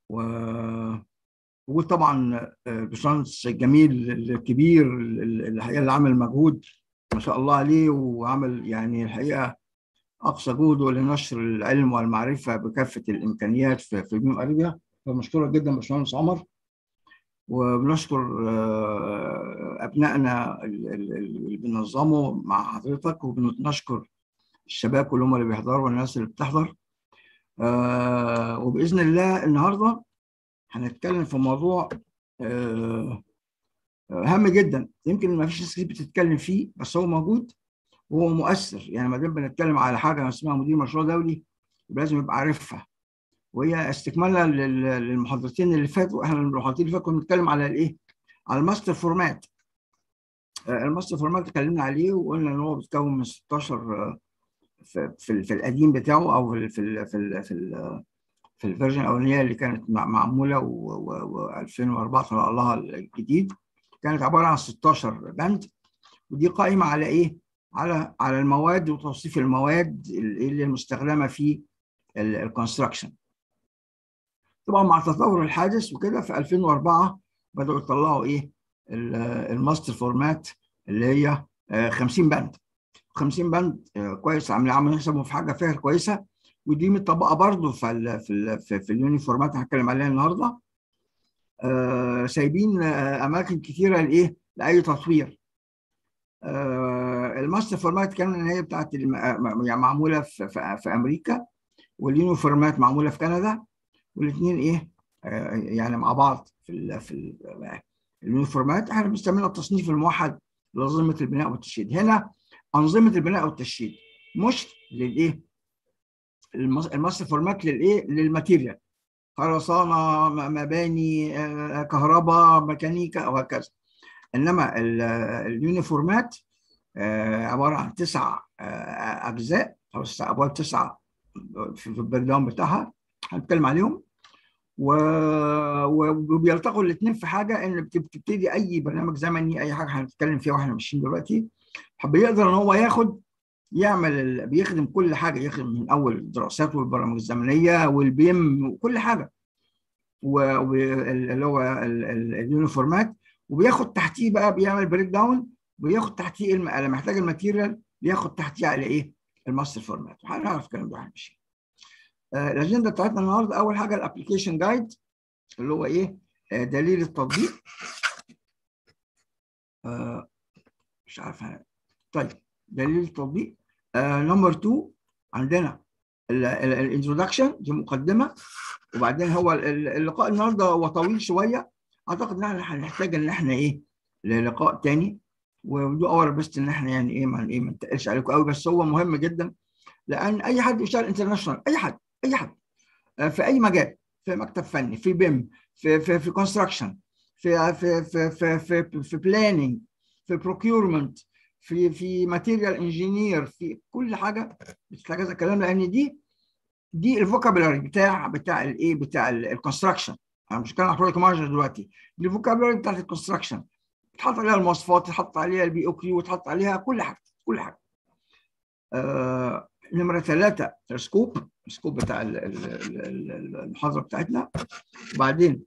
و وطبعا الباشمهندس الجميل الكبير الحقيقه اللي عمل مجهود ما شاء الله عليه وعمل يعني الحقيقه اقصى جهده لنشر العلم والمعرفه بكافه الامكانيات في في جنوب اريبيا فمشكورة جدا باشمهندس عمر وبنشكر ابنائنا اللي بينظموا مع حضرتك وبنشكر الشباب كلهم اللي بيحضروا والناس اللي بتحضر وباذن الله النهارده هنتكلم في موضوع هام جدا يمكن ما فيش ناس كتير بتتكلم فيه بس هو موجود وهو مؤثر يعني ما دام بنتكلم على حاجه اسمها مدير مشروع دولي لازم يبقى عارفها وهي استكمالا للمحاضرتين اللي فاتوا احنا المحاضرتين اللي فاتوا كنا بنتكلم على الايه؟ على الماستر فورمات الماستر فورمات اتكلمنا عليه وقلنا ان هو بيتكون من 16 في, في, في القديم بتاعه او في في في, في في الفيرجن الاولانيه اللي كانت معموله و2004 طلع لها الجديد كانت عباره عن 16 بند ودي قائمه على ايه؟ على على المواد وتوصيف المواد اللي المستخدمه في الكونستراكشن. طبعا مع التطور الحادث وكده في 2004 بداوا يطلعوا ايه؟ الماستر فورمات اللي هي 50 بند. 50 بند كويس عاملين عاملين حسابهم في حاجه فيها كويسه ودي متطبقه برضه في ال في ال في, في اليونيفورمات هنتكلم عليها النهارده آه سايبين آه اماكن كثيره لايه؟ لاي تطوير. آه الماستر فورمات كان هي بتاعت يعني معموله في, في, في امريكا واليونيفورمات معموله في كندا والاثنين ايه؟ آه يعني مع بعض في ال في ال اليونيفورمات احنا بنستعملها التصنيف الموحد لانظمه البناء والتشييد. هنا انظمه البناء والتشييد مش للايه؟ الماستر فورمات للايه؟ للماتيريال خرسانه مباني كهرباء ميكانيكا وهكذا انما اليونيفورمات عباره عن تسع اجزاء او ابواب تسعه في البرنامج بتاعها هنتكلم عليهم وبيلتقوا الاثنين في حاجه ان بتبتدي اي برنامج زمني اي حاجه هنتكلم فيها واحنا ماشيين دلوقتي بيقدر ان هو ياخد يعمل بيخدم كل حاجه يخدم من اول الدراسات والبرامج الزمنيه والبيم وكل حاجه واللي هو اليونيفورمات وبياخد تحتيه بقى بيعمل بريك داون وبياخد تحتيه لما محتاج الماتيريال بياخد تحتيه على ايه؟ الماستر فورمات وهنعرف الكلام ده هنمشي. آه الاجنده بتاعتنا النهارده اول حاجه الابلكيشن جايد اللي هو ايه؟ آه دليل التطبيق. آه مش عارف أنا. طيب دليل التطبيق نمبر 2 عندنا الانترودكشن دي مقدمه وبعدين هو اللقاء النهارده هو طويل شويه اعتقد ان احنا هنحتاج ان احنا ايه للقاء تاني ودو اور بس ان احنا يعني ايه ما ايه ما نتقلش عليكم قوي بس هو مهم جدا لان اي حد بيشتغل انترناشونال اي حد اي حد في اي مجال في مكتب فني في بيم في في في كونستراكشن في في في في في, في بلاننج في بروكيورمنت في في ماتيريال انجينير في كل حاجه بتحتاج هذا الكلام لان دي دي الفوكابولاري بتاع بتاع الايه بتاع الكونستراكشن انا مش بتكلم عن بروجكت مانجر دلوقتي دي الفوكابولاري بتاعت الكونستراكشن تحط عليها المواصفات تحط عليها البي او كيو وتحط عليها كل حاجه كل حاجه آه نمره ثلاثه السكوب السكوب بتاع المحاضره بتاعتنا وبعدين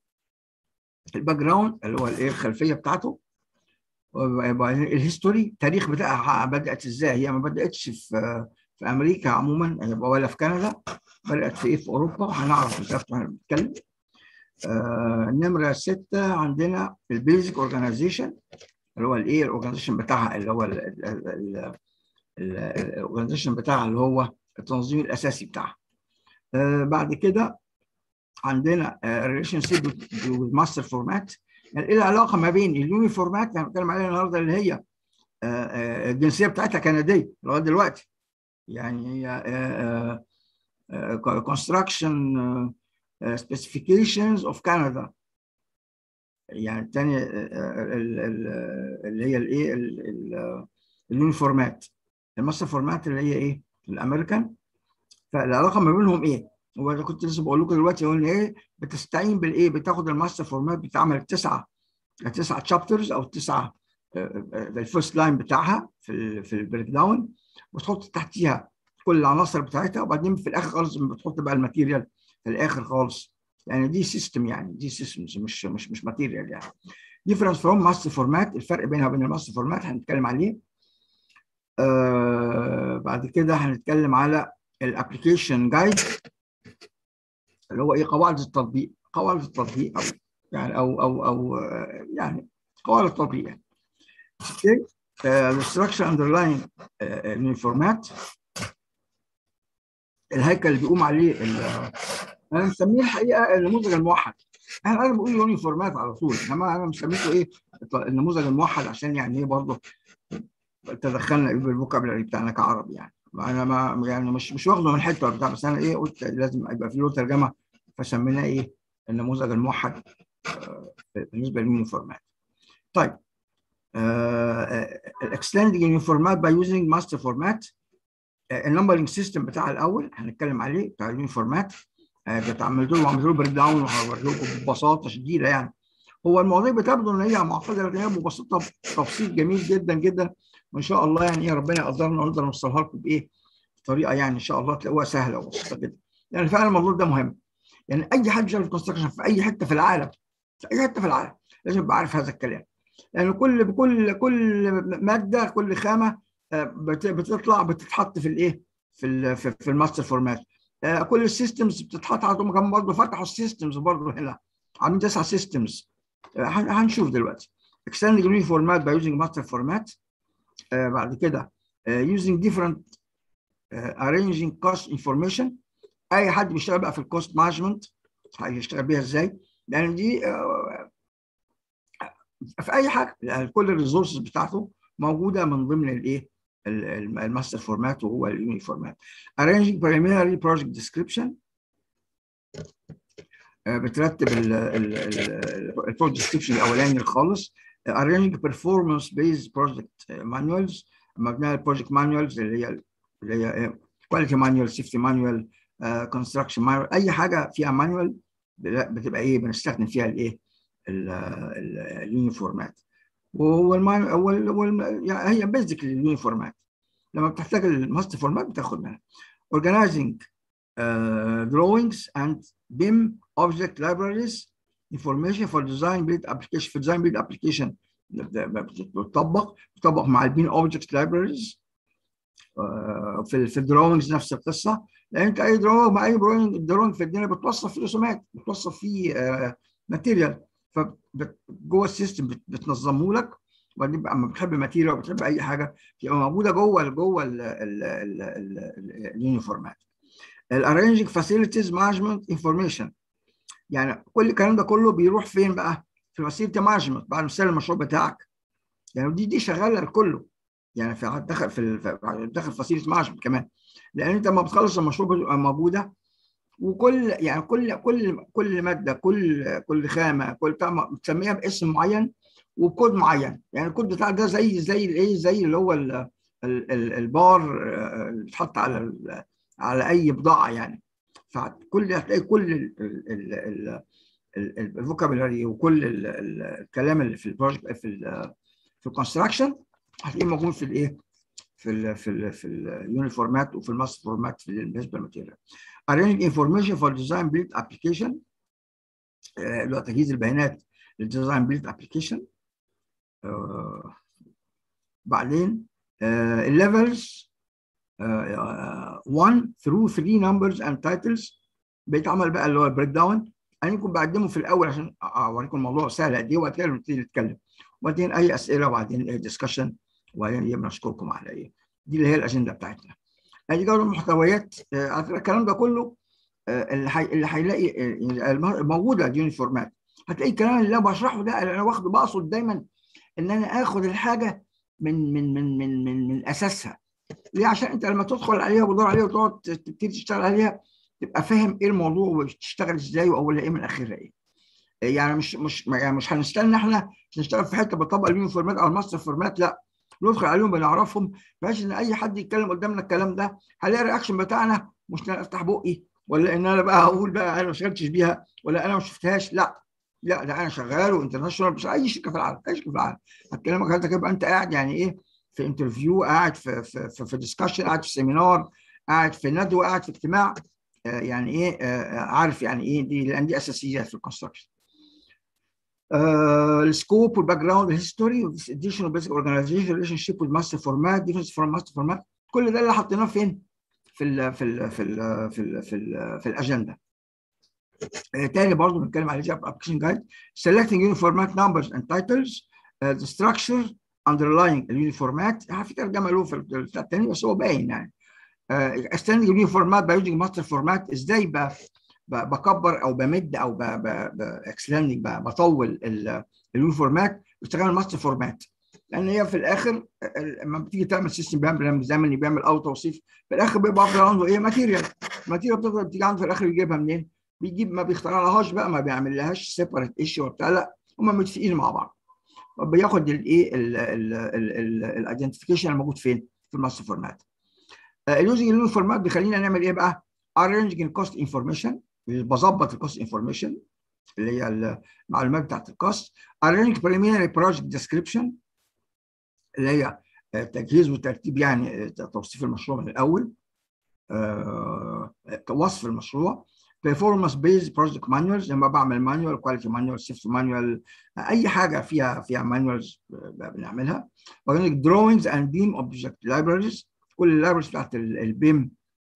الباك جراوند اللي هو الايه الخلفيه بتاعته وبعدين الهيستوري التاريخ بتاعها بدات ازاي هي ما بداتش في في امريكا عموما ولا في كندا بدات في ايه في اوروبا هنعرف بالظبط واحنا بنتكلم آه نمره سته عندنا البيزك اورجانيزيشن اللي هو الايه الاورجانيزيشن بتاعها اللي هو الاورجانيزيشن بتاعها اللي هو التنظيم الاساسي بتاعها آه بعد كده عندنا ريليشن شيب بالماستر فورمات يعني ايه العلاقه ما بين اليونيفورمات اللي هنتكلم عليها النهارده اللي هي الجنسيه بتاعتها كنديه لغايه دلوقتي يعني هي construction specifications of Canada يعني الثانيه اللي هي الايه اليونيفورمات الماستر فورمات اللي هي ايه الامريكان فالعلاقه ما بينهم ايه وانا كنت لسه بقول لكم دلوقتي قلنا ايه بتستعين بالايه بتاخد الماستر فورمات بتعمل التسعه التسعه تشابترز او التسعه الفيرست لاين بتاعها في ال في البريك داون وتحط تحتيها كل العناصر بتاعتها وبعدين في الاخر خالص بتحط بقى الماتيريال في الاخر خالص يعني دي سيستم يعني دي سيستمز مش مش مش ماتيريال يعني difference from master format الفرق بينها وبين الماستر فورمات هنتكلم عليه آه بعد كده هنتكلم على الابلكيشن جايد اللي هو ايه قواعد التطبيق قواعد التطبيق او يعني او او او آه، يعني قواعد التطبيق يعني اوكي الستراكشر اندرلاين الفورمات الهيكل اللي بيقوم عليه ال- انا مسميه الحقيقه النموذج الموحد انا انا بقول يونيفورمات على طول انما انا مسميته ايه النموذج الموحد عشان يعني ايه برضه تدخلنا بالفوكابلري بتاعنا كعرب يعني انا ما يعني مش مش واخده من حته بتاع بس انا ايه قلت لازم يبقى في له ترجمه فسميناه ايه النموذج الموحد آه، بالنسبه لليونيفورمات طيب الاكستندنج يونيفورمات باي يوزنج ماستر فورمات النمبرنج سيستم بتاع الاول هنتكلم عليه بتاع اليونيفورمات عملت له عملت له بريك داون وهوريه لكم ببساطه شديده يعني هو المواضيع بتبدو ان هي معقده لكن هي مبسطه بتبسيط جميل جدا جدا وان شاء الله يعني ايه ربنا يقدرنا ونقدر نوصلها لكم بايه؟ بطريقه يعني ان شاء الله تلاقوها سهله وبسيطه جدا. يعني فعلا الموضوع ده مهم. يعني اي حد شغال في كونستراكشن في اي حته في العالم في اي حته في العالم لازم يبقى عارف هذا الكلام. يعني كل كل كل ماده كل خامه آه، بت- بتطلع بتتحط في الايه؟ في ال في, في الماستر فورمات. آه، كل السيستمز بتتحط عندهم كمان برضه فتحوا السيستمز برضه هنا عاملين تسع سيستمز هنشوف دلوقتي. extending new format by using master format آه، بعد كده آه، using different آه، arranging cost information اي حد بيشتغل بقى في الكوست مانجمنت هيشتغل بيها ازاي؟ لان دي آه، في اي حاجه يعني كل الريسورسز بتاعته موجوده من ضمن الايه؟ ال- ال- الماستر فورمات وهو اليوني فورمات. arranging preliminary project description آه، بترتب البروجكت ديسكريبشن الاولاني الخالص arranging performance based project manuals مبنيه البروجكت مانوالز اللي هي اللي هي كواليتي مانوال سيفتي مانوال كونستراكشن مانوال اي حاجه فيها مانوال بتبقى ايه بنستخدم فيها الايه اليونيفورمات وهو المان هو ال- هو الم- يعني هي بيزك اليونيفورمات لما بتحتاج الماستر فورمات بتاخد منها organizing uh, drawings and BIM object libraries information for design build application في design build application بتطبق بتطبق مع البين اوبجكت لايبريز في في الدروينجز نفس القصه لان انت اي دروينج مع اي دروينج دروينج في الدنيا بتوصف فيه رسومات بتوصف فيه ماتيريال فجوه السيستم بت- بتنظمه لك وبعدين بقى اما بتحب ماتيريال بتحب اي حاجه تبقى موجوده جوه جوه اليونيفورمات الارينجنج فاسيلتيز مانجمنت انفورميشن يعني كل الكلام ده كله بيروح فين بقى؟ في فاسيلتي مانجمنت بعد ما تسلم المشروع بتاعك يعني دي دي شغاله الكله يعني في دخل في ال- في- دخل فاسيلتي مانجمنت كمان لان انت لما بتخلص المشروع بتبقى موجوده وكل يعني كل كل كل ماده كل كل خامه كل بتاع بتسميها باسم معين وبكود معين يعني الكود بتاعك ده زي زي الايه زي اللي هو ال- ال- ال- البار آه، اللي بيتحط على ال- على اي بضاعه يعني فكل هتلاقي كل الفوكابولاري وكل ال- ال- الكلام اللي في البروجكت في ال في الكونستراكشن هتلاقيه موجود في الايه؟ في ال في ال في اليونيفورمات وفي الماستر فورمات في بالنسبه للماتيريال. arranging information for design build application آه، اللي هو تجهيز البيانات للديزاين بيلد ابلكيشن بعدين الليفلز 1 through 3 numbers and titles بيتعمل بقى اللي هو البريك داون انا يمكن بقدمه في الاول عشان اوريكم الموضوع سهل قد ايه وبعد كده نبتدي نتكلم وبعدين اي اسئله وبعدين ديسكشن وبعدين إيه بنشكركم على ايه دي اللي هي الاجنده بتاعتنا ادي جوله المحتويات آه، على فكره الكلام ده كله آه، اللي حي... اللي هيلاقي آه، الم- موجوده اليونيفورمات هتلاقي الكلام اللي انا بشرحه ده اللي انا واخده بقصد دايما ان انا اخد الحاجه من من من من من, من اساسها ليه عشان انت لما تدخل عليها وتدور عليها وتقعد تبتدي تشتغل عليها تبقى فاهم ايه الموضوع وتشتغل ازاي واولها ايه من اخرها ايه يعني مش مش يعني مش هنستنى احنا عشان نشتغل في حته بنطبق اليونيفورمات او الماستر فورمات لا ندخل عليهم بنعرفهم بحيث ان اي حد يتكلم قدامنا الكلام ده هلاقي الرياكشن بتاعنا مش إن أنا افتح بقي ولا ان انا بقى هقول بقى انا ما اشتغلتش بيها ولا انا ما شفتهاش لا لا ده انا شغال وانترناشونال مش اي شركه في العالم اي شركه في العالم هتكلمك حضرتك يبقى انت قاعد يعني ايه في انترفيو قاعد في في في, في ديسكشن قاعد في سيمينار قاعد في ندوه قاعد في اجتماع يعني ايه عارف يعني ايه دي لان دي اساسيات في الكونستراكشن السكوب والباك جراوند والهيستوري والاديشن والبيزك اورجانيزيشن ريليشن شيب والماستر فورمات ديفرنس فورم ماستر فورمات كل ده اللي حطيناه فين؟ في ال في ال في ال في ال في, ال في الاجنده. تاني برضه بنتكلم على الجاب ابلكيشن جايد selecting uniformat numbers and titles uh, the structure underlying اليونيفورمات في ترجمه له في البتاع الثاني بس هو باين يعني استندنج اليونيفورمات باي يوزنج ماستر فورمات ازاي بكبر او بمد او باكسلاندنج بطول اليونيفورمات باستخدام الماستر فورمات لان هي في الاخر لما بتيجي تعمل سيستم بيعمل زمني بيعمل او توصيف في الاخر بيبقى افضل عنده ايه ماتيريال الماتيريال بتفضل بتيجي عنده في الاخر يجيبها منين؟ بيجيب ما بيخترعلهاش بقى ما بيعملهاش سيبريت ايشيو وبتاع لا هم متفقين مع بعض بياخد الايه الايدنتيفيكيشن الموجود فين؟ في الماستر فورمات اليوزنج اليونيفورم فورمات بيخلينا نعمل ايه بقى؟ arranging الكوست انفورميشن بظبط الكوست انفورميشن اللي هي المعلومات بتاعت الكوست arranging preliminary project description اللي هي تجهيز وترتيب يعني توصيف المشروع من الاول وصف المشروع performance based project manuals لما بعمل مانوال كواليتي مانوال سيفتي مانوال اي حاجه فيها فيها مانوالز بنعملها وبعدين drawings and beam object libraries كل اللايبرز بتاعت البيم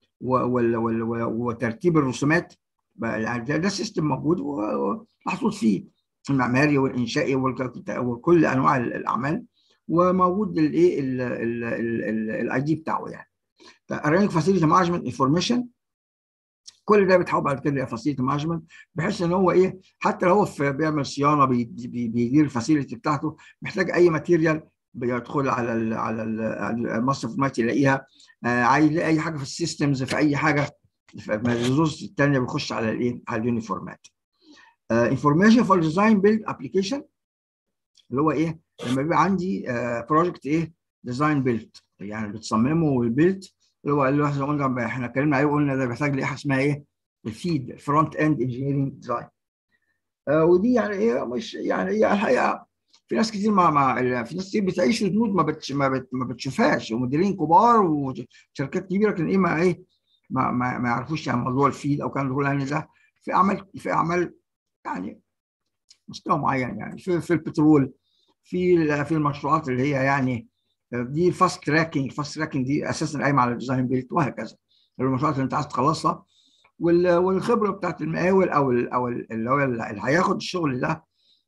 وترتيب الرسومات يعني ده سيستم موجود ومحطوط فيه المعماري والانشائي وكل انواع الاعمال وموجود الايه الاي دي بتاعه يعني ارينج فاسيلتي مانجمنت انفورميشن كل ده بيتحول بعد كده فاسيلتي مانجمنت بحيث ان هو ايه حتى لو هو بيعمل صيانه بيدير الفاسيلتي بتاعته محتاج اي ماتيريال بيدخل على ال على المصرف فورمات يلاقيها آه عايز يلاقي اي حاجه في السيستمز في اي حاجه في الريسورس الثانيه بيخش على الايه على اليونيفورمات انفورميشن فور ديزاين بيلد ابلكيشن اللي هو ايه لما بيبقى عندي بروجكت ايه ديزاين بيلد يعني بتصممه والبيلد اللي هو اللي هو قلنا احنا اتكلمنا عليه وقلنا ده بيحتاج لايه اسمها ايه الفيد فرونت اند انجينيرنج ديزاين ودي يعني ايه مش يعني هي الحقيقه في ناس كتير ما, ما في ناس كتير بتعيش في البنود ما بتش ما, بت ما بتشوفهاش ومديرين كبار وشركات كبيره لكن ايه ما ايه ما ما, ما يعرفوش يعني موضوع الفيد او كان بيقول يعني ده في اعمال في اعمال يعني مستوى معين يعني في, في البترول في في المشروعات اللي هي يعني دي فاست تراكنج فاست تراكنج دي اساسا قايمه على الديزاين بيلت وهكذا المشروعات اللي انت عايز تخلصها والخبره بتاعت المقاول او او اللي هو اللي هياخد الشغل ده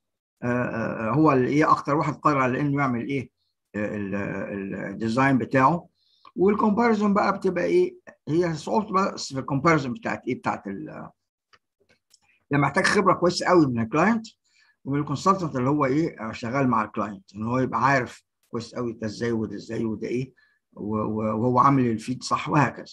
هو اللي ايه اكتر واحد قادر على انه يعمل ايه الديزاين بتاعه والكومباريزون بقى بتبقى ايه هي صعوبه بس في الكومباريزون بتاعت ايه بتاعت ال يعني محتاج خبره كويسه قوي من الكلاينت ومن الكونسلتنت اللي هو ايه شغال مع الكلاينت ان هو يبقى عارف كويس قوي ده ازاي وده ازاي وده ايه وهو عامل الفيد صح وهكذا.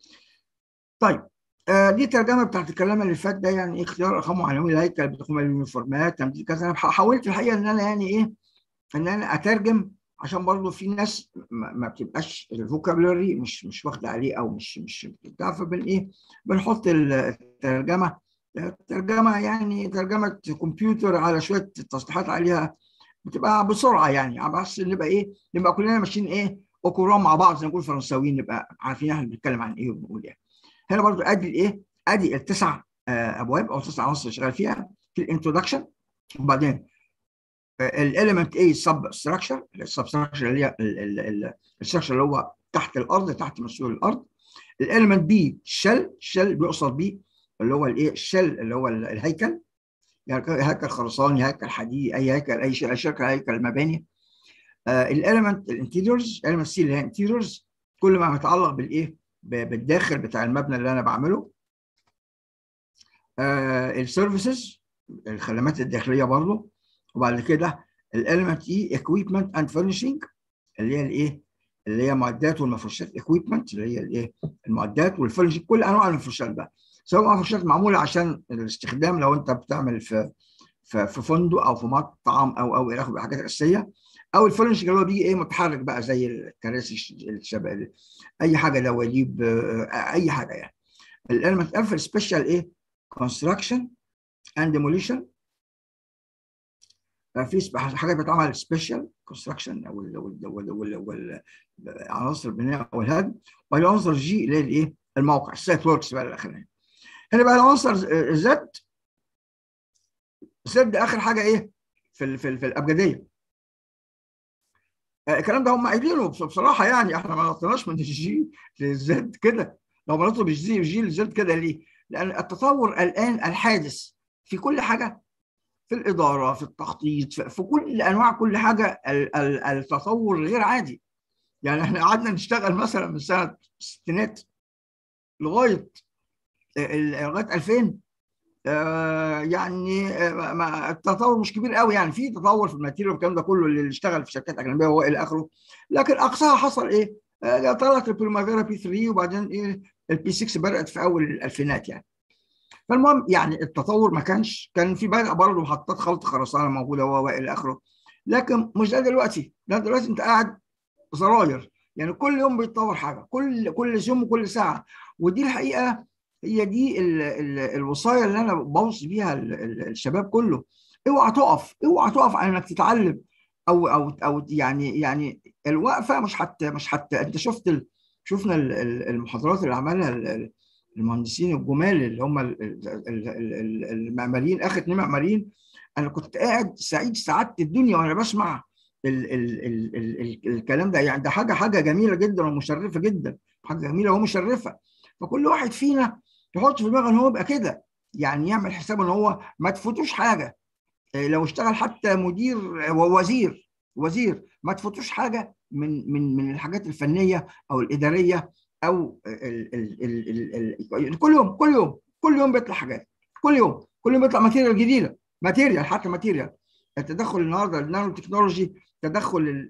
طيب آه دي الترجمه بتاعت الكلام اللي فات ده يعني ايه اختيار ارقام عناوين الهيكل بتقوم اليونيفورمات تمديد كذا انا حاولت الحقيقه ان انا يعني ايه ان انا اترجم عشان برضه في ناس ما بتبقاش الفوكابلري مش مش واخده عليه او مش مش بتاع فبن ايه بنحط الترجمه ترجمه يعني ترجمه كمبيوتر على شويه تصليحات عليها بتبقى بسرعه يعني بس نبقى ايه نبقى كلنا ماشيين ايه اوكورام مع بعض زي ما نقول فرنساويين نبقى عارفين احنا بنتكلم عن ايه وبنقول ايه هنا برضو ادي الايه ادي التسع ابواب او تسع عناصر شغال فيها في الانترودكشن وبعدين الاليمنت ايه سب ستراكشر السب ستراكشر اللي هي الستراكشر اللي هو تحت الارض تحت مسؤول الارض الاليمنت بي شل شل بيقصد بيه اللي هو الايه الشل اللي هو الهيكل يعني هيكل خرساني هيكل حديدي اي هيكل اي شيء شركه هيكل مباني الاليمنت الانتيريورز الاليمنت سي اللي هي انتيريورز كل ما يتعلق بالايه بالداخل بتاع المبنى اللي انا بعمله السيرفيسز الخدمات الداخليه برضه وبعد كده الاليمنت اي اكويبمنت اند فurniشنج اللي هي الايه اللي هي معدات والمفروشات اكويبمنت اللي هي الايه المعدات والفurniشنج كل انواع المفروشات بقى سواء مفروشات معموله عشان الاستخدام لو انت بتعمل في في فندق او في مطعم او او الى اخره حاجات اساسيه او الفرنشنج اللي هو بيجي ايه متحرك بقى زي الكراسي الشباب اي حاجه دواليب اي حاجه يعني الالمنت اف سبيشال ايه كونستراكشن اند ديموليشن في حاجات بتعمل سبيشال كونستراكشن او عناصر البناء او الهدم والعنصر جي اللي هي الايه الموقع السايت وركس بقى الاخراني هنا بقى العنصر زد زد اخر حاجه ايه في ال في, ال في الابجديه الكلام ده هم قايلينه بصراحه يعني احنا ما نطيناش من الجي للزد كده لو ما نطلب الجي الجي للزد كده ليه؟ لان التطور الان الحادث في كل حاجه في الاداره في التخطيط في كل انواع كل حاجه التطور غير عادي يعني احنا قعدنا نشتغل مثلا من سنه الستينات لغايه لغايه 2000 آه يعني آه التطور مش كبير قوي يعني في تطور في الماتيريال والكلام ده كله اللي اشتغل في شركات اجنبيه والى اخره لكن اقصاها حصل ايه؟ آه طلعت البريمافيرا بي 3 وبعدين ايه البي 6 بدات في اول الالفينات يعني فالمهم يعني التطور ما كانش كان في بدا برضه محطات خلط خرسانه موجوده والى اخره لكن مش ده دلوقتي ده دلوقتي انت قاعد زراير يعني كل يوم بيتطور حاجه كل كل يوم وكل ساعه ودي الحقيقه هي دي ال ال الوصايا اللي انا بوصي بيها الشباب كله اوعى تقف اوعى تقف على انك تتعلم او او او يعني يعني الوقفه مش حتى مش حتى انت شفت ال شفنا المحاضرات اللي عملها المهندسين الجمال اللي هم المعماريين اخر اتنين معماريين انا كنت قاعد سعيد سعاده الدنيا وانا بسمع ال ال ال ال ال الكلام ده يعني ده حاجه حاجه جميله جدا ومشرفه جدا حاجه جميله ومشرفه فكل واحد فينا يحط في دماغه ان هو يبقى كده يعني يعمل حساب ان هو ما تفوتوش حاجه لو اشتغل حتى مدير ووزير وزير ما تفوتوش حاجه من من من الحاجات الفنيه او الاداريه او ال ال ال ال كل يوم كل يوم كل يوم بيطلع حاجات كل يوم كل يوم بيطلع ماتيريال جديده ماتيريال حتى ماتيريال التدخل النهارده النانو تكنولوجي تدخل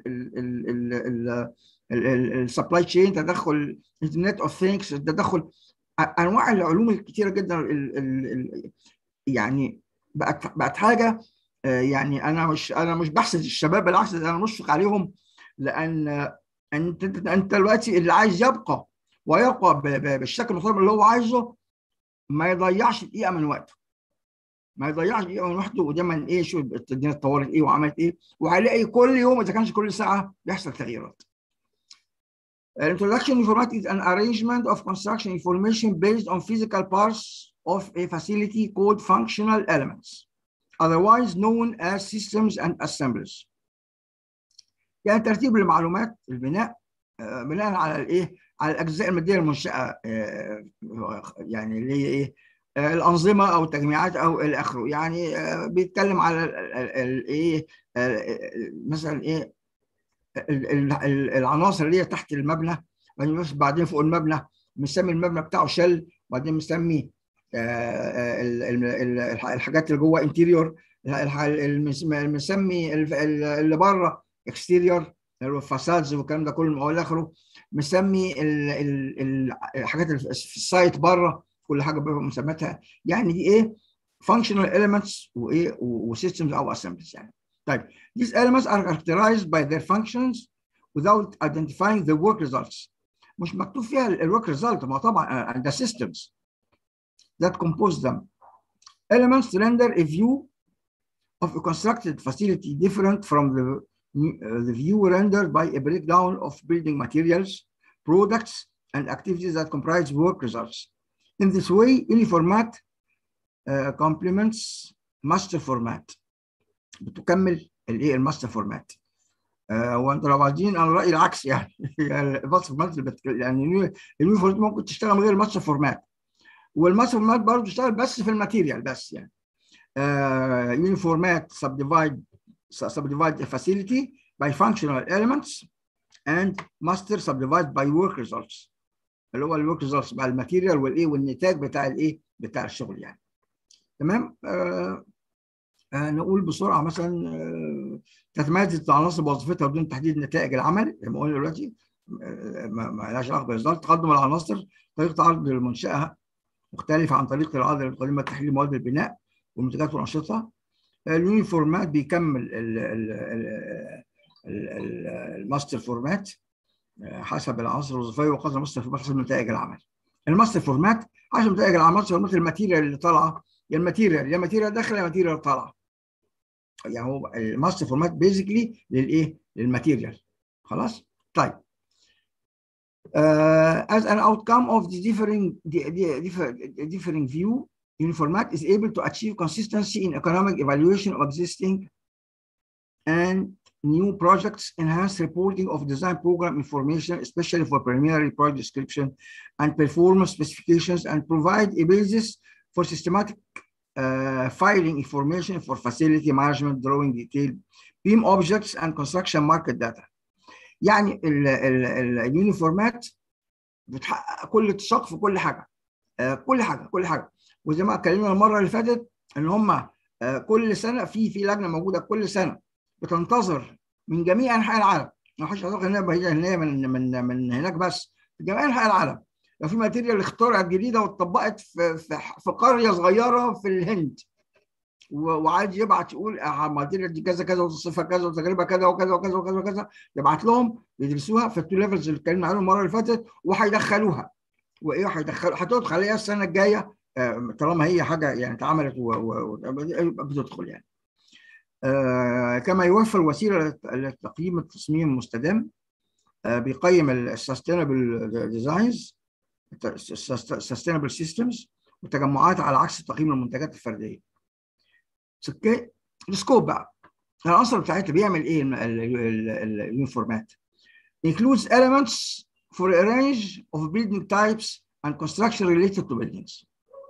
السبلاي تشين تدخل الانترنت اوف ثينكس تدخل انواع العلوم الكتيره جدا ال ال ال يعني بقت بقت حاجه يعني انا مش انا مش بحسد الشباب بالعكس انا مشفق عليهم لان انت انت دلوقتي اللي عايز يبقى ويبقى بالشكل المطلوب اللي هو عايزه ما يضيعش دقيقه من وقته ما يضيعش دقيقه من وقته ودايما ايه شو الدنيا اتطورت ايه وعملت ايه وهيلاقي كل يوم اذا كانش كل ساعه بيحصل تغييرات Introduction informatics is an arrangement of construction information based on physical parts of a facility called functional elements, otherwise known as systems and assemblies. يعني ترتيب المعلومات البناء بناء على الايه؟ على الاجزاء الماديه المنشاه يعني اللي هي ايه؟ الانظمه او التجميعات او الى اخره يعني بيتكلم على الايه مثلا ايه العناصر اللي هي تحت المبنى بعدين فوق المبنى مسمي المبنى بتاعه شل وبعدين مسمي الحاجات اللي جوه انتيريور مسمي اللي بره اكستيريور اللي هو الفاسادز والكلام ده كله والى اخره مسمي الحاجات اللي في السايت بره كل حاجه بمسمياتها يعني دي ايه functional elements وايه وسيستمز او assemblies يعني طيب these elements are characterized by their functions without identifying the work results مش مكتوب فيها الورك ريزلت ما طبعا the systems that compose them elements render a view of a constructed facility different from the, uh, the view rendered by a breakdown of building materials products and activities that comprise work results In this way, any format uh, complements master format. بتكمل الايه الماستر فورمات. آه وانت لو عايزين انا رايي العكس يعني الماستر فورمات بت... يعني النيو فورمات ممكن تشتغل من غير الماستر فورمات. والماستر فورمات برضه تشتغل بس في الماتيريال بس يعني. يوني فورمات subdivide subdivide a facility by functional elements and master subdivide by work results. اللي هو الورك ريزلتس بقى الماتيريال والايه والنتاج بتاع الايه بتاع الشغل يعني تمام آه آه نقول بسرعه مثلا آه تتميز العناصر بوظيفتها بدون تحديد نتائج العمل زي ما قلنا دلوقتي آه ما لهاش علاقه بالريزلت تقدم العناصر طريقه عرض المنشاه مختلفه عن طريقه العرض المقدمه تحليل مواد البناء والمنتجات والانشطه اليونيفورمات بيكمل الماستر فورمات حسب العناصر الوظيفيه وقدر الماستر فورمات حسب نتائج العمل. الماستر فورمات حسب نتائج العمل فورمات الماتيريال اللي طالعه يا الماتيريال يا ماتيريال داخله يا ماتيريال طالعه. يعني هو الماستر فورمات بيزيكلي للايه؟ للماتيريال. خلاص؟ طيب. Uh, as an outcome of the differing, the, the, differ- differing view, Uniformat is able to achieve consistency in economic evaluation of existing and new projects, enhance reporting of design program information, especially for preliminary project description and performance specifications, and provide a basis for systematic uh, filing information for facility management, drawing detailed beam objects, and construction market data. يعني اليونيفورمات بتحقق كل اتساق في كل حاجه آه، كل حاجه كل حاجه وزي ما اتكلمنا المره اللي فاتت ان هم كل سنه في في لجنه موجوده كل سنه بتنتظر من جميع انحاء العالم ما حدش يعتقد ان هي ان هي من من من هناك بس في جميع انحاء العالم لو في ماتيريال اخترعت جديده واتطبقت في في في قريه صغيره في الهند و- وعايز يبعت يقول آه، الماتيريال دي كذا كذا وتصفها كذا وتجربه كذا وكذا وكذا وكذا وكذا يبعت لهم يدرسوها في التو ليفلز اللي اتكلمنا عنهم المره اللي فاتت وهيدخلوها وايه هيدخلوا هتدخل هي السنه الجايه آه، طالما هي حاجه يعني اتعملت و- و- و- بتدخل يعني آه، كما يوفر وسيله للت- لتقييم التصميم المستدام آه، بيقيم السستينبل ديزاينز السستينبل سيستمز والتجمعات على عكس تقييم المنتجات الفرديه. اوكي السكوب بقى العناصر بتاعتها بيعمل ايه اليونيفورمات؟ includes elements for a range of building types and construction related to buildings.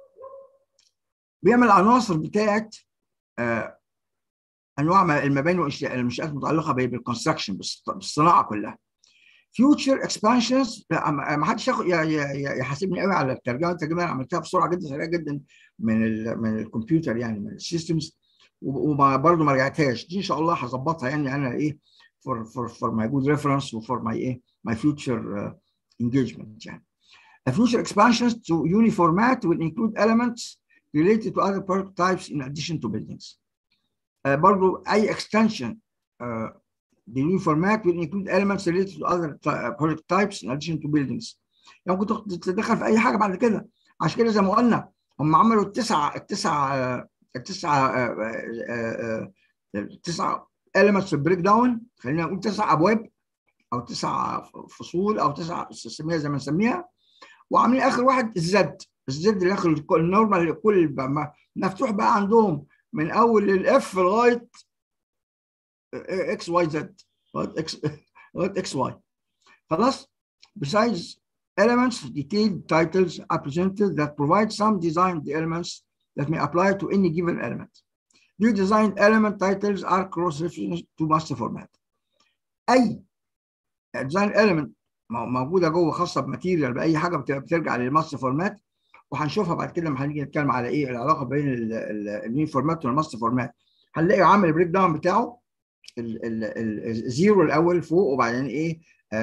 بيعمل العناصر بتاعت آه، انواع ما- المباني والانشاء المنشات المتعلقه بالكونستراكشن بالصناعه كلها. فيوتشر اكسبانشنز ما حدش ياخد ي- ي- ي- يحاسبني قوي على الترجمه الترجمه انا عملتها بسرعه جدا سريعه جدا من ال من الكمبيوتر يعني من السيستمز وبرضه ما رجعتهاش دي ان شاء الله هظبطها يعني انا ايه for for for my good reference وفور my ايه my future uh, engagement يعني. A future expansions to uniformat will include elements related to other product types in addition to buildings. Uh, برضو أي extension uh, the new format will include elements related to other ty- product types in addition to buildings. يعني ممكن تخ- تتدخل في أي حاجة بعد كده. عشان كده زي ما قلنا هم عملوا التسعة التسعة آه، التسعة آه، آه، آه، التسعة elements بريك داون خلينا نقول تسع أبواب أو تسع فصول أو تسع نسميها زي ما نسميها وعاملين آخر واحد الزد الزد اللي آخر الكل- النورمال كل بقى ما- مفتوح بقى عندهم من أول الإف لغاية اكس واي زد لغايه اكس لغايه اكس واي خلاص besides elements detailed titles are presented that provide some design elements that may apply to any given element these design element titles are cross-referenced to master format اي design element مو- موجوده جوه خاصه بماتيريال باي حاجه بت- بترجع للماستر فورمات وهنشوفها بعد كده لما هنيجي نتكلم على ايه العلاقه بين المين فورمات والماستر فورمات هنلاقي عامل البريك داون بتاعه ال- ال- ال- الزيرو الاول فوق وبعدين ايه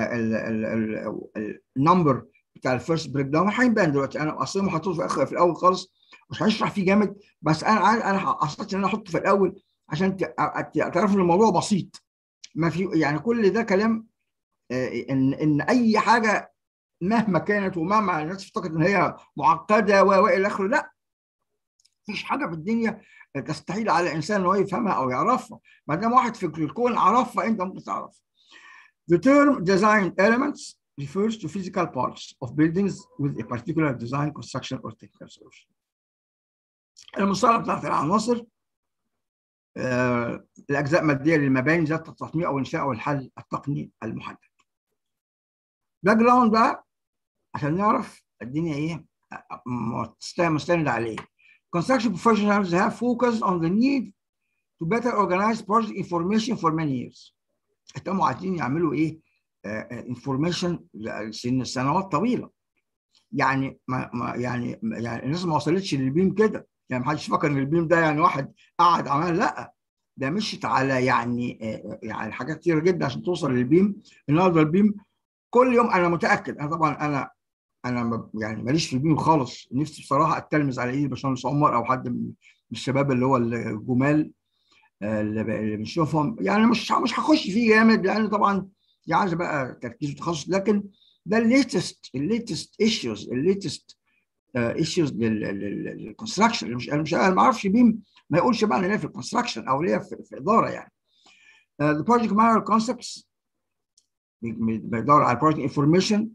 النمبر بتاع الفيرست بريك داون هيبان دلوقتي انا اصلا حاطه في اخر في الاول خالص مش هنشرح فيه جامد بس انا عايز- انا قصدت ان انا احطه في الاول عشان ت- ت- تعرفوا ان الموضوع بسيط ما في يعني كل ده كلام آه، ان ان اي حاجه مهما كانت ومهما الناس افتكرت ان هي معقده و والى اخره لا مفيش حاجه في الدنيا تستحيل على الانسان ان هو يفهمها او يعرفها ما دام واحد في الكون عرفها انت ممكن تعرف The term design elements refers to physical parts of buildings with a particular design, construction, or technical solution. المصطلح بتاعت العناصر آه، الأجزاء المادية للمباني ذات التصميم أو الإنشاء أو الحل التقني المحدد. باك جراوند بقى عشان نعرف الدنيا إيه آه، مست- مستند عليه. Construction professionals have focused on the need to better organize project information for many years. اهتموا عايزين يعملوا ايه؟ انفورميشن لسن سنوات طويله. يعني ما, ما يعني يعني الناس ما وصلتش للبيم كده، يعني ما حدش فكر ان البيم ده يعني واحد قعد عمل لا ده مشيت على يعني آه، يعني حاجات كتيره جدا عشان توصل للبيم، النهارده البيم كل يوم انا متاكد انا طبعا انا انا ما- يعني ماليش في البيم خالص، نفسي بصراحه اتلمذ على ايد باشمهندس عمر او حد من من الشباب اللي هو الجمال اللي ب- اللي بنشوفهم يعني مش مش هخش فيه جامد لان طبعا دي عايزه بقى تركيز وتخصص لكن ده الليتست الليتست ايشوز الليتست ايشوز للكونستراكشن مش انا مش انا ما اعرفش بيم ما يقولش بقى انا ليا في الكونستراكشن او ليا في, في اداره يعني. Uh, the project manual concepts بي- بي- بيدور على project information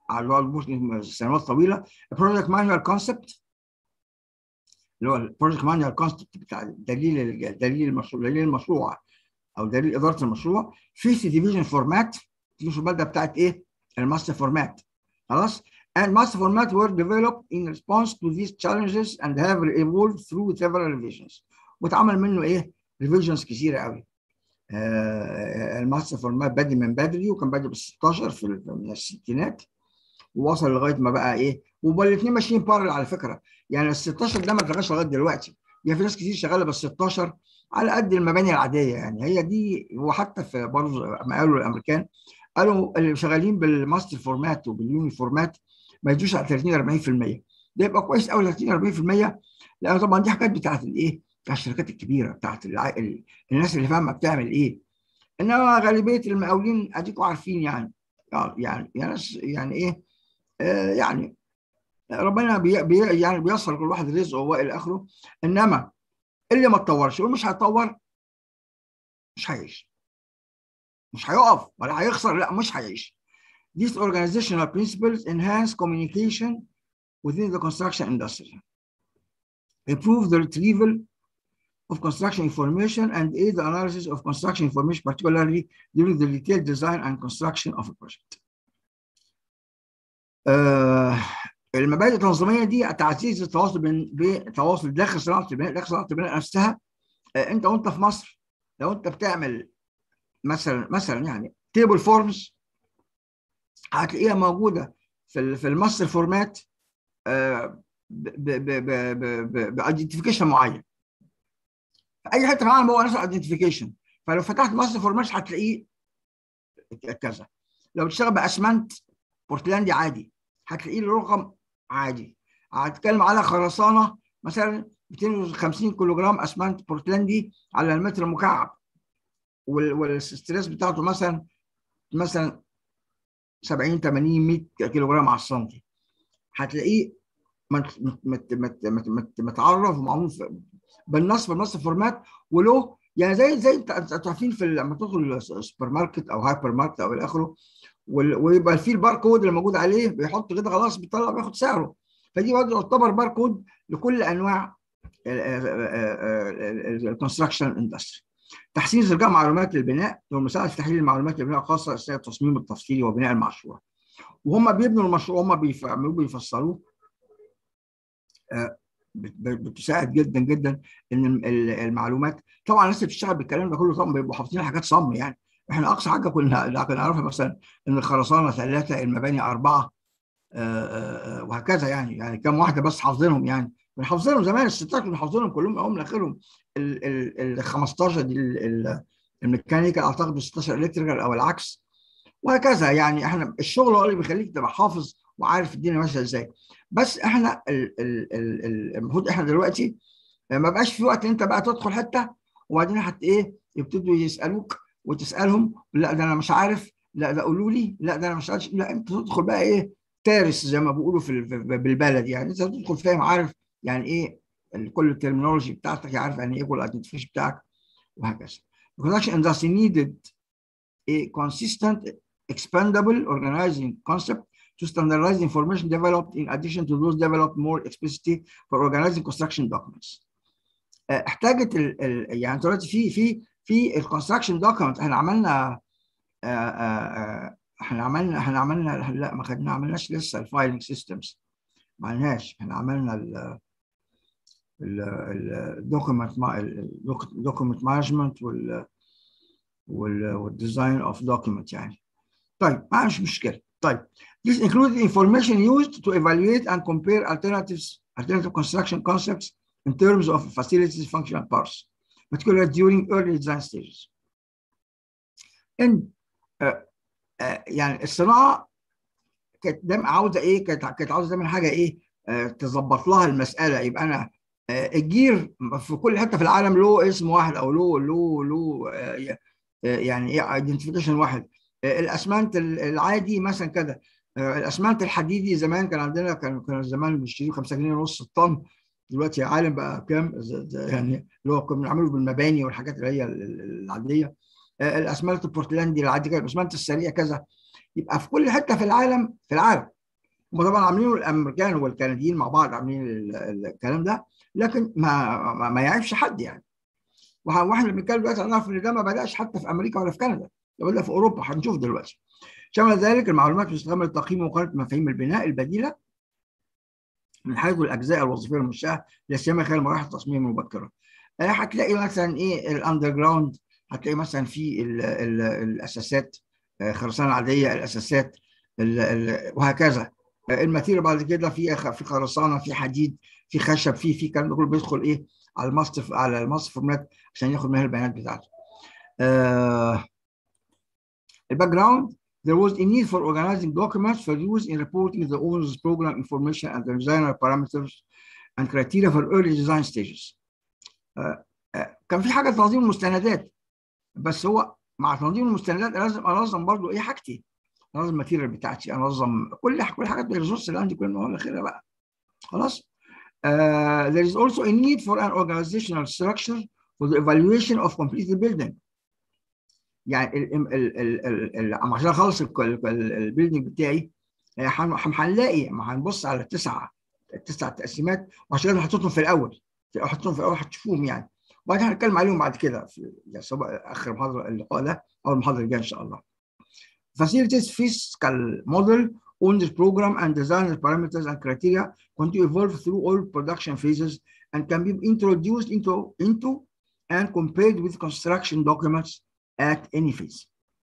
على سنوات طويله البروجكت مانوال كونسبت اللي هو البروجكت مانوال كونسبت بتاع دليل دليل المشروع دليل المشروع او دليل اداره المشروع في سي ديفيجن فورمات دي الماده بتاعت ايه؟ الماستر فورمات خلاص and master format were developed in response to these challenges and have evolved through several revisions واتعمل منه ايه؟ ريفيجنز كثيره قوي آه الماستر فورمات بادئ من بدري وكان بادئ بال 16 في من الستينات ووصل لغايه ما بقى ايه والاثنين ماشيين بارل على فكره يعني ال 16 ده ما اتلغاش لغايه دلوقتي يعني في ناس كتير شغاله بال 16 على قد المباني العاديه يعني هي دي وحتى في برضه ما قالوا الامريكان قالوا اللي شغالين بالماستر فورمات وباليوني فورمات ما يدوش على 30 40% ده يبقى كويس قوي 30 40% لان طبعا دي حاجات بتاعت الايه؟ بتاعت الشركات الكبيره بتاعت الع... الناس اللي فاهمه بتعمل ايه انما غالبيه المقاولين اديكم عارفين يعني يعني يعني, يعني ايه آه يعني ربنا بي بي يعني بيسر كل واحد رزقه والى اخره انما اللي ما اتطورش ومش هيتطور مش هيعيش مش هيقف ولا هيخسر لا مش هيعيش These organizational principles enhance communication within the construction industry, improve the retrieval of construction information, and aid the analysis of construction information, particularly during the detailed design and construction of a project. Uh, المبادئ التنظيميه دي تعزيز التواصل بين بتواصل داخل صناعه البناء داخل صناعه البناء نفسها انت وانت في مصر لو انت بتعمل مثلا مثلا يعني تيبل فورمز هتلاقيها موجوده في في الماستر فورمات بايدنتيفيكيشن معين في اي حته في العالم هو نفس الايدنتيفيكيشن فلو فتحت ماستر فورمات هتلاقيه كذا لو بتشتغل باسمنت بورتلاندي عادي هتلاقيه الرقم عادي هتكلم على خرسانه مثلا 250 كيلو جرام اسمنت بورتلاندي على المتر المكعب والستريس بتاعته مثلا مثلا 70 80 100 كيلو جرام على السنتي هتلاقيه مت مت مت مت مت متعرف ومعمول بالنص بالنص فورمات وله يعني زي زي انتوا عارفين في لما تدخل السوبر ماركت او هايبر ماركت او الى اخره ويبقى فيه الباركود اللي موجود عليه بيحط كده خلاص بيطلع بياخد سعره فدي برضه تعتبر باركود لكل انواع الكونستراكشن اندستري تحسين استرجاع معلومات للبناء والمساعده في تحليل المعلومات للبناء خاصه اثناء التصميم التفصيلي وبناء المشروع وهم بيبنوا المشروع هم بيعملوه بيفصلوه بتساعد جدا جدا ان المعلومات طبعا الناس اللي بتشتغل بالكلام ده كله طبعا بيبقوا حافظين حاجات صم يعني احنا اقصى حاجه كنا كنا نعرفها مثلا ان الخرسانه ثلاثه المباني اربعه وهكذا يعني يعني كم واحده بس حافظينهم يعني كنا حافظينهم زمان الستات كنا حافظينهم كلهم اول لاخرهم ال 15 دي الميكانيكال اعتقد 16 الكتريكال او العكس وهكذا يعني احنا الشغل هو اللي بيخليك تبقى حافظ وعارف الدنيا ماشيه ازاي بس احنا المفروض احنا دلوقتي ما بقاش في وقت انت بقى تدخل حته وبعدين هت ايه يبتدوا يسالوك وتسالهم لا ده انا مش عارف لا ده قولوا لي لا ده انا مش عارف لا انت تدخل بقى ايه تارس زي ما بيقولوا في بالبلد يعني انت تدخل فاهم عارف يعني ايه كل الترمينولوجي بتاعتك عارف يعني ايه كل الايدنتيفيكيشن بتاعك وهكذا. The production industry needed a consistent, expandable organizing concept to standardize information developed in addition to those developed more explicitly for organizing construction documents. احتاجت ال ال يعني دلوقتي في في في الكونستراكشن دوكيمنت احنا عملنا احنا عملنا احنا عملنا لا ما خدنا عملناش لسه الفايلنج سيستمز ما عملناش احنا عملنا ال الدوكيمنت الدوكيمنت مانجمنت وال والديزاين اوف دوكيمنت يعني طيب ما مش مشكله طيب This includes information used to evaluate and compare alternatives, alternative construction concepts in terms of facilities functional parts, particularly during early design stages. إن uh, uh, يعني الصناعة كانت دايما عاوزة إيه؟ كانت كانت عاوزة تعمل حاجة إيه؟ uh, تظبط لها المسألة يبقى أنا الجير في كل حتة في العالم له اسم واحد أو له له له يعني إيه ايدنتيفيكيشن واحد. الاسمنت العادي مثلا كده الاسمنت الحديدي زمان كان عندنا كان كان زمان بنشتريه 5 جنيه ونص الطن دلوقتي عالم بقى كام يعني اللي هو كنا بنعمله بالمباني والحاجات اللي هي العاديه الاسمنت البورتلاندي العادي كده الاسمنت السريع كذا يبقى في كل حته في العالم في العالم هم طبعا عاملينه الامريكان والكنديين مع بعض عاملين الكلام ده لكن ما ما, ما يعيبش حد يعني واحنا بنتكلم دلوقتي هنعرف ان ده ما بداش حتى في امريكا ولا في كندا ده بدا في اوروبا هنشوف دلوقتي شمل ذلك المعلومات المستخدمه لتقييم ومقارنه مفاهيم البناء البديله من حيث الاجزاء الوظيفيه المنشاه لا سيما خلال مراحل التصميم المبكره. هتلاقي مثلا ايه الاندر جراوند هتلاقي مثلا في ال ال الاساسات خرسانه عاديه الاساسات ال ال وهكذا الماتيريال بعد كده في في خرسانه في حديد في خشب في في الكلام ده كله بيدخل ايه على الماستر على الماستر فورمات عشان ياخد منها البيانات بتاعته. آه الباك جراوند there was a need for organizing documents for use in reporting the owner's program information and the designer parameters and criteria for early design stages. آه آه كان في حاجه تنظيم المستندات بس هو مع تنظيم المستندات لازم انظم برضو ايه حاجتي انظم الماتيريال بتاعتي انظم كل كل حاجه الريسورس اللي عندي كل ما هو اخرها بقى خلاص Uh, there is also a need for an organizational structure for the evaluation of completed building. يعني ال ال ال ال عشان اخلص البيلدنج بتاعي هنلاقي ما هنبص على التسعه التسع تقسيمات وعشان كده حطيتهم في الاول حطيتهم في الاول هتشوفوهم يعني وبعدين هنتكلم عليهم بعد كده في يعني سواء اخر محاضره اللقاء ده او المحاضره الجايه ان شاء الله. Facilities fiscal model on the program and design parameters and criteria continue to evolve through all production phases and can be introduced into, into and compared with construction documents at any phase.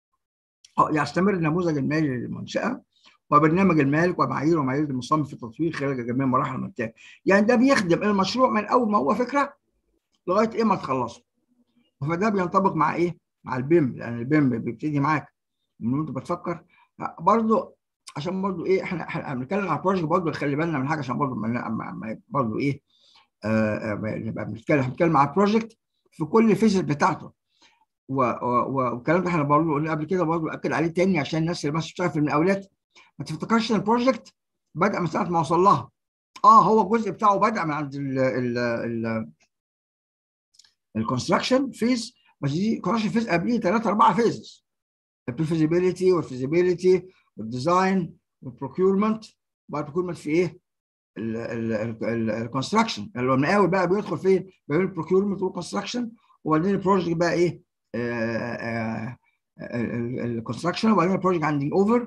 يستمر النموذج المالي للمنشأة وبرنامج المالك ومعايير ومعايير المصمم في التطوير خلال جميع مراحل الانتاج. يعني ده بيخدم المشروع من أول ما هو فكرة لغاية إيه ما تخلصه. فده بينطبق مع إيه؟ مع البيم لأن البيم بيبتدي معاك من وأنت بتفكر برضه عشان برضو ايه احنا احنا بنتكلم على بروجكت برضو خلي بالنا من حاجه عشان برضو ما برضو ايه نبقى بنتكلم بنتكلم على بروجكت في كل الفيزز بتاعته والكلام ده احنا برضو قلنا قبل كده برضو اكد عليه تاني عشان الناس اللي بس بتشتغل في المقاولات ما تفتكرش ان البروجكت بدا من ساعه ما وصل لها اه هو الجزء بتاعه بدا من عند ال ال ال الكونستراكشن فيز بس دي كونستراكشن فيز قبليه ثلاثه اربعه فيزز البريفيزيبيليتي والفيزيبيليتي والديزاين والبروكيورمنت بعد البروكيورمنت في ايه؟ الكونستراكشن المقاول بقى بيدخل فين؟ بين البروكيورمنت والكونستراكشن وبعدين البروجكت بقى ايه؟ الكونستراكشن وبعدين البروجكت هاندنج اوفر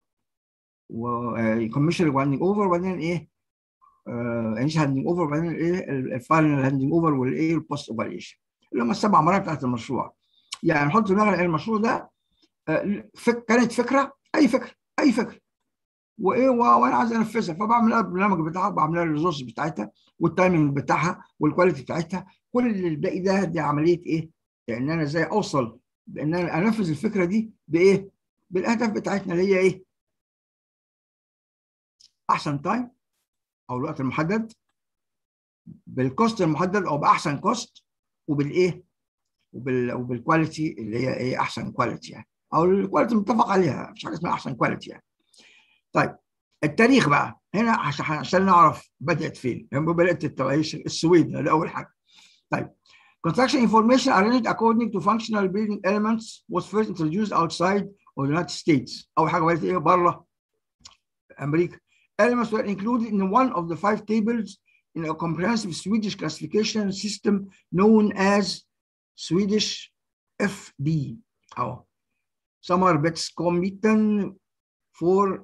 وكوميشن هاندنج اوفر وبعدين ايه؟ انيش هاندنج اوفر وبعدين ايه؟ الفاينل هاندنج اوفر والايه؟ البوست اوفريشن اللي هم السبع مراحل بتاعت المشروع يعني نحط في دماغنا المشروع ده فك كانت فكره اي فكره اي فكره وايه وانا عايز انفذها فبعمل لها البرنامج بتاعها بعمل لها الريسورس بتاعتها والتايمنج بتاعها والكواليتي بتاعتها كل الباقي ده دي عمليه ايه؟ ان انا ازاي اوصل بان انا انفذ الفكره دي بايه؟ بالاهداف بتاعتنا اللي هي ايه؟ احسن تايم او الوقت المحدد بالكوست المحدد او باحسن كوست وبالايه؟ وبال وبالكواليتي اللي هي ايه؟ احسن كواليتي يعني او الكواليتي متفق عليها مش حاجه اسمها احسن كواليتي يعني. طيب التاريخ بقى هنا عشان نعرف بدات فين لما بدات التغيير السويد ده اول حاجه طيب construction information arranged according to functional building elements was first introduced outside of the United States اول حاجه بدات ايه بره امريكا elements were included in one of the five tables in a comprehensive Swedish classification system known as Swedish FB أو Samarbetskommittén for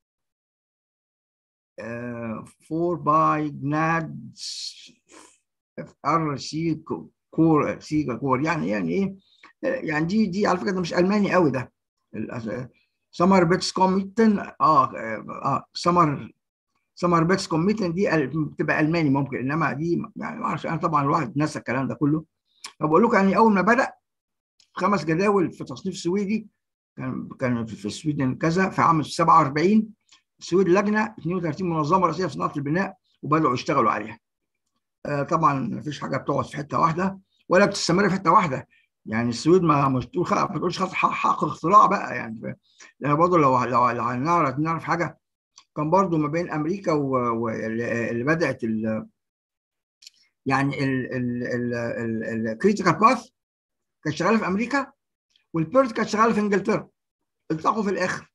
uh, for by GNADS ار سي كور سي كور يعني يعني ايه يعني دي دي على فكره ده مش الماني قوي ده سمر بيتس كوميتن اه اه سمر سمر بيتس كوميتن دي بتبقى الماني ممكن انما دي يعني ما اعرفش انا طبعا الواحد نسى الكلام ده كله فبقول لكم يعني اول ما بدا خمس جداول في تصنيف سويدي كان كان في السويدن كذا في عام 47 السويد لجنه 32 منظمه رئيسيه في صناعه البناء وبداوا يشتغلوا عليها. آه طبعا ما فيش حاجه بتقعد في حته واحده ولا بتستمر في حته واحده يعني السويد ما مش تقول ما تقولش خلاص حق اختراع بقى يعني لان برضه لو لو لو هنعرف نعرف حاجه كان برضه ما بين امريكا واللي بدات ال يعني الكريتيكال باث كانت شغاله في امريكا والبيرت كانت شغاله في انجلترا التقوا في الاخر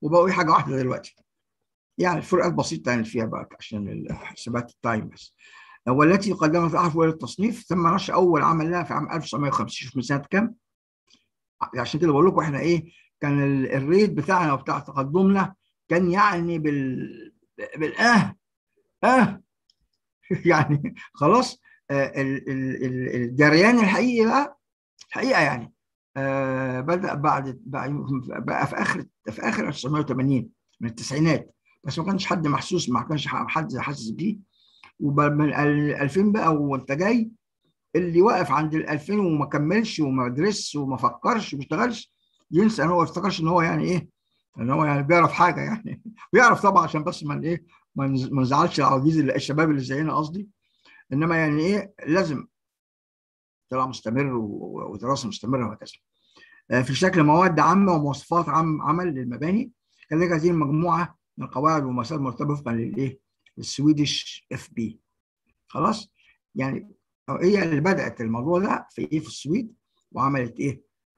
وبقوا حاجه واحده دلوقتي يعني الفروقات بسيطه يعني فيها بقى عشان حسابات التايم بس والتي قدمت احرف الى التصنيف ثم نشر اول عمل لها في عام 1950 شوف من سنه كام عشان كده بقول لكم احنا ايه كان الريت بتاعنا وبتاع تقدمنا كان يعني بال بالاه اه يعني خلاص آه الجريان الحقيقي بقى الحقيقه يعني آه بدا بعد بقى في اخر في اخر 1980 من التسعينات بس ما كانش حد محسوس ما كانش حد حاسس بيه ومن 2000 بقى وانت جاي اللي واقف عند ال 2000 وما كملش وما درسش وما فكرش وما اشتغلش ينسى ان هو ما يفتكرش ان هو يعني ايه ان هو يعني بيعرف حاجه يعني بيعرف طبعا عشان بس ما ايه ما نزعلش العواجيز اللي الشباب اللي زينا قصدي انما يعني ايه لازم طلع مستمر ودراسه مستمره وهكذا في شكل مواد عامه ومواصفات عام عمل للمباني كذلك هذه المجموعه من القواعد والمسائل المرتبه وفقا للايه؟ السويدش اف بي خلاص؟ يعني هي اللي بدات الموضوع ده في ايه في السويد وعملت ايه؟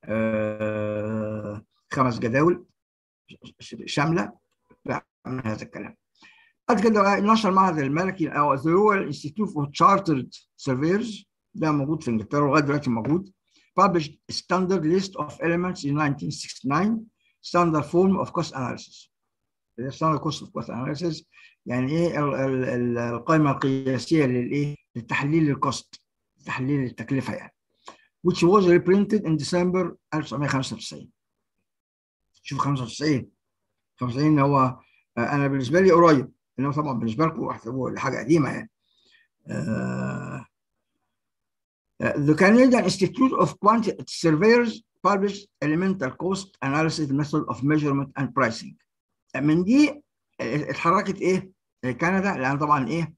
آه خمس جداول شامله من هذا الكلام. بعد كده نشر المعهد الملكي او The Royal Institute of Chartered Surveyors ده موجود في انجلترا لغايه دلوقتي موجود published a standard list of elements in 1969 standard form of cost analysis standard cost of cost analysis يعني ايه ال ال ال القائمه القياسيه للايه للتحليل الكوست تحليل التكلفه يعني which was reprinted in December 1995 شوف 95 95 هو انا بالنسبه لي قريب انما طبعا بالنسبه لكم احسبوه حاجه قديمه يعني uh, The Canadian Institute of Quantity Surveyors published elemental cost analysis method of measurement and pricing. من دي اتحركت ايه؟ كندا لان طبعا ايه؟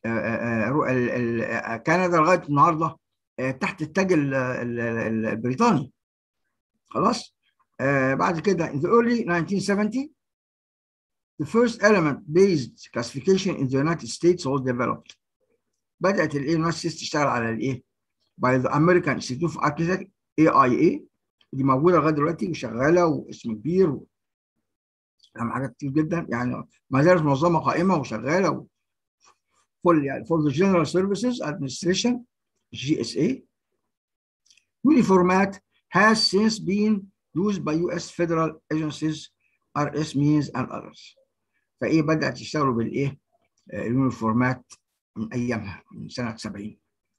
كندا لغايه النهارده تحت التاج البريطاني. خلاص؟ بعد كده in the early 1970 the first element-based classification in the United States was developed. بدأت الايه United States تشتغل على الايه؟ by the American Institute of Architects AIA دي موجودة لغاية دلوقتي وشغالة واسم كبير و... حاجات كتير جدا يعني ما زالت منظمة قائمة وشغالة و... فل يعني for the General Services Administration GSA Uniformat has since been used by US federal agencies RS means and others فايه بدات يشتغلوا بالايه اليونيفورمات من ايامها من سنه 70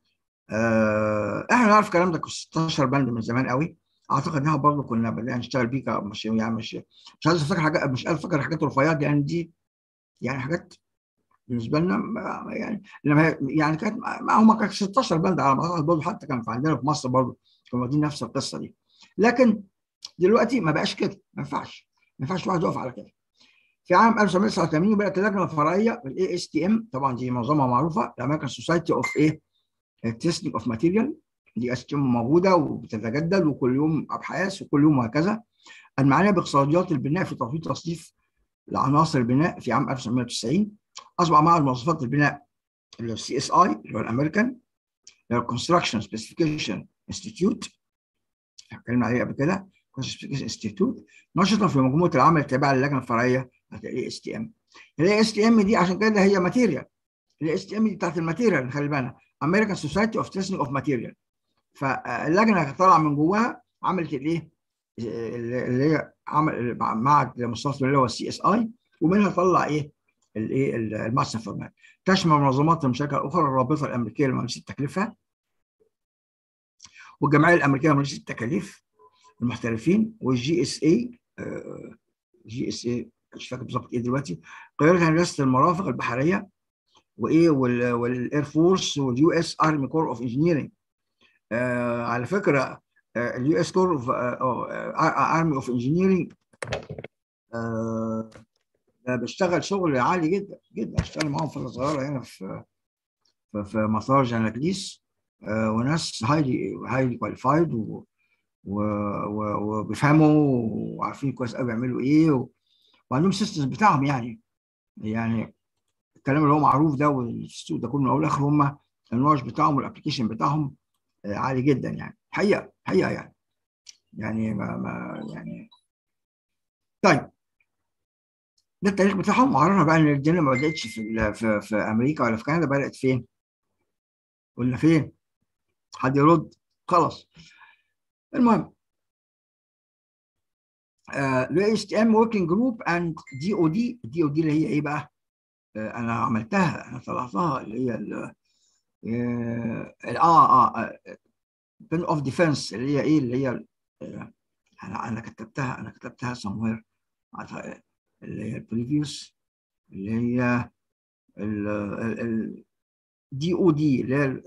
آه احنا نعرف الكلام ده 16 بند من زمان قوي اعتقد انها برضه كنا بدأنا نشتغل بيه مش يعني مش مش عايز افتكر حاجات مش عايز افتكر حاجات رفيعات يعني دي يعني حاجات بالنسبه لنا يعني لما يعني كانت ما هم كانت 16 بند على ما اعتقد برضه حتى كان في عندنا في مصر برضه كانوا واخدين نفس القصه دي لكن دلوقتي ما بقاش كده ما ينفعش ما ينفعش الواحد يقف على كده في عام 1989 بدات اللجنه الفرعيه بالاي اس تي ام طبعا دي منظمه معروفه الامريكان سوسايتي اوف ايه تيستنج اوف ماتيريال دي اس تي ام موجوده وبتتجدد وكل يوم ابحاث وكل يوم وهكذا المعنيه باقتصاديات البناء في تخطيط تصنيف لعناصر البناء في عام 1990 اصبح معهد مواصفات البناء اللي هو السي اس اي اللي هو الامريكان اللي هو الكونستراكشن سبيسيفيكيشن انستيتيوت اتكلمنا عليه قبل كده كونستراكشن انستيتيوت نشطا في مجموعه العمل التابعه للجنه الفرعيه بتاعت الاي اس تي ام الاي اس تي ام دي عشان كده هي ماتيريال الاي اس تي ام دي بتاعت الماتيريال خلي بالنا امريكان سوسايتي اوف تيستنج اوف ماتيريال فاللجنه طالعه من جواها عملت الايه اللي هي عمل معهد مصطفى اللي هو السي اس اي ومنها طلع ايه الايه الماستر فورمات تشمل منظمات المشاركه الاخرى الرابطه الامريكيه لمؤسسه التكلفه والجمعيه الامريكيه لمؤسسه التكاليف المحترفين والجي اس اي جي اس اي مش فاكر بالظبط ايه دلوقتي قيادة هندسه المرافق البحريه وايه والاير فورس واليو اس ارمي كور اوف انجينيرنج على فكره اليو اس كور اوف ارمي اوف انجينيرنج بشتغل شغل عالي جدا جدا اشتغل معاهم فتره صغيره هنا في في, في مطار جاناكليس وناس هايلي هايلي كواليفايد وبيفهموا وعارفين كويس قوي بيعملوا ايه و... وعندهم سيستمز بتاعهم يعني يعني الكلام اللي هو معروف ده والسوق ده كله من اول لاخر هم النوش بتاعهم والابلكيشن بتاعهم عالي جدا يعني حقيقه حقيقه يعني يعني ما, ما يعني طيب ده التاريخ بتاعهم وعرفنا بقى ان الدنيا ما بداتش في في, في امريكا ولا في كندا بدات فين؟ ولا فين؟ حد يرد خلاص المهم ال اس تي ام وركينج جروب اند دي او دي دي او دي اللي هي ايه بقى؟ uh, انا عملتها انا طلعتها اللي هي ال اه اه بين اوف ديفense اللي هي ايه اللي هي انا انا كتبتها انا كتبتها somewhere اللي هي البريفيوس اللي هي الدي او دي اللي هي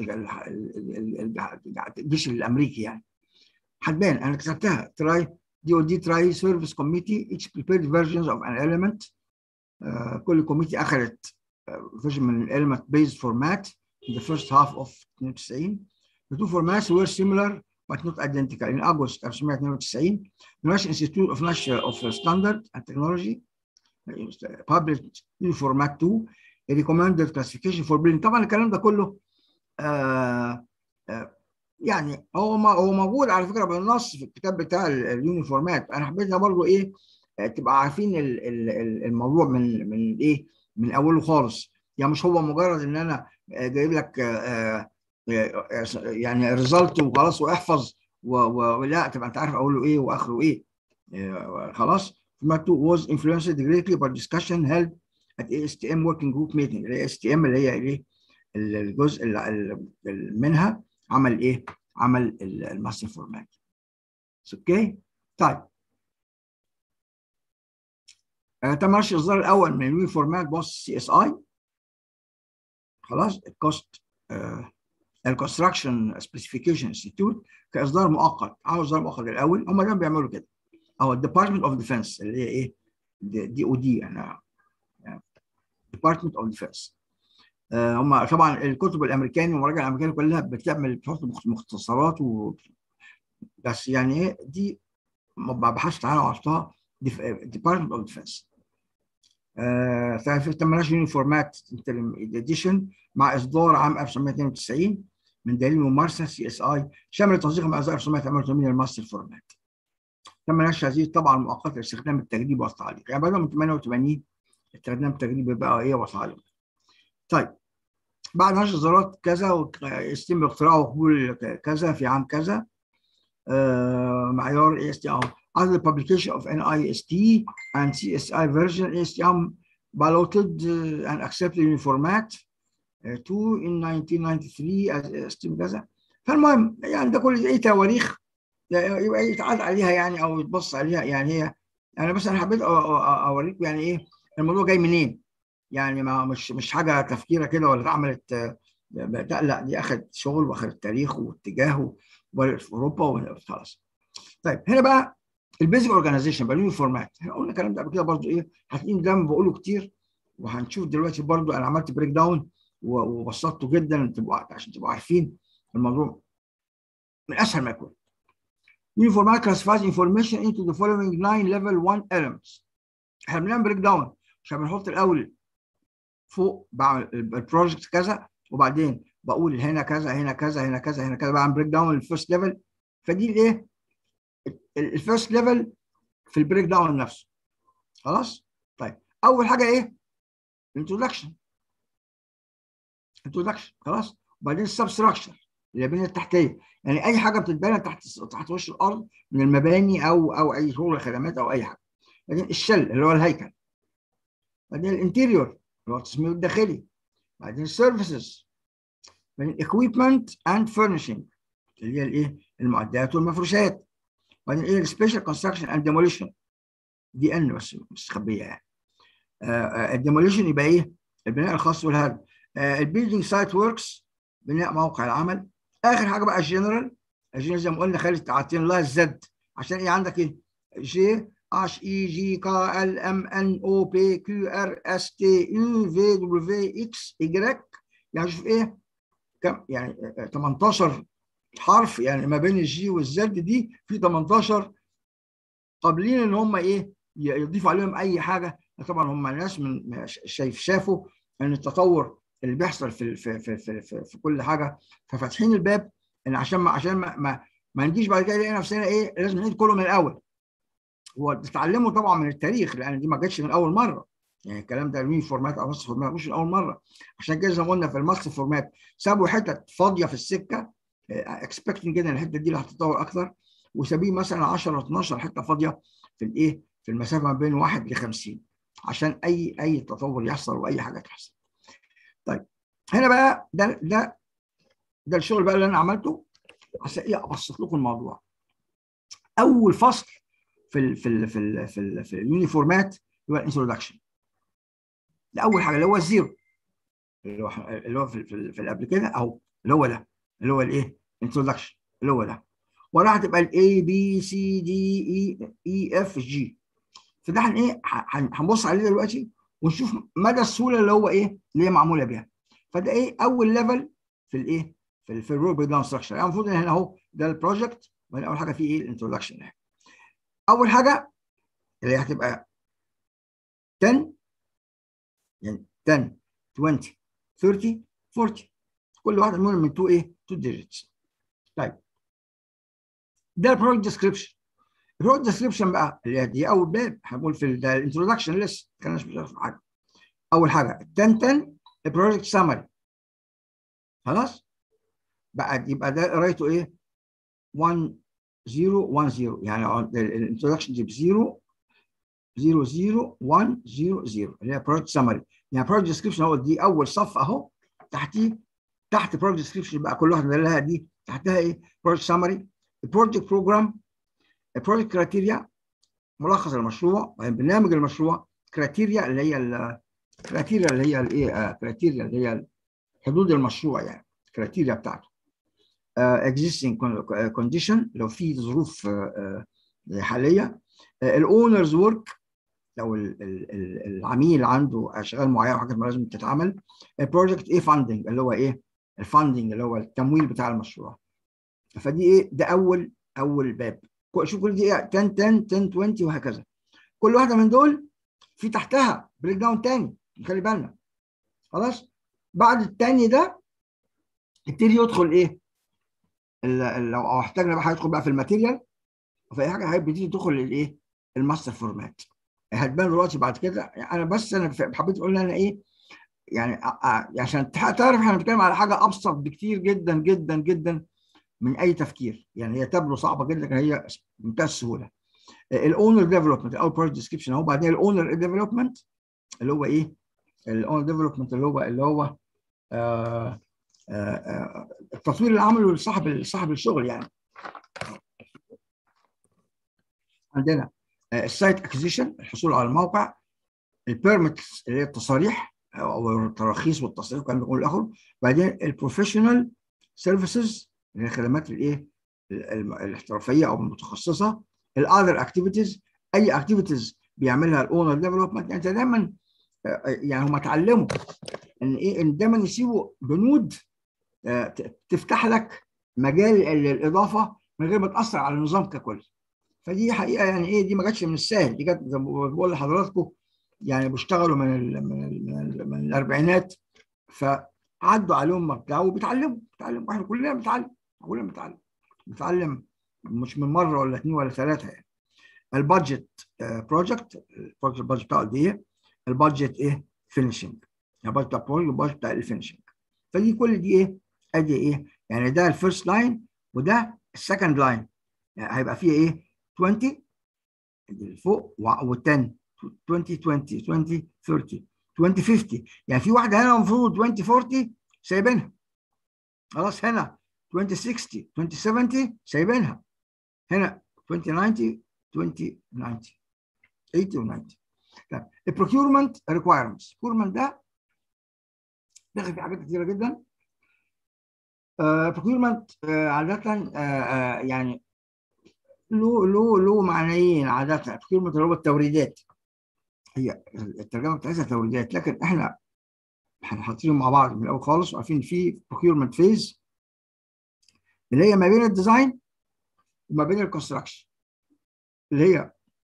الجيش الامريكي يعني هتبان انا كتبتها تراي دي او دي تراي سيرفيس كوميتي each prepared versions of an element uh, كل كوميتي اخذت فيرجن من الاليمنت based format in the first half of 92 The two formats were similar but not identical. In August 1992, the National Institute of National of Standard and Technology published new format 2 a recommended classification for building. طبعا الكلام ده كله آه آه يعني هو ما هو موجود على فكره بالنص في الكتاب بتاع اليونيفورمات انا حبيت برضه ايه تبقى عارفين الموضوع من من ايه من اوله خالص يعني مش هو مجرد ان انا جايب لك آه يعني ريزلت وخلاص واحفظ ولا تبقى انت عارف اوله ايه واخره ايه خلاص format 2 was influenced greatly by discussion held at ASTM working group meeting ال ASTM اللي هي ايه الجزء منها عمل ايه عمل الماستر فورمات اوكي طيب تم نشر الاصدار الاول من الوي فورمات بوس سي اس اي خلاص الكوست الكونستراكشن سبيسيفيكيشن انستيتيوت كاصدار مؤقت عاوز اصدار مؤقت الاول هم دايما بيعملوا كده او الديبارتمنت اوف ديفense اللي هي ايه دي او دي انا ديبارتمنت اوف ديفنس هم طبعا الكتب الامريكاني والمراجع الامريكاني كلها بتعمل بتحط مختصرات و بس يعني ايه دي بحثت عنها وعرفتها ديبارتمنت اوف ديفنس تم نشر يونيفورمات اديشن مع اصدار عام 1992 من دليل ممارسه سي اس اي شمل تنسيق مع اصدار 1988 الماستر فورمات تم نشر هذه طبعا مؤقته لاستخدام التجريب والتعليق يعني بدأ من 88 استخدام التجريب بقى ايه وتعليق طيب بعد نشر اصدارات كذا ويتم اختراع وقبول كذا في عام كذا آه معيار اي اس تي ام other publication of NIST and CSI version ASTM balloted uh, and accepted in format uh, 2 in 1993 as STM كذا فالمهم يعني ده كل ايه تواريخ يبقى يتعاد عليها يعني او يتبص عليها يعني هي انا بس انا حبيت اوريكم يعني ايه الموضوع جاي منين يعني ما مش مش حاجه تفكيره كده ولا اتعملت لا دي اخذت شغل واخذت تاريخ واتجاه في اوروبا وخلاص طيب هنا بقى البيزك اورجانيزيشن بقى فورمات احنا قلنا الكلام ده قبل كده برضو ايه هتلاقيني دايما بقوله كتير وهنشوف دلوقتي برضو انا عملت بريك داون وبسطته جدا تبقوا عشان تبقوا عارفين الموضوع من اسهل ما يكون Uniformat classifies information into the following nine level 1 elements. احنا بنعمل بريك داون عشان بنحط الاول فوق بعمل البروجكت كذا وبعدين بقول هنا كذا هنا كذا هنا كذا هنا كذا بعمل بريك داون للفيرست ليفل فدي الايه؟ الفيرست ليفل في البريك داون نفسه. خلاص؟ طيب اول حاجه ايه؟ انترودكشن. انترودكشن خلاص؟ وبعدين السبستراكشر اللي البنيه التحتيه يعني اي حاجه بتتبنى تحت تحت وش الارض من المباني او او اي شغل خدمات او اي حاجه بعدين الشل اللي هو الهيكل بعدين الانتيريور اللي هو التصميم الداخلي بعدين السيرفيسز بعدين الاكويبمنت اند فurniشنج اللي هي الايه المعدات والمفروشات بعدين ايه السبيشال كونستراكشن اند ديموليشن دي ان بس مستخبيه يعني الديموليشن يبقى ايه البناء الخاص بالهدم البيلدينج سايت وركس بناء موقع العمل اخر حاجه بقى الجنرال الجنرال زي ما قلنا خالد عاطين لها الزد عشان ايه عندك ايه جي اتش اي جي كا ال ام ان او بي كيو ار اس تي يو في دبليو اكس اجريك يعني شوف ايه كم يعني 18 حرف يعني ما بين الجي والزد دي في 18 قابلين ان هم ايه يضيفوا عليهم اي حاجه طبعا هم ناس من شايف شافوا ان التطور اللي بيحصل في في في في, في, في كل حاجه ففاتحين الباب ان عشان ما عشان ما ما, ما نجيش بعد كده نلاقي نفسنا ايه لازم نعيد كله من الاول وتتعلموا طبعا من التاريخ لان دي ما جاتش من اول مره يعني الكلام ده المين فورمات او ماستر فورمات مش من اول مره عشان كده زي ما قلنا في الماستر فورمات سابوا حتت فاضيه في السكه اكسبكتنج جدا الحته دي اللي هتتطور اكتر وسابين مثلا 10 12 حته فاضيه في الايه في المسافه ما بين 1 ل 50 عشان اي اي تطور يحصل واي حاجه تحصل. طيب هنا بقى ده ده ده الشغل بقى اللي انا عملته عشان ايه ابسط لكم الموضوع. اول فصل في ال في ال في ال في, ال في اليونيفورمات هو الانترودكشن. ده اول حاجه اللي هو الزيرو اللي هو اللي هو في, في, في اللي قبل كده اهو اللي هو ده اللي هو الايه؟ انترودكشن اللي هو ده. وراها هتبقى الاي بي سي دي اي اي اف جي. فده هن ايه هنبص عليه دلوقتي ونشوف مدى السهوله اللي هو ايه اللي هي معموله بيها فده ايه اول ليفل في الايه في في الروب بريك داون ستراكشر يعني المفروض ان هنا اهو ده البروجكت وهنا اول حاجه فيه ايه الانترودكشن اول حاجه اللي هتبقى 10 يعني 10 20 30 40 كل واحده منهم من 2 ايه 2 ديجيتس طيب ده البروجكت ديسكريبشن البروجكت ديسكريبشن بقى اللي هي دي اول باب هنقول في الانترودكشن لسه ما كناش بنعرف حاجه اول حاجه 10 10 البروجكت سامري خلاص بقى يبقى ده قرايته ايه 1 0 1 0 يعني الانترودكشن دي ب 0 0 0 1 0 0 اللي هي بروجكت سامري يعني بروجكت ديسكريبشن هو دي اول صف اهو تحتيه تحت بروجكت ديسكريبشن بقى كل واحده لها دي تحتها ايه بروجكت سامري البروجكت بروجرام البروجكت كرايتيريا ملخص المشروع برنامج المشروع كرايتيريا اللي هي الكرايتيريا اللي هي الايه كرايتيريا اللي هي حدود المشروع يعني الكرايتيريا بتاعته existing condition لو في ظروف حاليه الاونرز ورك لو العميل عنده اشغال معينه وحاجات لازم تتعمل البروجكت ايه فاندنج اللي هو ايه الفاندنج اللي هو التمويل بتاع المشروع فدي ايه ده اول اول باب شوف كل دي 10 10 10 20 وهكذا كل واحده من دول في تحتها بريك داون تاني خلي بالنا خلاص بعد التاني ده يبتدي يدخل ايه لو احتاجنا بقى هيدخل بقى في الماتيريال وفي اي حاجه هيبتدي تدخل الايه الماستر فورمات هتبان دلوقتي بعد كده انا بس انا حبيت اقول انا ايه يعني عشان تعرف احنا بنتكلم على حاجه ابسط بكتير جدا جدا جدا من اي تفكير يعني هي تبدو صعبه جدا لكن هي منتهى السهوله الاونر ديفلوبمنت اول بروجكت ديسكربشن اهو بعدين الاونر ديفلوبمنت اللي هو ايه الاونر ديفلوبمنت اللي هو اللي هو آآ آآ التطوير اللي عمله لصاحب صاحب الشغل يعني عندنا السايت اكوزيشن الحصول على الموقع البيرمتس اللي هي التصاريح او التراخيص والتصريح والكلام ده كله الاخر بعدين البروفيشنال سيرفيسز اللي هي الخدمات الايه الاحترافيه او المتخصصه الاذر اكتيفيتيز اي اكتيفيتيز بيعملها الاونر ديفلوبمنت انت دايما يعني هم اتعلموا ان ايه ان دايما يسيبوا بنود تفتح لك مجال للاضافه من غير ما تاثر على النظام ككل فدي حقيقه يعني ايه دي ما جاتش من السهل دي جت زي ما بقول لحضراتكم يعني بيشتغلوا من ال من ال من, ال من الاربعينات فعدوا عليهم مبدأ وبيتعلموا بيتعلموا احنا كلنا بنتعلم كلنا بنتعلم بنتعلم مش من مره ولا اثنين ولا ثلاثه يعني البادجت بروجكت البروجكت البادجت بتاعه قد ايه البادجت ايه فينشنج يعني البادجت بتاع البروجكت البادجت بتاع الفينشنج فدي كل دي ايه ادي ايه يعني ده الفيرست لاين وده السكند لاين يعني هيبقى فيه ايه 20 اللي فوق و10 20 20 20 30 20 50 يعني في واحده هنا المفروض 20 40 سايبينها خلاص هنا 20 60 20 70 سايبينها هنا 20 90 20 90 80 و 90 طيب البروكيورمنت ريكوايرمنتس البروكيورمنت ده داخل في حاجات كتيره جدا البروكيورمنت uh, uh, عاده uh, يعني له له له معنيين عاده البروكيورمنت اللي هو التوريدات هي الترجمه بتاعتها توريدات لكن احنا احنا حاطينهم مع بعض من الاول خالص وعارفين في بروكيورمنت فيز اللي هي ما بين الديزاين وما بين الكونستراكشن اللي هي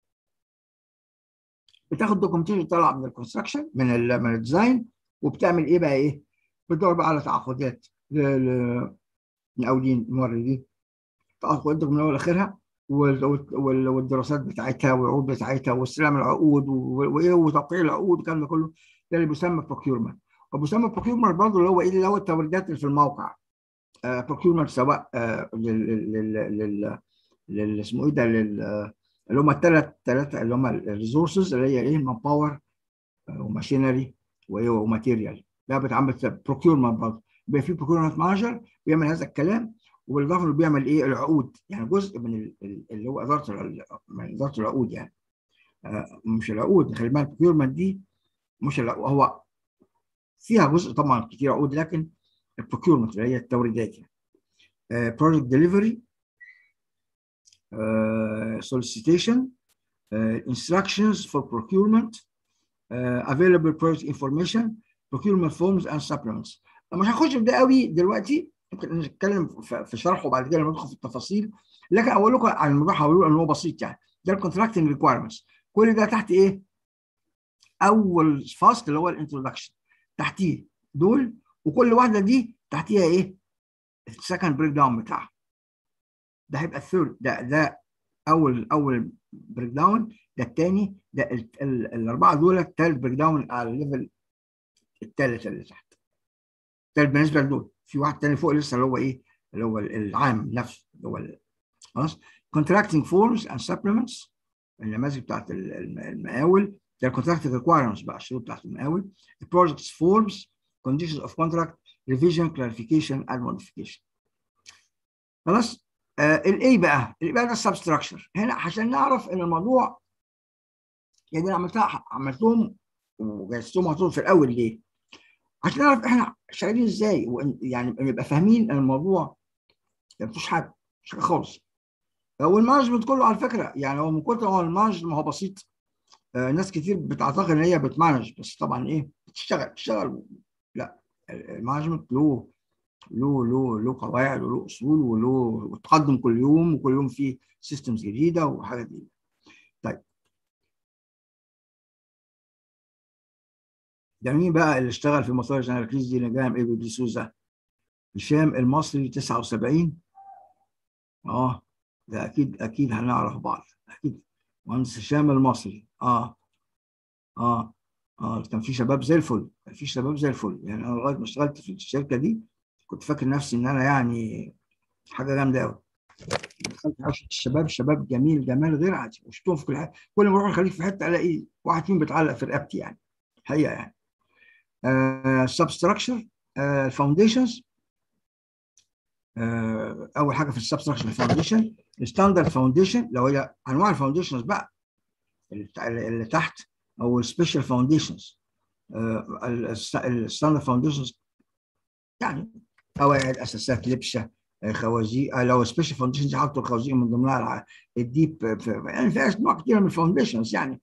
بتاخد دوكيومنتيشن طالعه من الكونستراكشن من ال من الديزاين وبتعمل ايه بقى ايه؟ بتدور بقى على تعاقدات للمقاولين الموردين تعاقدات من اول لاخرها والدراسات بتاعتها والعقود بتاعتها واستلام العقود وايه وتوقيع العقود والكلام ده كله ده اللي بيسمى بروكيورمنت وبيسمى بروكيورمنت برضه اللي هو ايه اللي هو التوريدات اللي في الموقع بروكيورمنت سواء لل لل اسمه ايه ده لل اللي هم الثلاث ثلاثه اللي هم الريسورسز اللي هي ايه مان باور وماشينري وماتيريال ده بيتعمل بروكيورمنت برضه بيبقى في بروكيورمنت مانجر بيعمل هذا الكلام وبالاضافه انه بيعمل ايه العقود يعني جزء من اللي هو اداره من اداره العقود يعني آه مش العقود خلي بالك البروكيورمنت دي مش العقود هو فيها جزء طبعا كتير عقود لكن البروكيورمنت اللي هي التوريدات يعني بروجكت ديليفري solicitation uh, instructions for procurement uh, available project information procurement forms and supplements مش هنخش في ده قوي دلوقتي ممكن نتكلم في شرحه بعد كده لما ندخل في التفاصيل لكن اقول لكم عن الموضوع هقول ان هو بسيط يعني ده الكونتراكتنج ريكوايرمنتس كل ده تحت ايه؟ اول فصل اللي هو الانترودكشن تحتيه دول وكل واحده دي تحتيها ايه؟ السكند بريك داون بتاعها ده هيبقى الثيرد ده ده اول اول بريك داون ده الثاني ده ال ال الاربعه دول الثالث بريك داون على الليفل الثالث اللي تحت ده بالنسبه لدول في واحد تاني فوق لسه اللي هو ايه اللي هو العام نفسه اللي هو خلاص contracting forms and supplements النماذج بتاعت المقاول ده الكونتراكت ريكوايرمنتس بقى الشروط بتاعت المقاول projects forms conditions of contract revision clarification and modification خلاص آه الاي بقى الاي بقى ده السبستراكشر هنا عشان نعرف ان الموضوع يعني انا عملتها عملتهم وجهزتهم محطوط في الاول ليه؟ عشان نعرف احنا شغالين ازاي يعني نبقى فاهمين ان الموضوع يعني مفيش حاجه مش حاجه خالص والمانجمنت كله على فكره يعني هو من كتر ما هو المانجمنت ما هو بسيط آه ناس كتير بتعتقد ان هي بتمانج بس طبعا ايه بتشتغل بتشتغل لا المانجمنت له له له له قواعد وله اصول وله وتقدم كل يوم وكل يوم في سيستمز جديده وحاجات جديده. طيب ده مين بقى اللي اشتغل في مصالح جنرال كريس دي نجام ايبو دي سوزا هشام المصري 79 اه ده اكيد اكيد هنعرف بعض اكيد مهندس هشام المصري اه اه اه كان في شباب زي الفل كان في شباب زي الفل يعني انا لغايه ما اشتغلت في الشركه دي كنت فاكر نفسي ان انا يعني حاجه جامده قوي دخلت عشرة الشباب شباب جميل جمال غير عادي وشفتهم في كل حاجه كل ما اروح الخليج في حته الاقي واحد فيهم بيتعلق في رقبتي يعني حقيقه يعني سبستراكشر الفاونديشنز اول حاجه في السبستراكشر الفاونديشن الستاندرد فاونديشن لو هي انواع الفاونديشنز بقى اللي تحت او السبيشال فاونديشنز الستاندرد فاونديشنز يعني قواعد اساسات لبشه خوازيق لو سبيشال فاونديشنز حطوا الخوازيق من ضمنها الديب يعني في انواع كتيره من الفاونديشنز يعني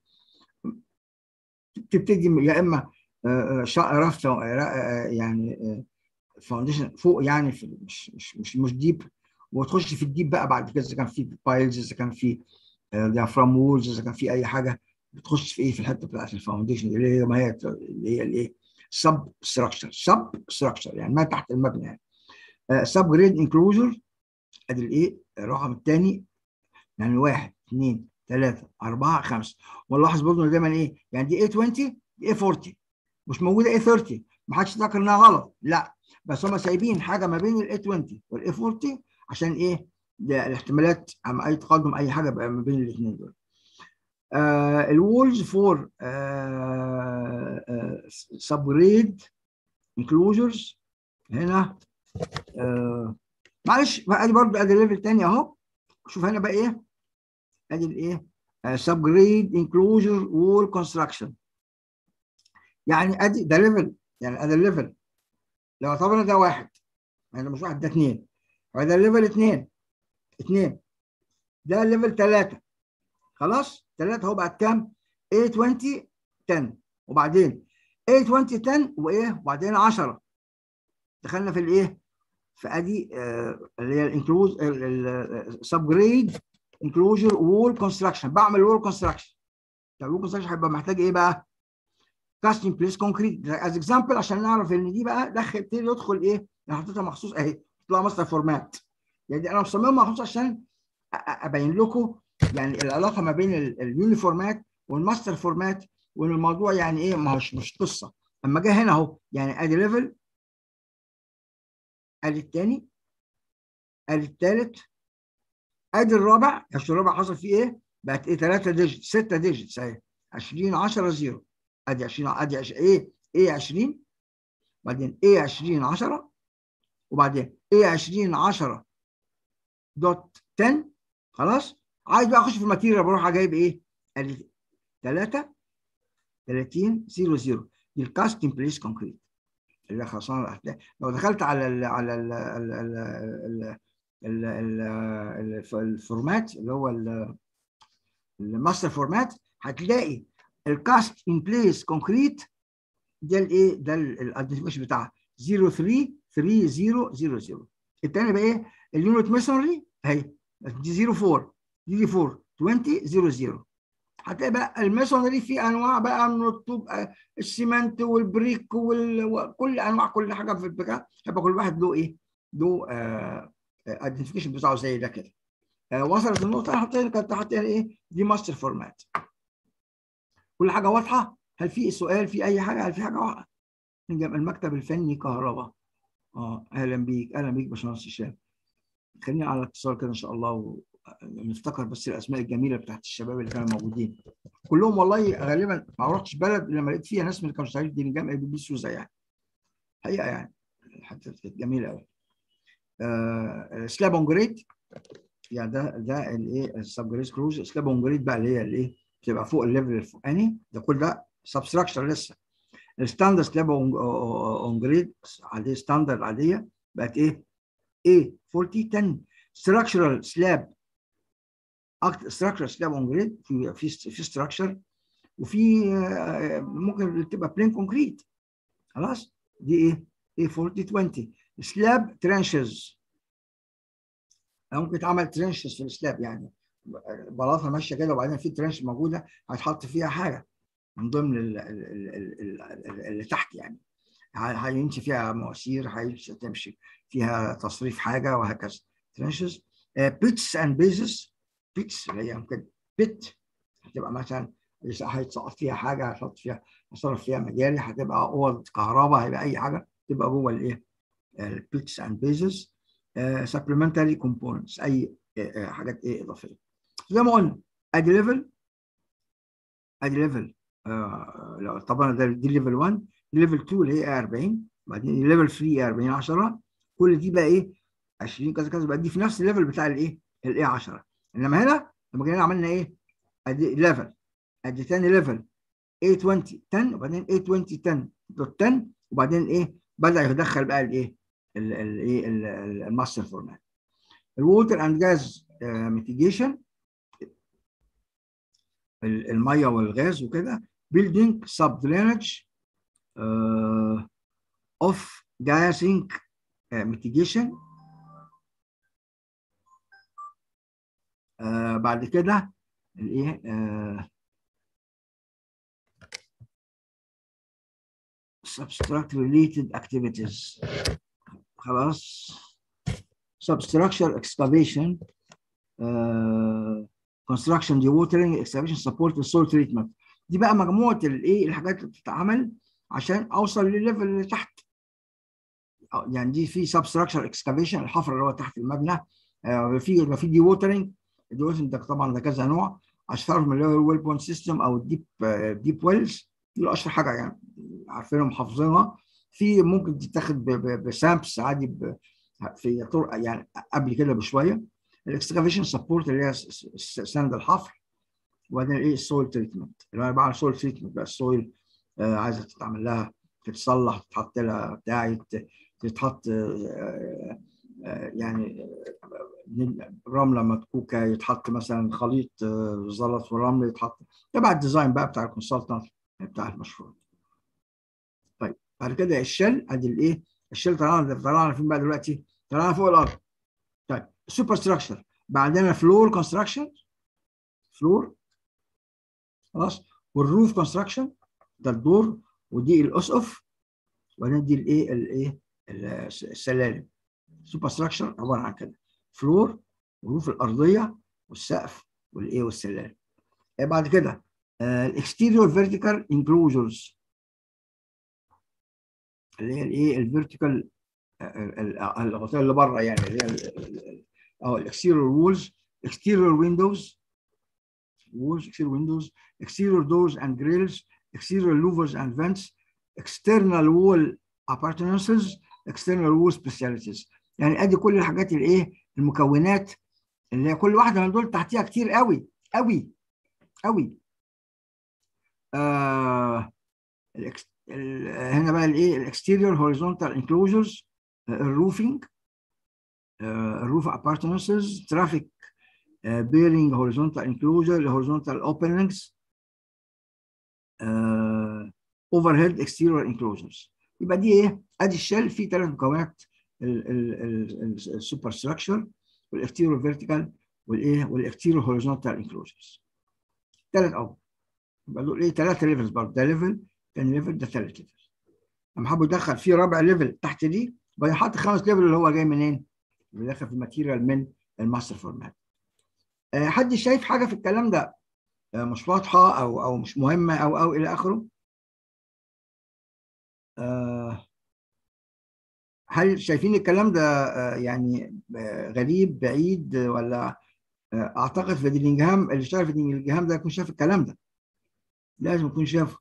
تبتدي يا اما رفت يعني فاونديشن فوق يعني في مش مش مش مش ديب وتخش في الديب بقى بعد كده اذا كان في بايلز اذا كان في ديافرام وولز اذا كان في اي حاجه بتخش في ايه في الحته بتاعت الفاونديشن اللي هي ما هي اللي هي الايه سب ستراكشر سب ستراكشر يعني ما تحت المبنى يعني سب جريد انكلوجر ادي الايه الرقم الثاني يعني واحد اثنين ثلاثة أربعة خمسة ونلاحظ برضه دايما إيه يعني دي A20 دي A40 مش موجودة A30 ما حدش يفكر إنها غلط لا بس هم سايبين حاجة ما بين ال A20 وال A40 عشان إيه ده الاحتمالات أما أي تقدم أي حاجة بقى ما بين الاثنين دول آه الوولز فور سبريد انكلوجرز هنا آه معلش بقى ادي برضه ادي ليفل تاني اهو شوف هنا بقى ايه ادي الايه سب جريد انكلوجر وول كونستراكشن يعني ادي ده ليفل يعني ادي الليفل لو اعتبرنا ده واحد يعني مش واحد ده اثنين وده الليفل اثنين اثنين ده ليفل ثلاثة خلاص ثلاثة هو بعد كام؟ 820 10 وبعدين 820 10 وايه؟ وبعدين 10 دخلنا في الايه؟ في ادي آه اللي هي الانكلوز السب جريد انكلوجر وول كونستراكشن بعمل وول كونستراكشن طب الوول كونستراكشن هيبقى محتاج ايه بقى؟ كاستنج بليس كونكريت از اكزامبل عشان نعرف ان دي بقى دخل يبتدي يدخل ايه؟ انا حطيتها مخصوص اهي طلع ماستر فورمات يعني دي انا مصممها مخصوص عشان ابين لكم يعني العلاقه ما بين اليونيفورمات والماستر فورمات وان الموضوع يعني ايه ما هوش مش قصه اما جه هنا اهو يعني ادي ليفل ادي الثاني ادي الثالث ادي الرابع عشان الرابع حصل فيه ايه؟ بقت ايه 3 ديجيت 6 ديجيتس اهي 20 10 0 ادي 20 ادي 20 ايه ايه 20 بعدين ايه 20 10 وبعدين ايه 20 10 دوت 10 خلاص عايز بقى اخش في الماتيريال بروح جايب ايه؟ ادي 3 30 0 0 دي الكاستنج بليس كونكريت اللي خلصنا لو دخلت على ال على ال ال ال ال ال الفورمات اللي هو الماستر فورمات هتلاقي الكاست ان بليس كونكريت ده الايه ده الايدنتيفيكيشن بتاعها 033000 الثاني بقى ايه اليونت ميسونري اهي دي 04 دي دي 4 20 00 هتلاقي بقى الميسونري في انواع بقى من الطوب السيمنت والبريك وكل انواع كل حاجه في البتاع يبقى كل واحد له ايه؟ له ايدنتيفيكيشن بتاعه زي ده كده آه وصلت النقطه حطينا كانت حطينا ايه؟ دي ماستر فورمات كل حاجه واضحه؟ هل في سؤال في اي حاجه؟ هل في حاجه واضحه؟ المكتب الفني كهرباء اه اهلا بيك اهلا بيك باشمهندس هشام خلينا على اتصال كده ان شاء الله ونفتكر بس الاسماء الجميله بتاعت الشباب اللي كانوا موجودين كلهم والله غالبا ما رحتش بلد الا لما لقيت فيها ناس من اللي كانوا شغالين دي جامعه بي بي سوزا يعني حقيقه يعني حتى كانت جميله قوي آه سلاب اون جريد يعني ده ده الايه السبجريس كروز سلاب اون جريد بقى اللي هي الايه بتبقى فوق الليفل الفوقاني ده كل ده سبستراكشر لسه الستاندرد سلاب اون جريد عليه ستاندرد عاديه بقت ايه؟ ايه 40 10 structural slab structural slab on grade في في في structure وفي ممكن تبقى بلين كونكريت خلاص دي ايه؟ ايه 40 20 سلاب ترانشز ممكن تعمل ترانشز في السلاب يعني بلاطه ماشيه كده وبعدين في ترانش موجوده هتحط فيها حاجه من ضمن اللي تحت يعني هيمشي فيها مواسير هتمشي فيها تصريف حاجه وهكذا ترانشز بيتس اند بيزس بيتس اللي هي ممكن بيت هتبقى مثلا هيتسقط فيها حاجه هتحط فيها هتصرف فيها مجاري هتبقى اوض كهرباء هيبقى اي حاجه تبقى جوه الايه البيتس اند بيزس سبلمنتري كومبوننتس اي حاجات ايه اضافيه زي ما قلنا ادي ليفل ادي ليفل طبعا ده دي ليفل 1 دي ليفل 2 اللي هي 40 بعدين ليفل 3 40 10 كل دي بقى ايه 20 كذا كذا بقى دي في نفس الليفل بتاع الايه الاي 10 انما هنا لما جينا عملنا ايه ادي ليفل ادي ثاني ليفل 820 10 وبعدين 820 10 دوت 10 وبعدين ايه بدا يدخل بقى الايه الايه الماستر فورمات الووتر اند جاز ميتيجيشن الميه والغاز وكده building sub drainage uh, of gassing uh, mitigation uh, بعد كده الايه uh, substruct related activities خلاص substructure excavation uh, construction dewatering excavation support soil treatment دي بقى مجموعه الايه الحاجات اللي بتتعمل عشان اوصل للليفل اللي تحت يعني دي في سبستراكشر اكسكافيشن الحفر اللي هو تحت المبنى آه في في دي ووترنج الدي ووترنج ده طبعا ده كذا نوع اشهر من اللي هو الويل بون سيستم او الديب ديب ويلز دول اشهر حاجه يعني عارفينهم حافظينها في ممكن تتاخد بسامبس عادي في طرق يعني قبل كده بشويه الاكسكافيشن سبورت اللي هي سند الحفر وبعدين ايه السويل تريتمنت اللي هو بقى السويل تريتمنت بقى السويل آه عايزه تتعمل لها تتصلح تتحط لها بتاع تتحط آه آه يعني رمله مدكوكه يتحط مثلا خليط زلط ورمل يتحط تبع الديزاين بقى بتاع الكونسلتنت بتاع المشروع طيب بعد كده الشل ادي الايه الشل طلعنا طلعنا فين بقى دلوقتي طلعنا فوق الارض طيب سوبر ستراكشر بعدين فلور كونستراكشن فلور خلاص والروف كونستراكشن ده الدور ودي الاسقف وبعدين دي الايه الايه السلالم سوبر ستراكشر عباره عن كده فلور وروف الارضيه والسقف والايه والسلال بعد كده الاكستيريور فيرتيكال انكلوجرز اللي هي الايه الفيرتيكال الغطاء اللي بره يعني اللي هي اه الاكستيريور وولز exterior windows walls exterior windows exterior doors and grills exterior louvers and vents external wall appurtenances external wall specialities يعني ادي كل الحاجات الايه المكونات اللي هي كل واحده من دول تحتيها كتير قوي قوي قوي آه هنا بقى الايه الاكستيريور هوريزونتال انكلوجرز الروفينج الروف appurtenances traffic uh, bearing horizontal enclosure horizontal openings uh, overhead exterior enclosures يبقى دي ايه ادي الشل فيه ثلاث مكونات السوبر ستراكشر والاكستيريور فيرتيكال والايه والاكستيريور هوريزونتال انكلوجرز ثلاث اول يبقى دول ايه ثلاثه ليفلز برضه ده ليفل ثاني ليفل ده ثالث ليفل لما حبوا يدخل فيه رابع ليفل تحت دي يبقى يحط خمس ليفل اللي هو جاي منين؟ اللي داخل في الماتيريال من الماستر فورمات أه حد شايف حاجه في الكلام ده أه مش واضحه او او مش مهمه او او الى اخره أه هل شايفين الكلام ده يعني غريب بعيد ولا اعتقد في ديلينجهام اللي اشتغل في ديلينجهام ده يكون شاف الكلام ده لازم يكون شافه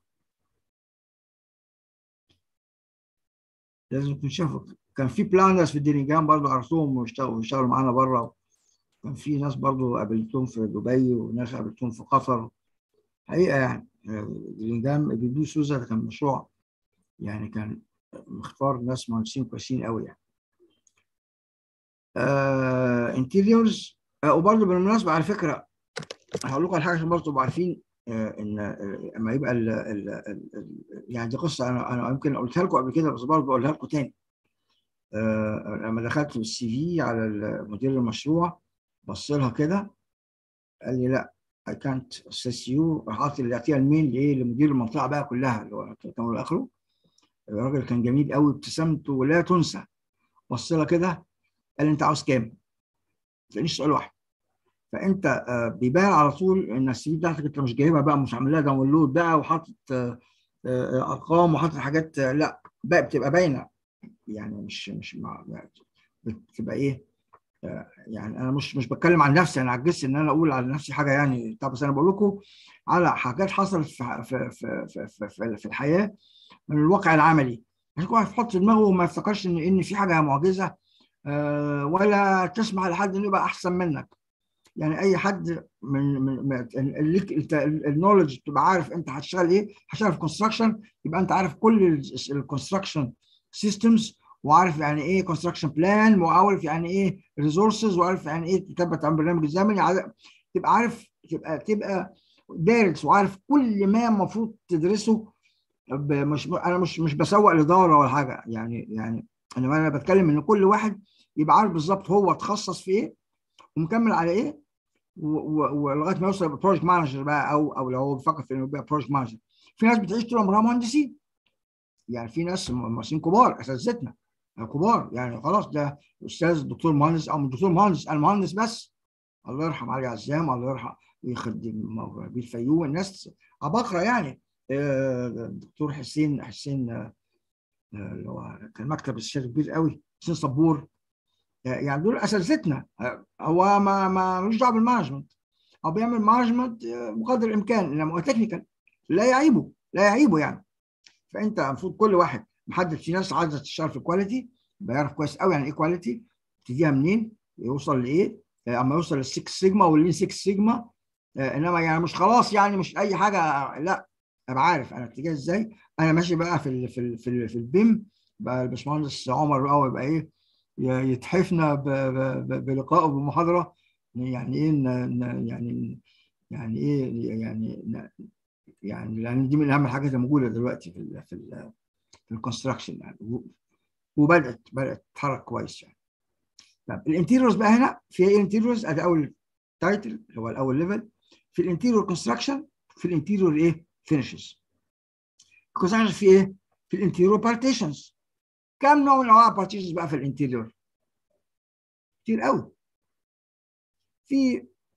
لازم يكون شافه كان في بلانرز في ديلينجهام برضه عرفتهم واشتغلوا معانا بره كان في ناس برضه قابلتهم في دبي وناس قابلتهم في قطر حقيقه يعني ديلينجهام بيدو سوزا ده كان مشروع يعني كان مختار ناس مهندسين كويسين قوي يعني آه انتيريورز آه وبرضه بالمناسبه على فكره هقول لكم على حاجه عشان برضه تبقوا عارفين آه ان لما يبقى ال ال ال يعني دي قصه انا انا يمكن قلتها لكم قبل كده بس برضه اقولها لكم تاني آه لما دخلت في السي في على مدير المشروع بص لها كده قال لي لا اي كانت اسس يو حاطط اللي اعطيها الميل لايه لمدير المنطقه بقى كلها اللي هو كان اخره الراجل كان جميل قوي ابتسامته لا تنسى بص لها كده قال لي انت عاوز كام؟ ما تسالنيش سؤال واحد فانت آه بيبان على طول ان السي في بتاعتك انت مش جايبها بقى مش عامل لها داونلود بقى وحاطط آه آه ارقام وحاطط حاجات لا بقى بتبقى باينه يعني مش مش مع بتبقى ايه يعني انا مش مش بتكلم عن نفسي انا عجزت ان انا اقول على نفسي حاجه يعني طب بس انا بقول لكم على حاجات حصلت في في في في, في, في الحياه من الواقع العملي عشان كل واحد يحط في دماغه وما يفتكرش ان ان في حاجه معجزه أه ولا تسمح لحد انه يبقى احسن منك يعني اي حد من من ليك انت النولج تبقى عارف انت هتشتغل ايه هتشتغل في كونستراكشن يبقى انت عارف كل الكونستراكشن سيستمز وعارف يعني ايه كونستراكشن بلان وعارف يعني ايه ريسورسز وعارف يعني ايه تثبت عن برنامج الزمني تبقى عارف تبقى تبقى دارس وعارف كل ما المفروض تدرسه مش انا مش مش بسوق لاداره ولا حاجه يعني يعني انا انا بتكلم ان كل واحد يبقى عارف بالظبط هو اتخصص في ايه ومكمل على ايه ولغايه ما يوصل يبقى بروجكت مانجر بقى او او لو هو بيفكر في انه يبقى بروجكت مانجر في ناس بتعيش طول عمرها مهندسين يعني في ناس مهندسين كبار اساتذتنا كبار يعني خلاص ده استاذ دكتور مهندس او دكتور مهندس المهندس بس الله يرحم علي عزام الله يرحم يخدم بالفيوم الناس عباقره يعني الدكتور حسين حسين اللي هو كان مكتب الشيخ كبير قوي حسين صبور يعني دول اساتذتنا هو ما ما ملوش دعوه بالمانجمنت او بيعمل مانجمنت بقدر الامكان لما هو تكنيكال لا يعيبه لا يعيبه يعني فانت المفروض كل واحد محدد في ناس عايزه تشتغل في الكواليتي بيعرف كويس قوي يعني ايه كواليتي تديها منين يوصل لايه اما يوصل للسكس سيجما واللين 6 سيجما انما يعني مش خلاص يعني مش اي حاجه لا ابقى عارف انا اتجاه ازاي انا ماشي بقى في ال في ال في, ال في البيم بقى الباشمهندس عمر بقى يبقى ايه يتحفنا بلقائه بمحاضره يعني ايه يعني يعني ايه يعني يعني لان دي من اهم الحاجات الموجوده دلوقتي في ال في ال في الكونستراكشن يعني وبدات بدات تتحرك كويس يعني طب الانتيريورز بقى هنا في ايه الانتيريورز ادي اول تايتل اللي هو الاول ليفل في الانتيريور كونستراكشن في الانتيريور ايه فينيشز الكونستراكشن في ايه في الانتيريور بارتيشنز كم نوع من انواع البارتيشنز بقى في الانتيريور كتير قوي في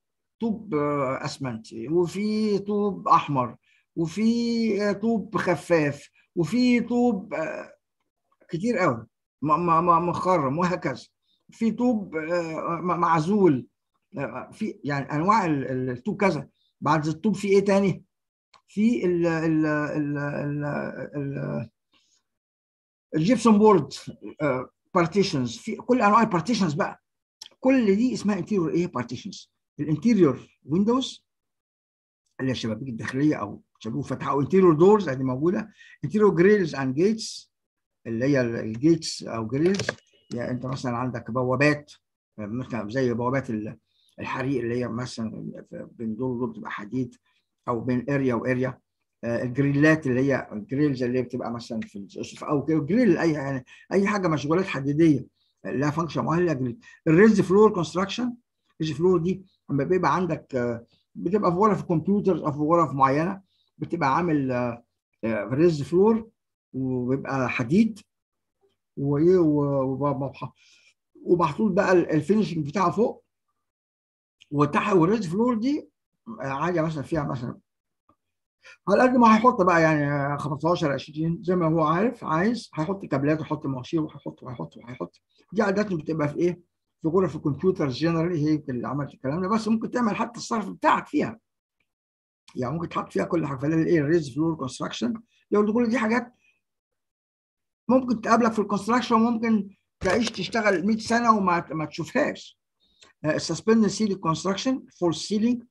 طوب آه، اسمنتي وفي طوب احمر وفي آه، طوب خفاف وفي طوب آه، كتير قوي م- م- م- مخرم وهكذا في طوب آه، م- معزول آه، في يعني انواع ال- ال- الطوب كذا بعد الطوب في ايه تاني في ال ال ال ال ال الجيبسون بورد بارتيشنز في كل انواع البارتيشنز بقى كل دي اسمها انتيريور ايه بارتيشنز الانتيريور ويندوز اللي هي الشبابيك الداخليه او شبابيك فتحه او انتيريور دورز ادي موجوده انتيريور جريلز اند جيتس اللي هي الجيتس او جريلز يعني انت مثلا عندك بوابات مثلا زي بوابات ال- الحريق اللي هي مثلا بين دول ودول بتبقى حديد او بين اريا واريا الجريلات اللي هي الجريلز اللي هي بتبقى مثلا في الاسف او جريل اي يعني اي حاجه مشغولات حديديه لها فانكشن معين لها جريل الريز فلور كونستراكشن الريز فلور دي لما بيبقى عندك آه، بتبقى في غرف الكمبيوتر او في غرف معينه بتبقى عامل ريز فلور وبيبقى حديد وايه و- ومح- ومحطوط بقى ال- الفينشنج بتاعه فوق وتحت والريز فلور دي آه، عاليه مثلا فيها مثلا على قد ما هيحط بقى يعني 15 20 زي ما هو عارف عايز هيحط كابلات ويحط مواسير وهيحط وهيحط وهيحط دي عادة بتبقى في ايه؟ في غرف الكمبيوتر جنرالي هي اللي عملت الكلام ده بس ممكن تعمل حتى الصرف بتاعك فيها يعني ممكن تحط فيها كل حاجه فده ايه الريز فلور كونستراكشن يقول كل دي حاجات ممكن تقابلك في الكونستراكشن وممكن تعيش تشتغل 100 سنه وما ما تشوفهاش السسبند سيلينج كونستراكشن فور سيلينج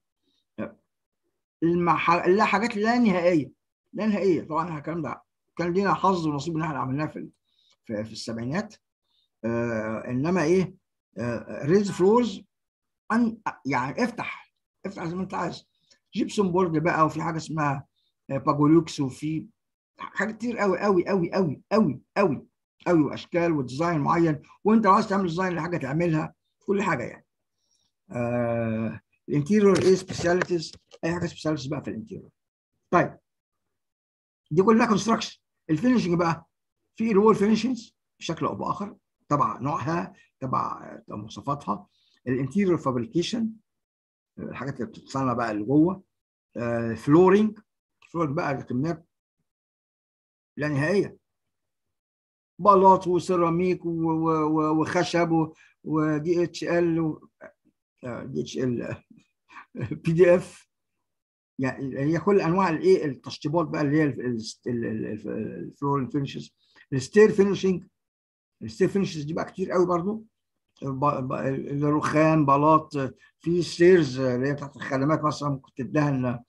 لها حاجات لا نهائيه لا نهائيه طبعا الكلام ده كان لينا حظ ونصيب ان احنا عملناه في في, في السبعينات آه انما ايه آه ريز فلورز أن يعني افتح افتح زي ما انت عايز جيبسون بورد بقى وفي حاجه اسمها آه، باجولوكس وفي حاجات كتير قوي قوي قوي قوي قوي قوي قوي واشكال وديزاين معين وانت لو عايز تعمل ديزاين لحاجه تعملها كل حاجه يعني آه الانتيريور ايه سبيشاليتيز اي حاجه سبيشاليتيز بقى في الانتيريور طيب دي كلها كونستراكشن الفينشنج بقى في الوول فينشنجز بشكل او باخر تبع نوعها تبع مواصفاتها الانتيريور فابريكيشن الحاجات اللي بتتصنع بقى اللي جوه فلورنج فلورنج بقى الكميات لا نهائيه بلاط وسيراميك و- و- و- وخشب ودي اتش ال دي اتش ال بي دي اف يعني هي كل انواع الايه التشطيبات بقى اللي هي الفلور فينشز الستير فينشنج الستير فينشز دي بقى كتير قوي برضو ب- ب- الرخام بلاط في ستيرز اللي هي بتاعت الخدمات مثلا ممكن تدهن آه،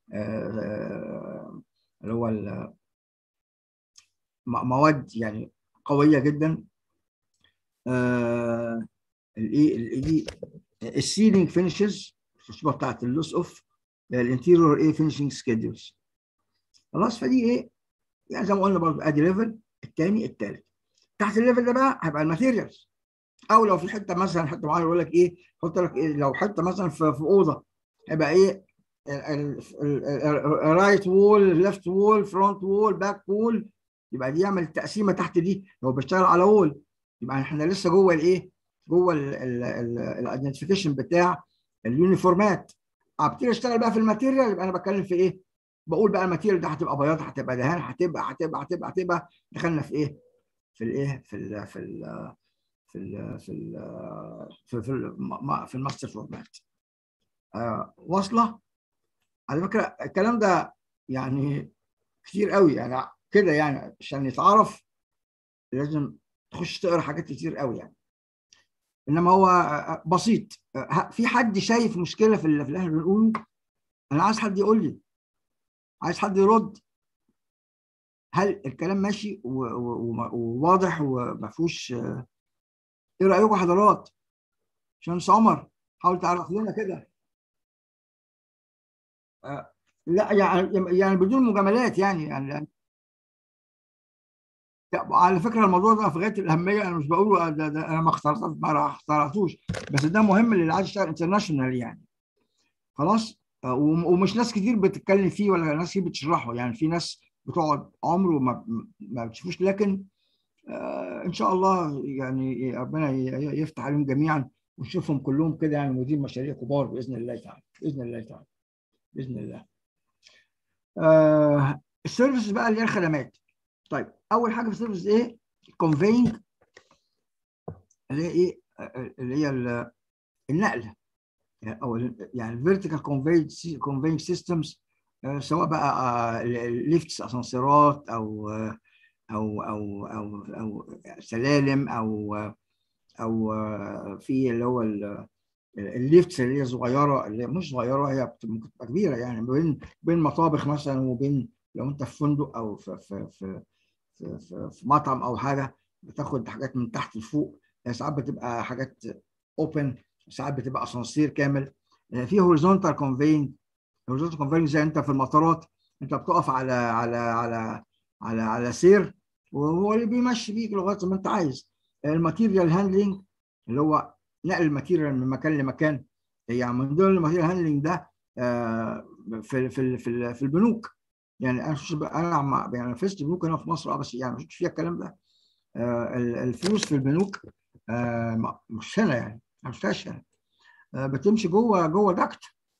آه، اللي هو ال- م- مواد يعني قويه جدا آه، الايه الايه السيلينج فينشز التشطيبه بتاعت اللوس اوف الانتيريور ايه فينشنج سكيدولز خلاص فدي ايه يعني زي ما قلنا برضه ادي ليفل الثاني الثالث تحت الليفل ده بقى هيبقى الماتيريالز او لو في حته مثلا حته معينه يقول لك ايه يحط لك إيه لو حته مثلا في, في اوضه هيبقى ايه رايت وول ليفت وول فرونت وول باك وول يبقى دي يعمل تقسيمه تحت دي لو بيشتغل على وول يبقى احنا لسه جوه الايه جوه الايدنتيفيكيشن بتاع اليونيفورمات ابتدي اشتغل بقى في الماتيريال يبقى انا بتكلم في ايه بقول بقى الماتيريال ده هتبقى بياض هتبقى دهان هتبقى هتبقى هتبقى هتبقى دخلنا في ايه في الايه في ال في ال في ال في ال في, في, الم- في الماستر فورمات آه واصله على فكره الكلام ده يعني كتير قوي يعني كده يعني عشان يتعرف لازم تخش تقرا حاجات كتير قوي يعني انما هو آه، بسيط آه، في حد شايف مشكله في اللي في اللي احنا بنقوله انا عايز حد يقول لي عايز حد يرد هل الكلام ماشي و- و- وم- وواضح وما فيهوش آه، ايه رايكم حضرات شمس عمر حاول تعرف لنا كده آه، لا يعني يعني بدون مجاملات يعني يعني على فكره الموضوع ده في غايه الاهميه انا مش بقوله ده ده انا ما اخترعت ما اخترعتوش بس ده مهم للي عايز يشتغل انترناشونال يعني خلاص آه، وم- ومش ناس كتير بتتكلم فيه ولا ناس كتير بتشرحه يعني في ناس بتقعد عمر وما ما بتشوفوش لكن آه، ان شاء الله يعني ربنا ي- يفتح عليهم جميعا ونشوفهم كلهم كده يعني مدير مشاريع كبار باذن الله تعالى باذن الله تعالى باذن الله آه السيرفيس بقى اللي هي الخدمات طيب اول حاجه في السيرفيس ايه conveying اللي هي ايه اللي هي النقل او يعني vertical conveying conveying systems سواء بقى ليفتس اسانسيرات او او او او او سلالم او او في اللي هو الليفتس اللي هي صغيره اللي مش صغيره هي ممكن تبقى كبيره يعني بين بين مطابخ مثلا وبين لو انت في فندق او في في في في, في, في مطعم او حاجه بتاخد حاجات من تحت لفوق ساعات بتبقى حاجات اوبن ساعات بتبقى اسانسير كامل في هوريزونتال كونفينج هوريزونتال كونفينج زي انت في المطارات انت بتقف على على على على على سير وهو اللي بيمشي بيك لغايه ما انت عايز الماتيريال هاندلنج اللي هو نقل الماتيريال من مكان لمكان يعني من ضمن الماتيريال هاندلنج ده في في في, في البنوك يعني انا انا يعني نفذت بنوك هنا في مصر بس يعني مش فيها الكلام ده الفلوس في البنوك مش هنا يعني ما شفتهاش هنا بتمشي جوه جوه داكت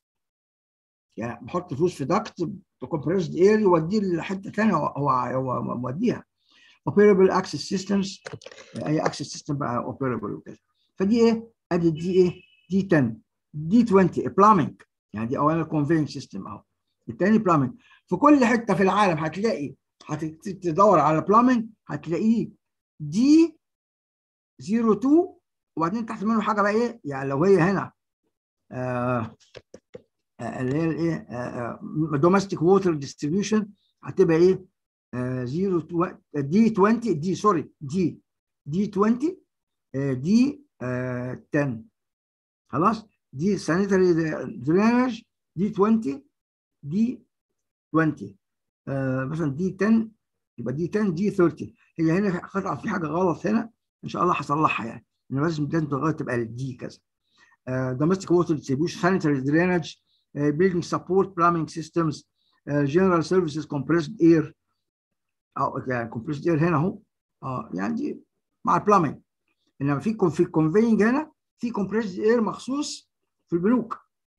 يعني بحط فلوس في داكت بكمبريسد اير يوديه لحته ثانيه هو هو موديها اوبيربل اكسس سيستمز اي اكسس سيستم بقى اوبيربل وكده فدي ايه؟ ادي دي ايه؟ دي 10 دي 20 بلامينج يعني دي اولا كونفينج سيستم اهو الثاني بلامينج في كل حته في العالم هتلاقي هتدور على بلامينج هتلاقيه دي 02 وبعدين تحت منه حاجه بقى ايه يعني لو هي هنا آه اللي هي الايه دوميستيك ووتر ديستريبيوشن هتبقى ايه آه 0 دي 20 دي سوري دي دي 20 آه دي آه 10 خلاص دي سانيتري درينج دي 20 دي 20 آه مثلا دي 10 يبقى دي 10 دي 30 هي هنا قطع في حاجه غلط هنا ان شاء الله هصلحها يعني ان لازم لازم تغير تبقى الدي كذا domestic water distribution sanitary drainage uh, building support plumbing systems uh, general services compressed air او يعني compressed air هنا اهو اه يعني دي مع البلامينج انما في في الكونفينج هنا في compressed air مخصوص في البنوك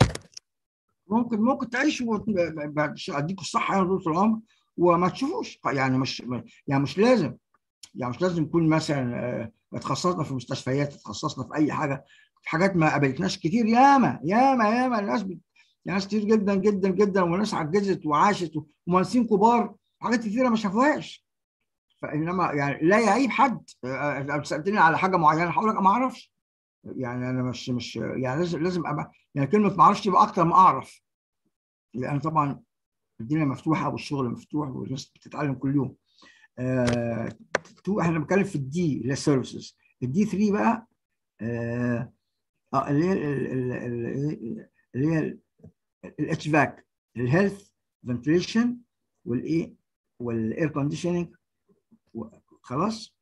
ممكن ممكن تعيشوا اديكم الصحه يعني طول العمر وما تشوفوش يعني مش يعني مش لازم يعني مش لازم نكون مثلا اتخصصنا في مستشفيات اتخصصنا في اي حاجه في حاجات ما قابلتناش كتير ياما ياما ياما الناس بت... ناس كتير جدا جدا جدا وناس عجزت وعاشت ومهندسين كبار حاجات كتيره ما شافوهاش فانما يعني لا يعيب حد لو سالتني على حاجه معينه هقول لك ما اعرفش يعني انا مش مش يعني لازم لازم ابقى يعني كلمه ما اعرفش تبقى اكتر ما اعرف لان طبعا الدنيا مفتوحه والشغل مفتوح والناس بتتعلم كل يوم آه احنا بنتكلم في الدي اللي هي السيرفيسز الدي 3 بقى اه اللي هي اللي هي الاتش فاك الهيلث فنتليشن والايه والاير كونديشننج خلاص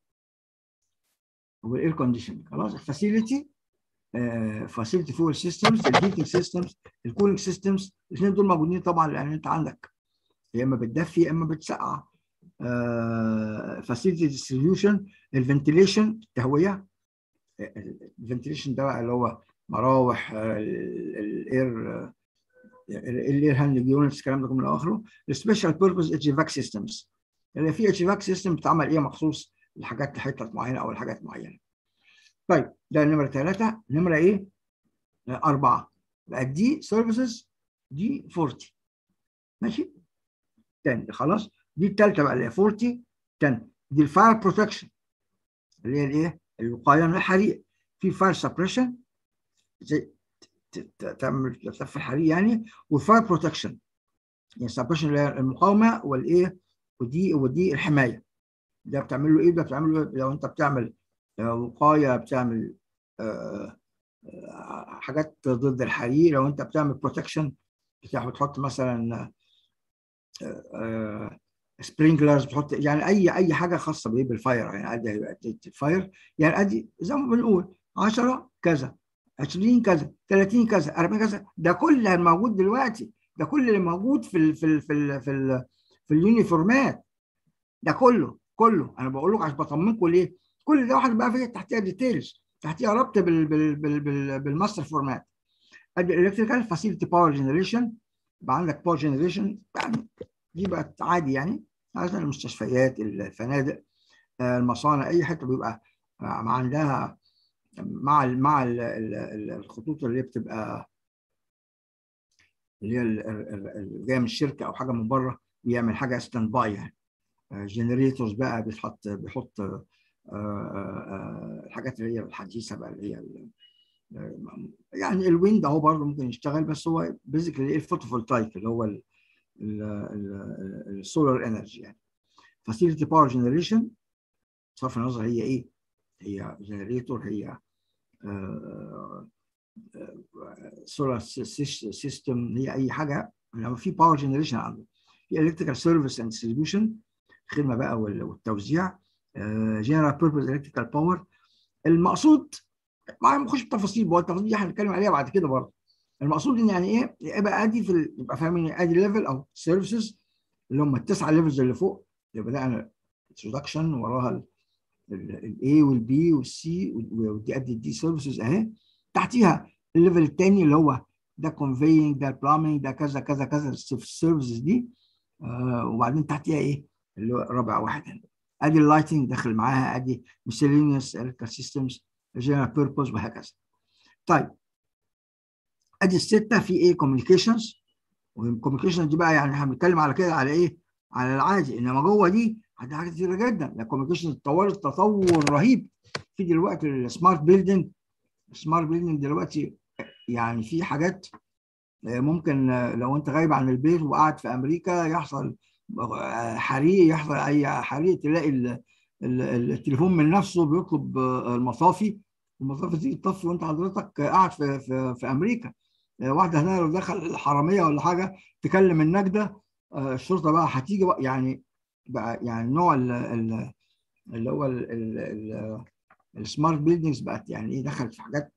والاير كونديشننج خلاص الفاسيلتي فاسيلتي فول سيستمز الهيتنج سيستمز الكولينج سيستمز الاثنين دول موجودين طبعا لان انت عندك يا اما بتدفي يا اما بتسقع فاسيلتي ديستريبيوشن الفنتليشن التهويه الفنتليشن ده بقى اللي هو مراوح الاير الاير هاندلنج يونتس الكلام ده كله من اخره السبيشال بيربز اتش فاك سيستمز اللي في اتش فاك سيستم بتعمل ايه مخصوص لحاجات لحتت معينه او لحاجات معينه طيب ده نمره ثلاثه نمره ايه؟ اربعه بقى دي سيرفيسز دي 40 ماشي؟ تاني خلاص دي الثالثه بقى اللي هي 40 10 دي الفاير بروتكشن اللي هي الايه؟ الوقايه من الحريق في فاير سبريشن زي تعمل تلف الحريق يعني والفاير بروتكشن يعني سبريشن اللي هي المقاومه والايه؟ ودي ودي الحمايه ده بتعمل له ايه؟ ده بتعمل له لو انت بتعمل وقايه بتعمل حاجات ضد الحريق لو انت بتعمل بروتكشن بتحط مثلا سبرينكلرز بتحط يعني اي اي حاجه خاصه بايه بالفاير يعني ادي الفاير يعني ادي زي ما بنقول 10 كذا 20 كذا 30 كذا 40 كذا ده كل اللي موجود دلوقتي ده كل اللي موجود في ال في ال في ال في, ال في اليونيفورمات ده كله كله انا بقول لكم عشان بطمنكم ليه كل ده واحد بقى فيه تحتها ديتيلز تحتيها ربط بال بال بال بال بالماستر فورمات ادي الالكتريكال فاسيلتي باور جنريشن يبقى عندك باور جنريشن يعني دي بقت عادي يعني مثلا المستشفيات الفنادق المصانع اي حته بيبقى عندها مع ال مع ال الخطوط اللي بتبقى اللي هي جايه من الشركه او حاجه من بره بيعمل حاجه ستاند باي يعني جنريتورز بقى بيحط بيحط الحاجات اللي هي الحديثه بقى اللي هي يعني الويند اهو برضه ممكن يشتغل بس هو بيزيكلي الفوتوفولتايك اللي هو السولار انرجي يعني فاسيلتي باور جنريشن بصرف النظر هي ايه؟ هي جنريتور هي سولار سيستم هي اي حاجه لما في باور جنريشن عنده في الكتريكال سيرفيس اند ديستريبيوشن الخدمه بقى والتوزيع جنرال بيربز الكتريكال باور المقصود ما نخش بالتفاصيل بقى التفاصيل دي هنتكلم عليها بعد كده برضه المقصود ان يعني ايه يبقى ادي في ال... يبقى فاهمين ادي ليفل او سيرفيسز اللي هم التسعه ليفلز اللي فوق اللي بدانا انتروداكشن وراها الاي والبي والسي ودي ادي دي سيرفيسز اهي تحتيها الليفل الثاني اللي هو ده كونفينج ده بلامينج ده كذا كذا كذا السيرفيسز دي آه وبعدين تحتيها ايه اللي هو رابع واحد هنا ادي اللايتنج داخل معاها ادي miscellaneous electrical systems general purpose وهكذا طيب ادي السته في ايه كوميونيكيشنز والكوميونيكيشنز دي بقى يعني احنا بنتكلم على كده على ايه على العادي انما جوه دي عندها حاجات كتيره جدا الكوميونيكيشن اتطورت تطور رهيب في دلوقتي السمارت بيلدينج السمارت بيلدينج دلوقتي يعني في حاجات ممكن لو انت غايب عن البيت وقاعد في امريكا يحصل حريق يحصل اي حريق تلاقي التليفون من نفسه بيطلب المصافي المصافي تيجي تطفي وانت حضرتك قاعد في في, في امريكا واحده هنا لو دخل الحراميه ولا حاجه تكلم النجده الشرطه بقى هتيجي بقى يعني بقى يعني نوع اللي هو السمارت بيلدينجز بقت يعني ايه دخلت في حاجات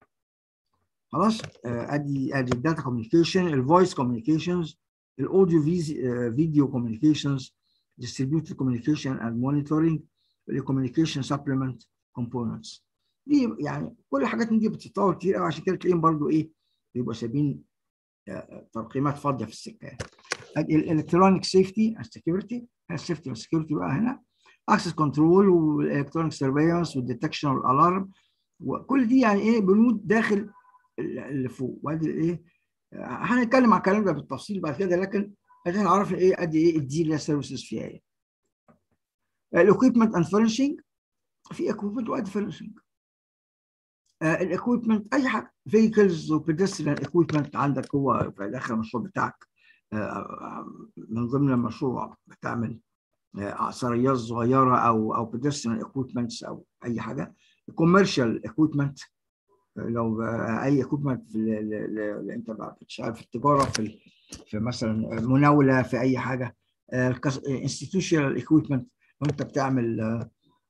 خلاص ادي ادي الداتا كوميونيكيشن الفويس كوميونيكيشنز الاوديو فيديو كوميونيكيشنز distributed communication and monitoring الكوميونيكيشن سبلمنت كومبوننتس دي يعني كل الحاجات دي بتتطور كتير قوي عشان كده تلاقيهم برضو ايه بيبقوا سايبين ترقيمات فاضيه في السكه الالكترونيك سيفتي اند سكيورتي السيفتي والسكيورتي بقى هنا اكسس كنترول والالكترونيك سيرفيلانس والديتكشن والالارم وكل دي يعني ايه بنود داخل اللي فوق وادي ايه هنتكلم على الكلام ده بالتفصيل بعد كده لكن احنا عرفنا ايه قد ايه الدي اللي سيرفيسز فيها ايه الاكويبمنت اند فرنشنج في اكويبمنت وادي فرنشنج الاكويبمنت اي حاجه فيكلز وبيدستريان اكويبمنت عندك هو في داخل المشروع بتاعك من ضمن المشروع بتعمل عصاريات صغيره او او بيدستريان اكويبمنتس او اي حاجه كوميرشال اكويبمنت لو اي اكويبمنت اللي انت بتشتغل في التجاره في في مثلا مناوله في اي حاجه انستتيوشنال اكويبمنت وانت بتعمل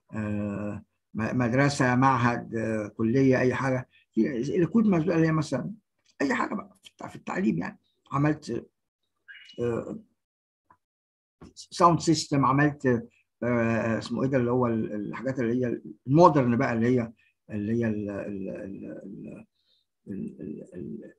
مدرسه معهد كليه اي حاجه في الاكويبمنت بقى اللي هي مثلا اي حاجه بقى في التعليم يعني عملت ساوند سيستم عملت اسمه ايه ده اللي هو الحاجات اللي هي المودرن بقى اللي هي اللي هي ال ال ال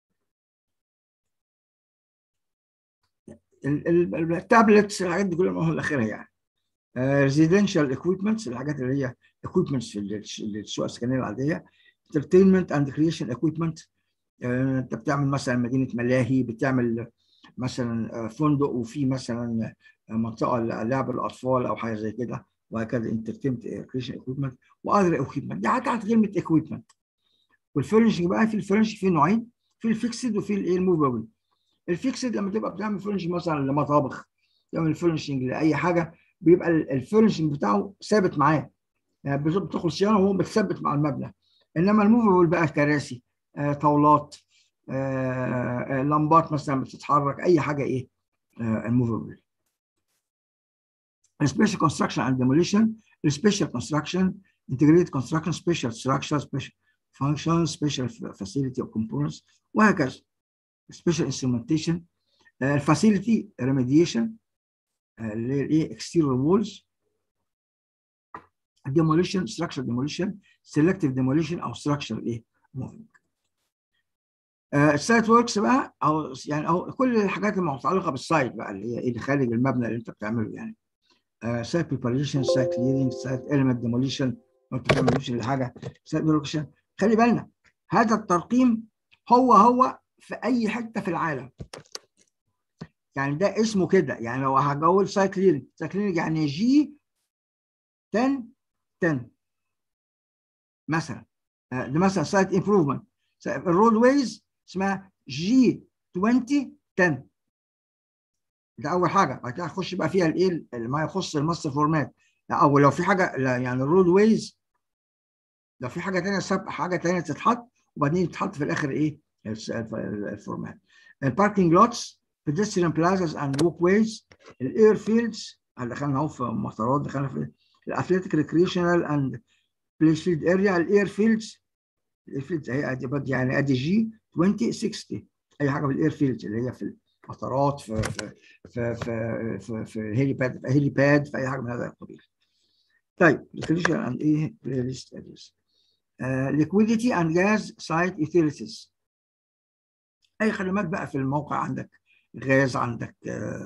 ال التابلتس الحاجات دي كلها من الاخرها يعني ريزيدنشال اكويبمنتس الحاجات اللي هي اكويبمنتس في السوق السكنيه العاديه انترتينمنت اند كريشن اكويبمنت انت بتعمل مثلا مدينه ملاهي بتعمل مثلا فندق وفي مثلا منطقه للعب الاطفال او حاجه زي كده وهكذا انترتينمنت كريشن اكويبمنت واذر اكويبمنت دي تحت كلمه اكويبمنت والفرنشنج بقى في الفرنش في نوعين في الفيكسد وفي الايه الموفبل الفيكسد لما تبقى بتعمل فرنش مثلا لمطابخ تعمل فرنشنج لاي حاجه بيبقى الفرنشنج بتاعه ثابت معاه يعني بتدخل صيانه وهو متثبت مع المبنى انما الموفبل بقى كراسي آه، طاولات آه، آه، لمبات مثلا بتتحرك اي حاجه ايه الموفبل special construction and demolition special construction integrated construction special structure special function special facility of components وهكذا special instrumentation facility remediation اللي هي الايه exterior walls demolition structure demolition selective demolition او structure ايه moving السايت وركس بقى او يعني او كل الحاجات المتعلقه بالسايت بقى اللي هي اللي خارج المبنى اللي انت بتعمله يعني سايت بريباريشن سايت كليرنج سايت اليمنت ديموليشن انت بتعمل لحاجه سايت ديموليشن خلي بالنا هذا الترقيم هو هو في اي حته في العالم يعني ده اسمه كده يعني لو هقول سايت كليرنج سايت كليرنج يعني جي 10 10 مثلا ده مثلا سايت امبروفمنت الرود ويز اسمها جي 20 10 ده اول حاجه بعد كده هخش بقى فيها الايه ما يخص الماستر فورمات او لو في حاجه يعني الرود ويز لو في حاجه ثانيه حاجه ثانيه تتحط وبعدين تتحط في الاخر ايه الفورمات الباركينج لوتس pedestrian plazas and walkways الاير فيلدز دخلنا اهو في مطارات دخلنا في الاثليتيك ريكريشنال اند بلاي فيلد اريا الاير فيلدز الاير فيلدز اهي ادي يعني ادي جي 2060 اي حاجه بالاير فيلدز اللي هي في المطارات في في في في في, في هيليباد في هيليباد في اي حاجه من هذا القبيل. طيب ريكريشن اند ايه بلاي ليست ارياز liquidity and gas site utilities اي خدمات بقى في الموقع عندك غاز عندك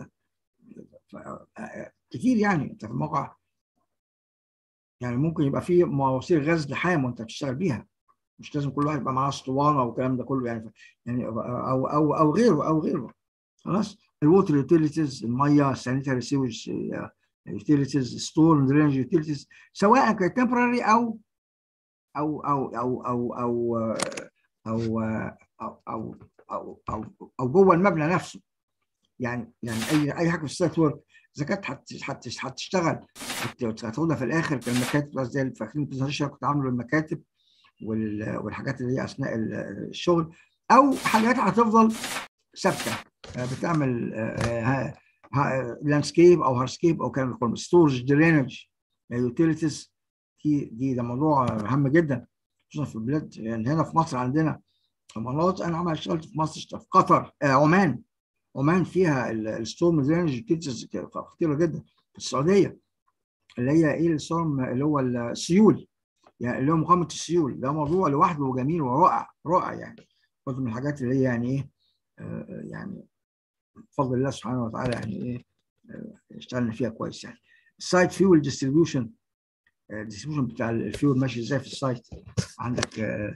كتير يعني انت في الموقع يعني ممكن يبقى في مواسير غاز لحام وانت بتشتغل بيها مش لازم كل واحد يبقى معاه اسطوانه والكلام ده كله يعني يعني او او او غيره او غيره خلاص الووتر يوتيليتيز الميه السانيتاري سيوج يوتيليتيز ستورم درينج يوتيليتيز سواء كانت تمبرري او او او او او او او او او او او, أو جوه المبنى نفسه يعني يعني اي اي حاجه في السايت ورك اذا كانت هتشتغل هتاخدها في الاخر كالمكاتب زي فاكرين البرزنتيشن كنت عامله المكاتب والحاجات اللي هي اثناء الشغل او حاجات هتفضل ثابته بتعمل لاندسكيب او هارسكيب او كلام كله ستورج درينج يوتيليتيز دي دي ده موضوع هام جدا خصوصا في البلاد يعني هنا في مصر عندنا مناطق انا عمال اشتغلت في مصر في قطر آه عمان عمان فيها الستورم درينج يوتيليتيز خطيره جدا في السعوديه اللي هي ايه الستورم اللي هو السيول يعني اللي هو مقاومه السيول ده موضوع لوحده وجميل ورائع رائع يعني برضه من الحاجات اللي هي يعني ايه آه يعني بفضل الله سبحانه وتعالى يعني ايه آه اشتغلنا فيها كويس يعني السايت فيول ديستريبيوشن الديستريبيوشن بتاع الفيول ماشي ازاي في السايت عندك آه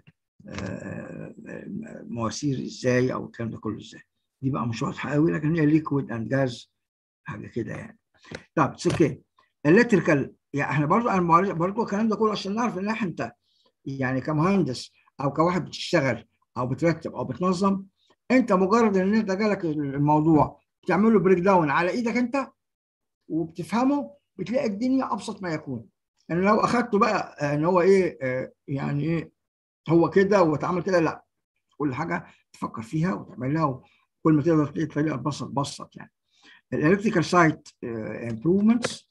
مواسير ازاي او الكلام ده كله ازاي دي بقى مش واضحه قوي لكن هي ليكويد اند جاز حاجه كده يعني طب اتس اوكي الكتريكال يعني احنا برضو انا برضو الكلام ده كله عشان نعرف ان احنا انت يعني كمهندس او كواحد بتشتغل او بترتب او بتنظم انت مجرد ان انت جالك الموضوع بتعمل له بريك داون على ايدك انت وبتفهمه بتلاقي الدنيا ابسط ما يكون يعني لو اخدته بقى ان هو ايه يعني ايه هو كده واتعمل كده لا كل حاجه تفكر فيها وتعمل لها كل ما تقدر تلاقي طريقه تبسط بسط يعني الالكتريكال سايت امبروفمنتس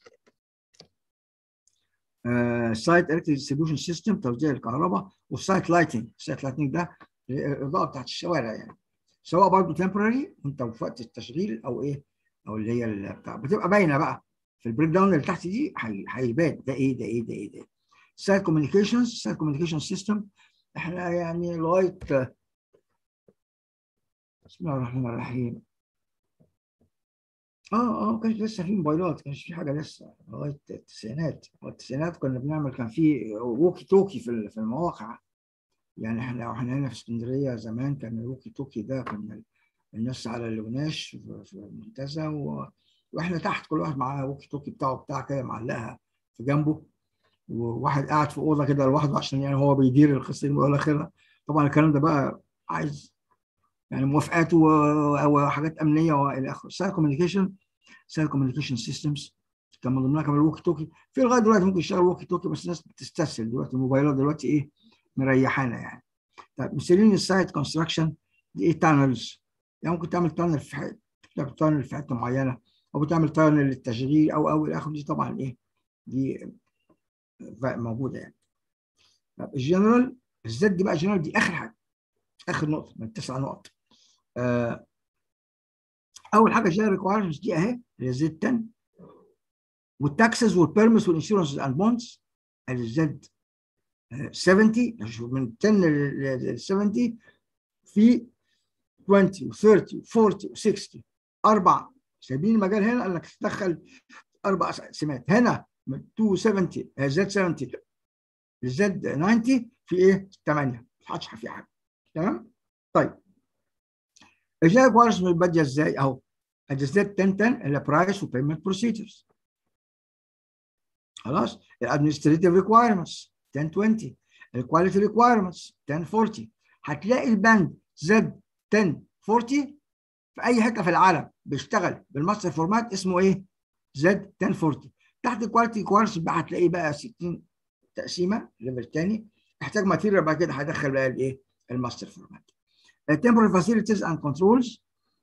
سايت الكتريك ديستريبيوشن سيستم توزيع الكهرباء والسايت لايتنج السايت لايتنج ده الاضاءه بتاعت الشوارع يعني سواء برضه تمبرري وانت في وقت التشغيل او ايه او اللي هي بتاع بتبقى باينه بقى في البريك داون اللي تحت دي هيبان ده ايه ده ايه ده ايه ده سايت كوميونيكيشنز سايت كوميونيكيشن سيستم احنا يعني لغايه بسم الله الرحمن الرحيم اه اه ما كانش لسه في موبايلات ما كانش في حاجه لسه لغايه التسعينات التسعينات كنا بنعمل كان في ووكي توكي في في المواقع يعني احنا واحنا هنا في اسكندريه زمان كان الووكي توكي ده كنا الناس على الوناش في المنتزه و... واحنا تحت كل واحد معاه ووكي توكي بتاعه بتاع كده معلقها في جنبه وواحد قاعد في اوضه كده لوحده عشان يعني هو بيدير القصه دي والى اخره طبعا الكلام ده بقى عايز يعني موافقات وحاجات امنيه والى اخره سايل كوميونيكيشن سايل كوميونيكيشن سيستمز كان من ضمنها كمان الوكي توكي في لغايه دلوقتي ممكن يشتغل ووكي توكي بس الناس بتستسهل دلوقتي الموبايلات دلوقتي ايه مريحانا يعني طيب مثالين السايت كونستراكشن دي ايه تانلز يعني ممكن تعمل تانل في حته تعمل تانل في حته معينه او بتعمل تانل للتشغيل او او الى اخره دي طبعا ايه دي موجوده يعني طب الجنرال الزد دي بقى الجنرال دي اخر حاجه اخر نقطه من التسع نقط آه اول حاجه جنرال ريكوايرمنتس دي اهي اللي هي زد 10 والتاكسز والبيرمس والانشورنس اند بونز الزد 70 من 10 ل 70 في 20 و 30 و 40 و 60 اربع سايبين المجال هنا انك تدخل اربع سمات هنا من 270 زد 70 زد 90 في ايه؟ 8 ما حدش في حاجه تمام؟ طيب ازاي الكوارث باديه ازاي؟ اهو ادي زد 10 10 اللي برايس وبيمنت بروسيجرز خلاص الادمنستريتيف ريكوايرمنتس 10 20 الكواليتي ريكوايرمنتس 10 40 هتلاقي البند زد 10 40 في اي حته في العالم بيشتغل بالماستر فورمات اسمه ايه؟ زد 10 40 تحت الكواليتي ريكوايرمنتس بقى هتلاقيه بقى 60 تقسيمه ليفل تاني احتاج ماتيريال بعد كده هدخل بقى الايه؟ الماستر فورمات. temporary facilities and controls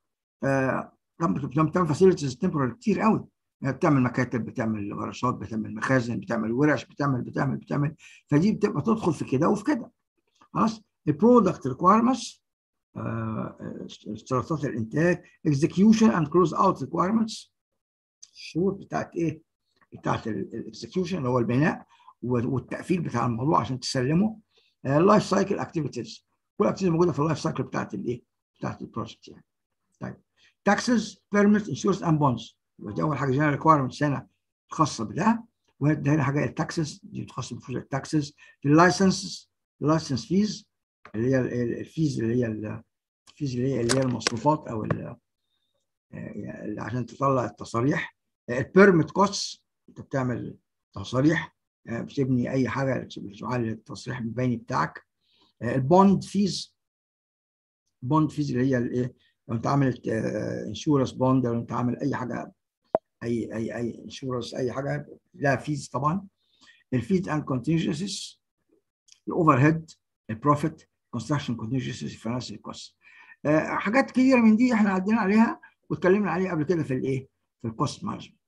طبعا فاسيلتيز temporary كتير قوي يعني بتعمل مكاتب بتعمل ورشات بتعمل مخازن بتعمل ورش بتعمل بتعمل بتعمل فدي بتبقى تدخل في كده وفي كده خلاص البرودكت ريكوايرمنتس اشتراطات الانتاج اكزكيوشن اند كلوز اوت ريكوايرمنتس الشروط بتاعت ايه؟ بتاعت الاكزكيوشن اللي هو البناء والتقفيل بتاع الموضوع عشان تسلمه اللايف سايكل اكتيفيتيز كل الاكتيفيتيز موجوده في اللايف سايكل بتاعت الايه؟ بتاعت البروجكت يعني طيب تاكسز بيرميت انشورنس اند بونز ودي اول حاجه جنرال ريكوايرمنتس هنا خاصه بده وده هنا حاجه التاكسز دي خاصه بفلوس التاكسز اللايسنسز اللايسنس فيز اللي هي الفيز اللي هي الفيز اللي هي اللي هي المصروفات او اللي عشان تطلع التصاريح البيرميت كوست انت بتعمل تصاريح بتبني اي حاجه تعلل التصريح البياني بتاعك البوند فيز بوند فيز اللي هي الايه لو انت عامل انشورنس بوند لو انت عامل اي حاجه اي اي اي انشورنس اي حاجه لها فيز طبعا الفيز اند كونتينجنسيز الاوفر هيد البروفيت كونستراكشن كونتينجنسيز فاينانشال كوست حاجات كتيره من دي احنا عدينا عليها واتكلمنا عليها قبل كده في الايه في الكوست مانجمنت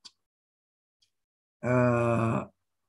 آه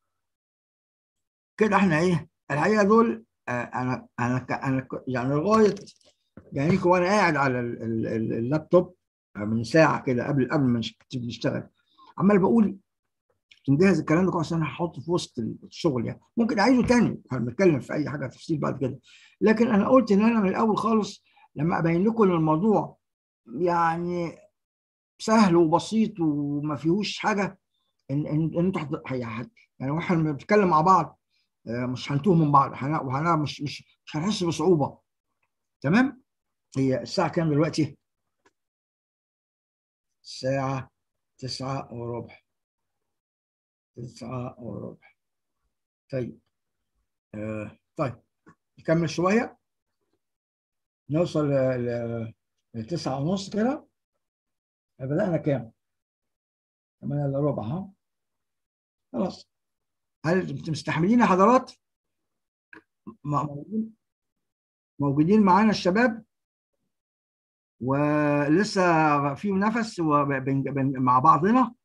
كده احنا ايه الحقيقه دول آه انا انا انا يعني لغايه يعني وانا قاعد على اللابتوب من ساعه كده قبل قبل ما نشتغل عمال بقول مجهز الكلام ده كويس انا هحطه في وسط الشغل يعني ممكن اعيده تاني هنتكلم في اي حاجه تفصيل بعد كده لكن انا قلت ان انا من الاول خالص لما ابين لكم ان الموضوع يعني سهل وبسيط وما فيهوش حاجه ان ان انتوا يعني واحنا بنتكلم مع بعض مش هنتوه من بعض وهنا مش مش مش هنحس بصعوبه تمام هي الساعه كام دلوقتي؟ الساعه تسعة وربع تسعة وربع طيب آه طيب نكمل شوية نوصل لتسعة ونص كده بدأنا كام؟ ثمانية إلا ربع ها؟ خلاص هل انتم مستحملين يا حضرات؟ موجودين موجودين معانا الشباب ولسه في نفس مع بعضنا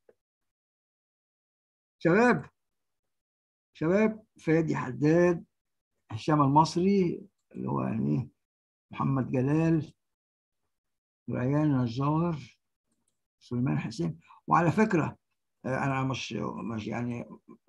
شباب شباب فادي حداد هشام المصري اللي هو يعني محمد جلال ريان نجار سليمان حسين وعلى فكره انا مش مش يعني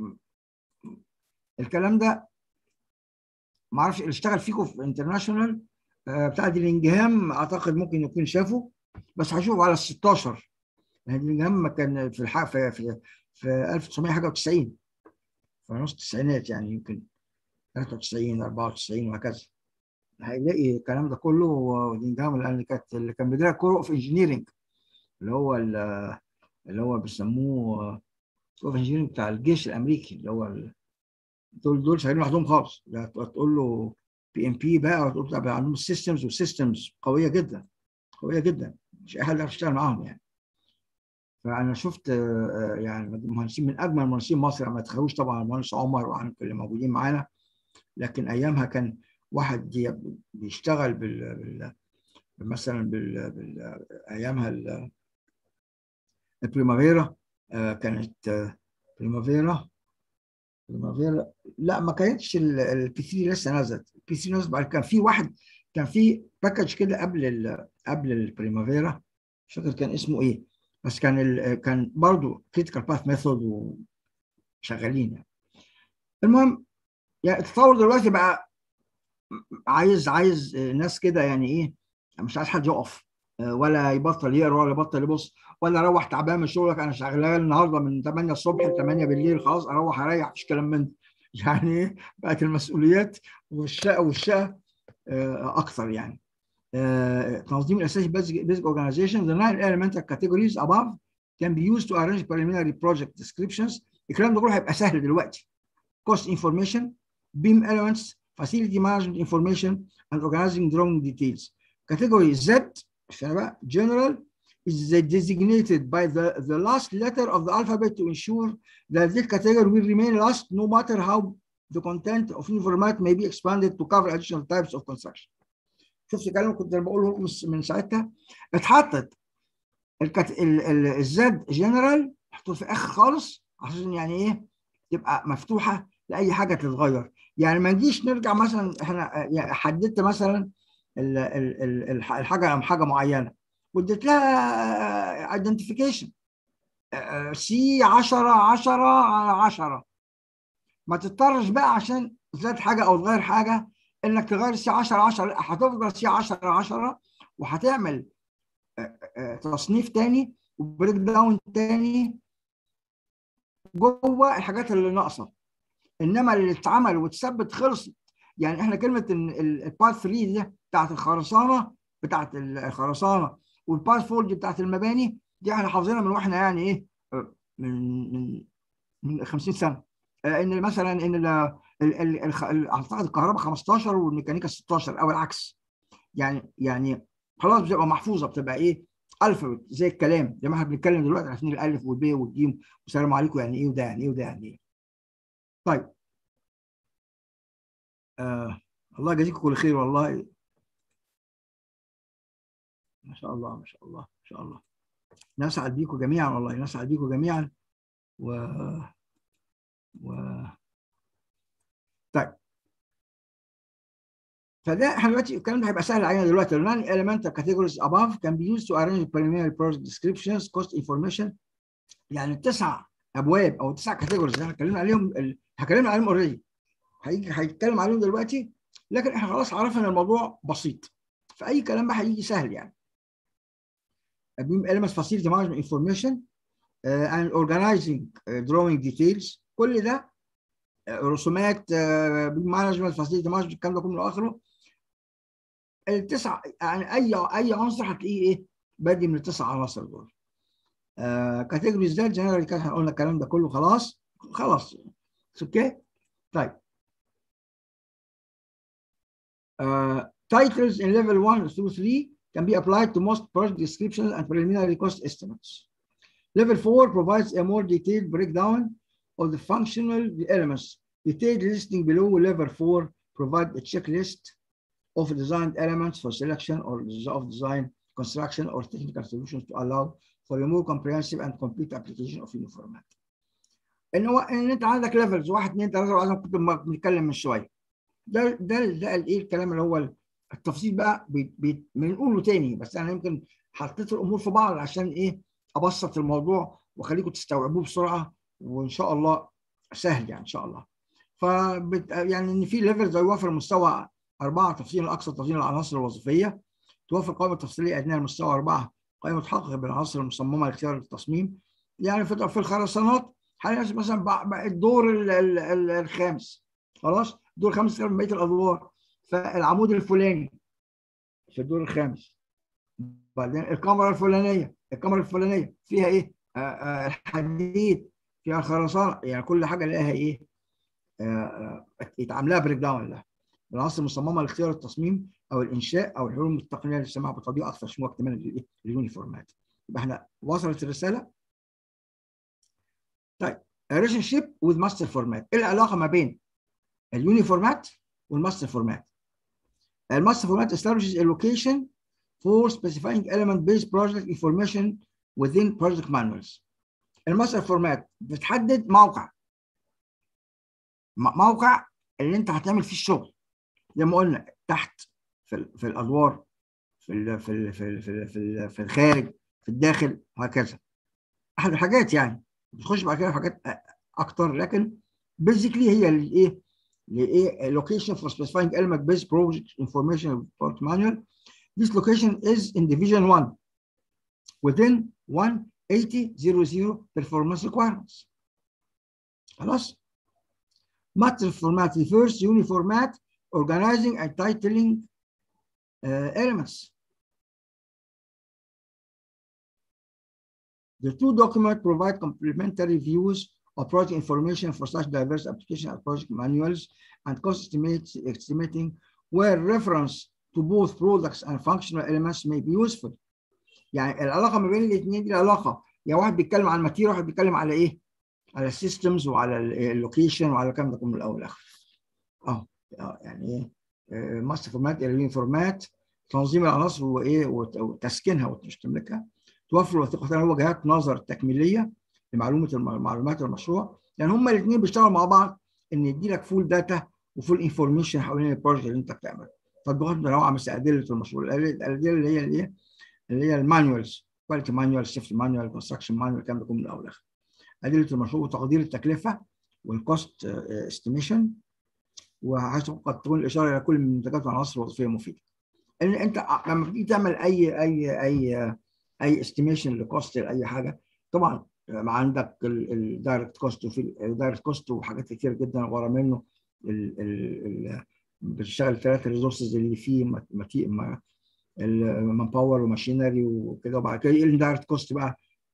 الكلام ده ما اعرفش اللي اشتغل فيكم في انترناشونال بتاع ديلينجهام اعتقد ممكن يكون شافه بس هشوفه على ال 16 يعني ديلينجهام كان في الحق في في, في 1990 في نص التسعينات يعني يمكن 93 94 وهكذا هيلاقي الكلام ده كله وديلينجهام اللي كانت اللي كان بيدرس كورو في انجينيرنج اللي هو اللي هو بيسموه كورو انجينيرنج بتاع الجيش الامريكي اللي هو دول دول شغالين لوحدهم خالص تقول له بي ام بي بقى وتقول طبعا عندهم سيستمز وسيستمز قويه جدا قويه جدا مش اي حد يعرف يشتغل معاهم يعني فانا شفت يعني مهندسين من اجمل مهندسين مصر ما تخافوش طبعا المهندس عمر وعن اللي موجودين معانا لكن ايامها كان واحد بيشتغل بال, بال مثلا بال, بال ايامها البريمافيرا كانت بريمافيرا بريمافيرا لا ما كانتش البي 3 لسه نزلت البي 3 نزلت بعد كان في واحد كان في باكج كده قبل ال قبل البريمافيرا مش فاكر كان اسمه ايه بس كان ال كان برضه كريتيكال باث ميثود وشغالين يعني المهم يعني التطور دلوقتي بقى عايز عايز ناس كده يعني ايه مش عايز حد يقف ولا يبطل يقرا ولا يبطل يبص ولا اروح تعبان من شغلك انا شغال النهارده من 8 الصبح ل 8 بالليل خلاص اروح اريح مفيش كلام من ده يعني ايه بقت المسؤوليات والشقه والشقه اكثر يعني تنظيم الاساسي basic organization the nine elemental categories above can be used to arrange preliminary project descriptions الكلام ده كله هيبقى سهل دلوقتي cost information beam elements facility management information and organizing drawing details category Z general is designated by the, the last letter of the alphabet to ensure that this category will remain last no matter how the content of new format may be expanded to cover additional types of construction. شفت الكلام كنت بقوله من ساعتها اتحطت الكت... الزد جنرال محطوط في اخر خالص عشان يعني ايه تبقى مفتوحه لاي حاجه تتغير يعني ما نجيش نرجع مثلا احنا حددت مثلا ال ال ال الحاجه حاجه معينه واديت لها ايدنتيفيكيشن سي 10 10 على 10 ما تضطرش بقى عشان تزاد حاجه او تغير حاجه انك تغير سي 10 10 لا هتفضل سي 10 10 وهتعمل تصنيف تاني وبريك داون تاني جوه الحاجات اللي ناقصه انما اللي اتعمل واتثبت خلصت يعني احنا كلمه ان البارت 3 دي بتاعت الخرسانه بتاعت الخرسانه والبارت 4 دي بتاعت المباني دي احنا حافظينها من واحنا يعني ايه من من من 50 سنه ان مثلا ان اعتقد الكهرباء 15 والميكانيكا 16 او العكس يعني يعني خلاص بتبقى محفوظه بتبقى ايه الفابت زي الكلام زي ما احنا بنتكلم دلوقتي عارفين الالف والب والجيم والسلام عليكم يعني ايه وده يعني ايه وده يعني ايه طيب آه الله يجازيكم كل خير والله ما شاء الله ما شاء الله ما شاء الله نسعد بيكم جميعا والله نسعد بيكم جميعا و و طيب فده احنا دلوقتي الكلام ده هيبقى سهل علينا دلوقتي learning elemental categories above can be used to arrange preliminary project descriptions cost information يعني التسع ابواب او التسع كاتيجوريز اللي احنا اتكلمنا عليهم اتكلمنا عليهم اوريدي هيجي هيتكلم عليهم دلوقتي لكن احنا خلاص عرفنا ان الموضوع بسيط فاي كلام بقى هيجي سهل يعني beam elements facility management information uh, and organizing uh, drawing details كل ده uh, رسومات beam management facility management الكلام ده كله اخره التسع يعني اي اي عنصر هتلاقيه ايه بادي من التسع عناصر دول كاتيجوريز ده جنرالي كان قلنا الكلام ده كله خلاص خلاص اوكي طيب uh, titles in level 1 through 3 can be applied to most project descriptions and preliminary cost estimates. Level 4 provides a more detailed breakdown of the functional elements. Detailed listing below level 4 provide a checklist of designed elements for selection or of design, construction, or technical solutions to allow for a more comprehensive and complete application of uniformat. ان هو ان انت عندك ليفلز 1 2 3 4 كنت بنتكلم من شويه. ده ده ده الايه الكلام اللي هو التفصيل بقى بنقوله تاني بس انا يمكن حطيت الامور في بعض عشان ايه ابسط الموضوع واخليكم تستوعبوه بسرعه وان شاء الله سهل يعني ان شاء الله. ف يعني ان في ليفلز يوفر مستوى أربعة تفصيل أقصى تفصيل العناصر الوظيفية توفر قائمة تفصيلية أدنى المستوى أربعة قائمة تحقق بالعناصر المصممة لاختيار التصميم يعني في في الخرسانات حاليا مثلا الدور الخامس خلاص الدور الخامس من بقية الأدوار فالعمود الفلاني في الدور الخامس بعدين الكاميرا الفلانية الكاميرا الفلانية فيها إيه؟ آآ آآ الحديد فيها خرسانة يعني كل حاجة لها إيه؟ يتعمل لها بريك داون لها العناصر المصممه لاختيار التصميم او الانشاء او الحلول التقنيه للسماح بتطبيق اكثر شمول اكتمالا لليونيفورمات يبقى احنا وصلت الرساله طيب ريليشن شيب وذ ماستر فورمات ايه العلاقه ما بين اليونيفورمات والماستر فورمات الماستر فورمات establishes a location for specifying element based project information within project manuals الماستر فورمات بتحدد موقع موقع اللي انت هتعمل فيه الشغل زي ما قلنا تحت في في الادوار في ال في ال في ال في, ال في, ال في الخارج في الداخل وهكذا احد الحاجات يعني بتخش بعد كده في حاجات اكتر لكن بيزيكلي هي الايه لايه location for specifying element based project information report manual this location is in division 1 within 18000 performance requirements خلاص matter format refers to uniformat organizing and titling uh, elements The two documents provide complementary views of project information for such diverse application as project manuals and cost estimates, estimating where reference to both products and functional elements may be useful. يعني العلاقه ما بين الاثنين دي علاقه يا واحد بيتكلم عن الماتيريال واحد بيتكلم على ايه؟ على السيستمز وعلى اللوكيشن وعلى الكلام ده كله من الاول والاخر. اه يعني ايه؟ ماستر فورمات الين فورمات تنظيم العناصر وايه وتسكينها وتملكها توفر وثيقتان وجهات نظر تكميليه لمعلومه معلومات المشروع لان هما الاثنين بيشتغلوا مع بعض ان يدي لك فول داتا وفول انفورميشن حوالين البروجكت اللي انت بتعمله تطبيقات متنوعه مثل ادله المشروع الادله اللي هي الايه اللي هي المانيوالز كواليتي مانيوال سيفتي مانيوال كونستراكشن مانيوال الكلام ده كله من الاول والاخر ادله المشروع وتقدير التكلفه والكوست استيميشن وحيث قد تكون الاشاره الى كل من منتجات العناصر الوظيفيه المفيده ان انت لما تيجي تعمل اي اي اي اي استيميشن لكوست لاي حاجه طبعا ما عندك الدايركت كوست وفي الدايركت كوست وحاجات كتير جدا ورا منه ال ال بتشتغل ثلاث ريسورسز اللي فيه المان باور وماشينري وكده وبعد كده الدايركت كوست بقى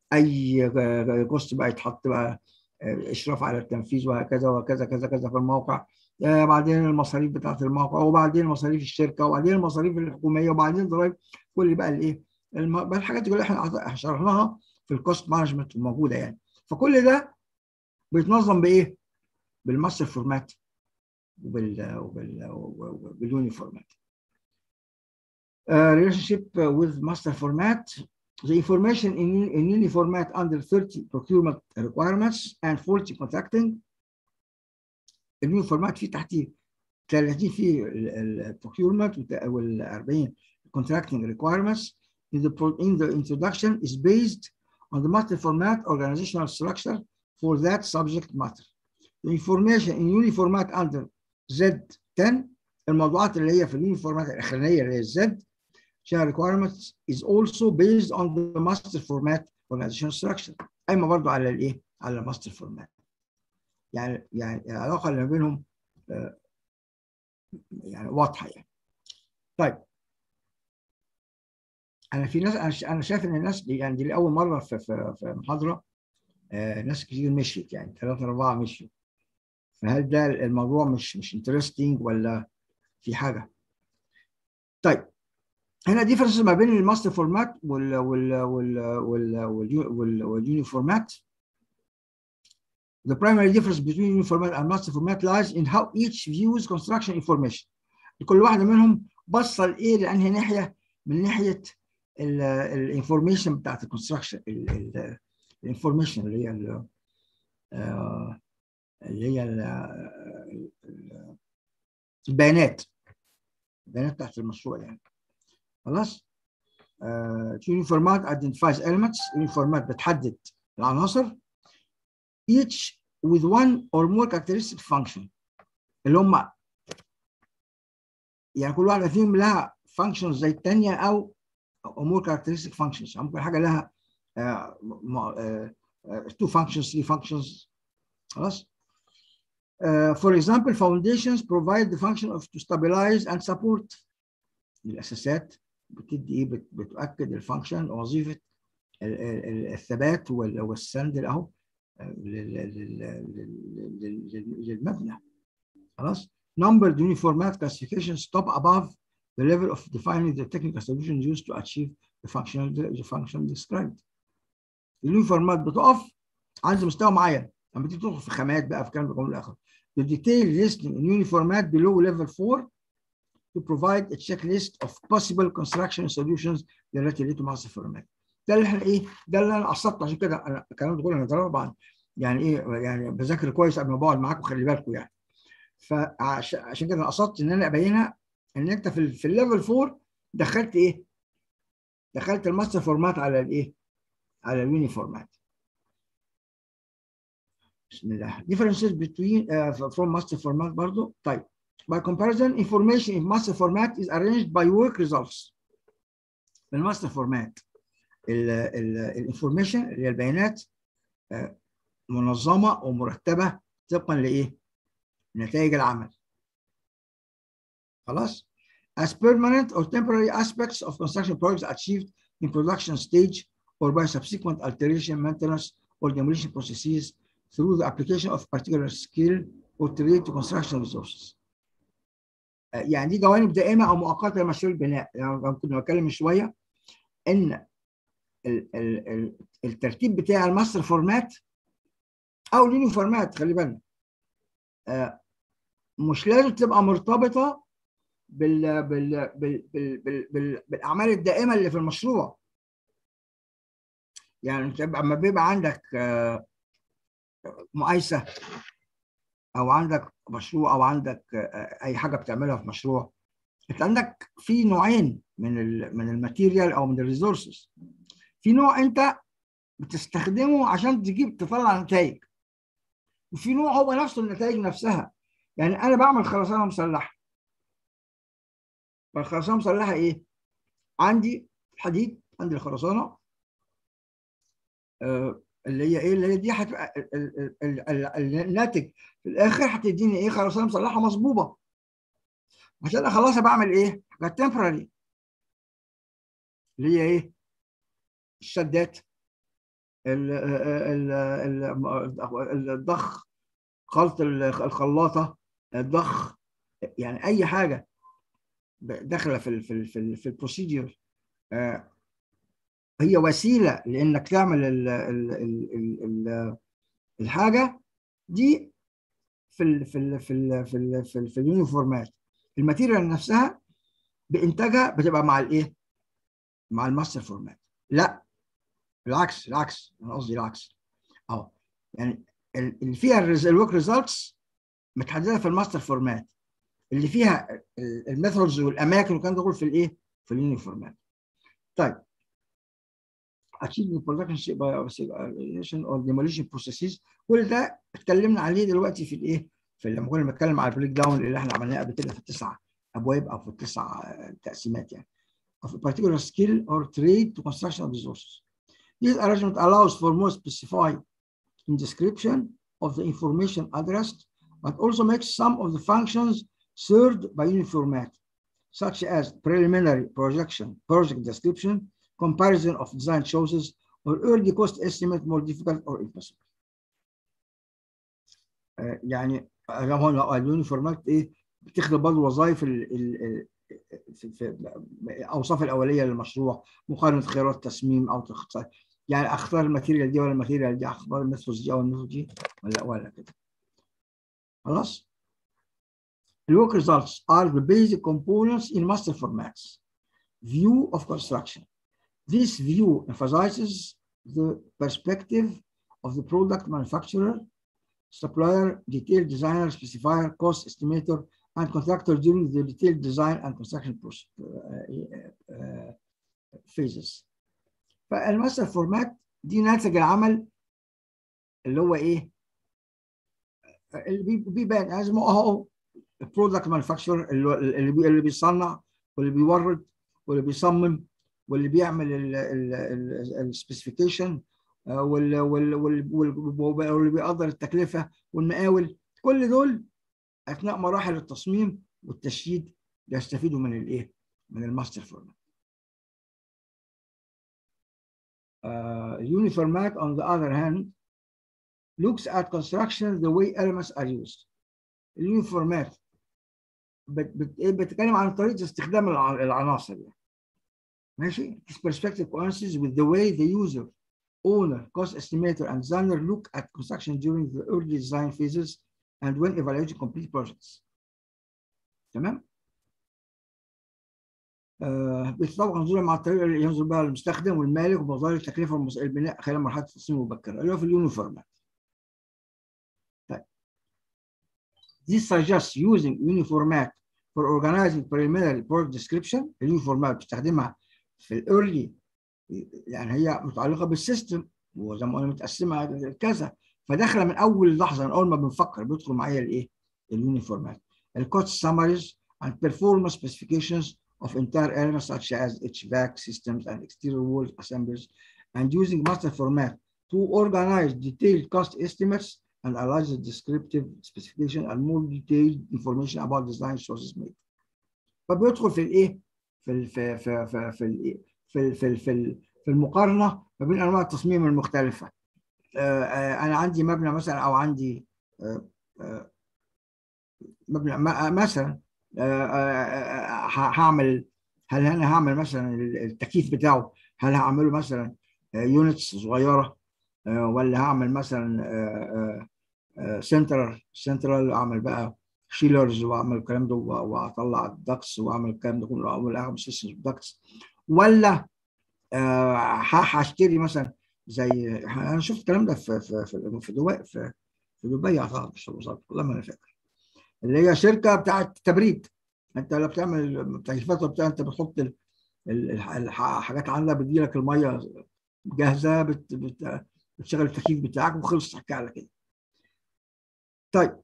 اي كوست بقى يتحط بقى اشراف على التنفيذ وهكذا وكذا كذا كذا في الموقع بعدين المصاريف بتاعت الموقع وبعدين مصاريف الشركه وبعدين المصاريف الحكوميه وبعدين ضرائب كل بقى الايه الحاجات دي كلها احنا شرحناها في الكوست مانجمنت الموجوده يعني فكل ده بيتنظم بايه؟ بالماستر فورمات وبال وبال وباليونيفورمات. Uh, relationship with master format the information in, in uniformat under 30 procurement requirements and 40 contracting اليونيفورمات فيه تحتيه 30 فيه البروكيورمنت وال 40 contracting requirements in the, in the introduction is based on the master format organizational structure for that subject matter. The information in uniformat under Z10 الموضوعات اللي هي في اليونيفورمات الاخرانيه اللي هي Z share requirements is also based on the master format organizational structure قايمه برضه على الايه؟ على الماستر فورمات. يعني يعني العلاقه اللي ما بينهم يعني واضحه يعني. طيب انا في ناس انا شايف ان الناس دي يعني دي لاول مره في في, في محاضره آه ناس كتير مشيت يعني ثلاثه اربعه مشيوا فهل ده الموضوع مش مش انترستنج ولا في حاجه؟ طيب هنا ديفرنس ما بين الماستر فورمات وال وال وال وال وال واليونيفورمات The primary difference between uniformat and master format lies in how each views construction information. كل واحدة منهم بصل ايه لانهي ناحية من ناحية الانفورميشن بتاعت الكونستراكشن الانفورميشن اللي هي اللي هي البيانات البيانات بتاعت المشروع يعني خلاص يونيفورمات identifies elements يونيفورمات بتحدد العناصر each with one or more characteristic function اللي هم يعني كل واحده فيهم لها functions زي الثانيه او more characteristic functions ممكن حاجه لها uh, uh, uh, two functions three functions خلاص Uh, for example, foundations provide the function of to stabilize and support الأساسات بتدي إيه بتؤكد الفانكشن وظيفة الثبات والسند أهو للمبنى خلاص numbered uniformat classification stop above the level of defining the technical solution used to achieve the function the function described اليونيفورمات بتقف عند مستوى معين لما تيجي تدخل في خامات بقى في كلام القانون الاخر the detailed listing in uniformat below level 4 to provide a checklist of possible construction solutions related to master format ده اللي احنا ايه ده اللي انا قصدته عشان كده انا الكلام ده كله انا طبعا يعني ايه يعني بذاكر كويس قبل ما بقعد معاكم خلي بالكم يعني فعشان كده قصدت ان انا ابينها ان انت في في الليفل 4 دخلت ايه؟ دخلت الماستر فورمات على الايه؟ على اليونيفورمات بسم الله differences between uh, from master format برضو طيب by comparison information in master format is arranged by work results الماستر فورمات الانفورميشن اللي هي البيانات uh, منظمه ومرتبه طبقا لايه؟ نتائج العمل خلاص as permanent or temporary aspects of construction projects achieved in production stage or by subsequent alteration, maintenance, or demolition processes through the application of particular skill or trade to construction resources. يعني دي جوانب دائمة أو مؤقتة لمشروع البناء، يعني كنا بتكلم من شوية إن ال ال ال الترتيب بتاع الماستر فورمات أو اليونيون فورمات خلي بالك مش لازم تبقى مرتبطة بال بال بال بال بال بال بالاعمال الدائمه اللي في المشروع يعني انت لما بيبقى عندك مقايسه او عندك مشروع او عندك اي حاجه بتعملها في مشروع انت عندك في نوعين من ال من الماتيريال او من الريسورسز في نوع انت بتستخدمه عشان تجيب تطلع نتائج وفي نوع هو نفسه النتائج نفسها يعني انا بعمل خرسانه مسلحه فالخرسانه مسلحه ايه؟ عندي حديد عندي الخرسانه آه اللي هي ايه؟ اللي هي دي هتبقى الناتج في الاخر هتديني ايه؟ خرسانه مسلحه مصبوبه عشان اخلصها بعمل ايه؟ حاجات تمبرري اللي هي ايه؟ الشدات الضخ خلط الخلاطه الضخ يعني اي حاجه داخله في ال في ال في, ال في البروسيدير آه هي وسيله لانك تعمل ال ال ال ال ال الحاجه دي في ال في ال في ال في ال في, ال في اليونيفورمات الماتيريال نفسها بانتاجها بتبقى مع الايه؟ مع الماستر فورمات لا العكس العكس انا قصدي العكس اهو يعني اللي فيها الورك ريزلتس متحدده في الماستر فورمات اللي فيها الميثودز والاماكن والكلام ده كله في الايه؟ في اليونيفورمات. طيب achievement production or demolition processes كل ده اتكلمنا عليه دلوقتي في الايه؟ في لما كنا بنتكلم على البريك داون اللي احنا عملناه قبل كده في التسع ابواب او في التسع تقسيمات يعني. of a particular skill or trade to construction of resources. This arrangement allows for more specified in description of the information addressed, but also makes some of the functions served by uniformat, such as preliminary projection, project description, comparison of design choices, or early cost estimate more difficult or impossible. uh, يعني هو اليونيفورمات ايه بتخدم برضه وظائف ال ال في, في الاوصاف الاوليه للمشروع مقارنه خيارات التصميم او تخصص يعني اختار الماتيريال دي ولا الماتيريال دي اختار الميثودز دي او الميثود دي ولا ولا كده خلاص The work results are the basic components in master formats. View of construction. This view emphasizes the perspective of the product manufacturer, supplier, detail designer, specifier, cost estimator, and contractor during the detailed design and construction process, uh, uh, phases. فالماستر فورمات دي ناتج العمل اللي هو ايه؟ اللي بيبان لازم اهو البرودكت مانيفاكتشر اللي بي اللي بيصنع واللي بيورد واللي بيصمم واللي بيعمل السبيسيفيكيشن واللي بيقدر التكلفه والمقاول كل دول اثناء مراحل التصميم والتشييد يستفيدوا من الايه؟ من الماستر فورمات. Uh, uniformat, on the other hand, looks at construction the way elements are used. اليونيفورمات بتتكلم عن طريقه استخدام العناصر يعني. ماشي؟ This perspective coincides with the way the user, owner, cost estimator, and designer look at construction during the early design phases and when evaluating complete projects. تمام؟ آه بيتطابق نظريا مع الطريقه اللي ينظر بها المستخدم والمالك ومظاهر التكلفه البناء خلال مرحله التصميم المبكره اللي هو في اليونيفورمات. طيب. This suggests using uniformat for organizing preliminary project description اليونيفورمات بتستخدمها في الايرلي يعني هي متعلقه بالسيستم وزي ما قلنا متقسمه كذا فداخله من اول لحظه من اول ما بنفكر بيدخل معايا الايه اليونيفورمات الكود سامريز and performance specifications of entire elements such as HVAC systems and exterior wall assemblies and using master format to organize detailed cost estimates and analyze the descriptive specification and more detailed information about design sources made. فبيدخل في الايه؟ في ال في في في في ال في في في, في المقارنه ما بين انواع التصميم المختلفه. آه انا عندي مبنى مثلا او عندي آه آه مبنى مثلا هعمل هل انا هعمل مثلا التكييف بتاعه هل هعمله مثلا يونتس صغيره ولا هعمل مثلا سنترال سنترال اعمل بقى شيلرز واعمل الكلام ده واطلع الدكس واعمل الكلام ده كله واعمل اعمل سيستم دكس ولا هشتري مثلا زي انا شفت الكلام ده في في في في دبي في في دبي اعتقد مش والله ما انا فاكر اللي هي شركه بتاعت تبريد انت لو بتعمل تكييفات وبتاع انت بتحط الحاجات عندها بتجي لك الميه جاهزه بت بت بتشغل التكييف بتاعك وخلص حكايه على كده. طيب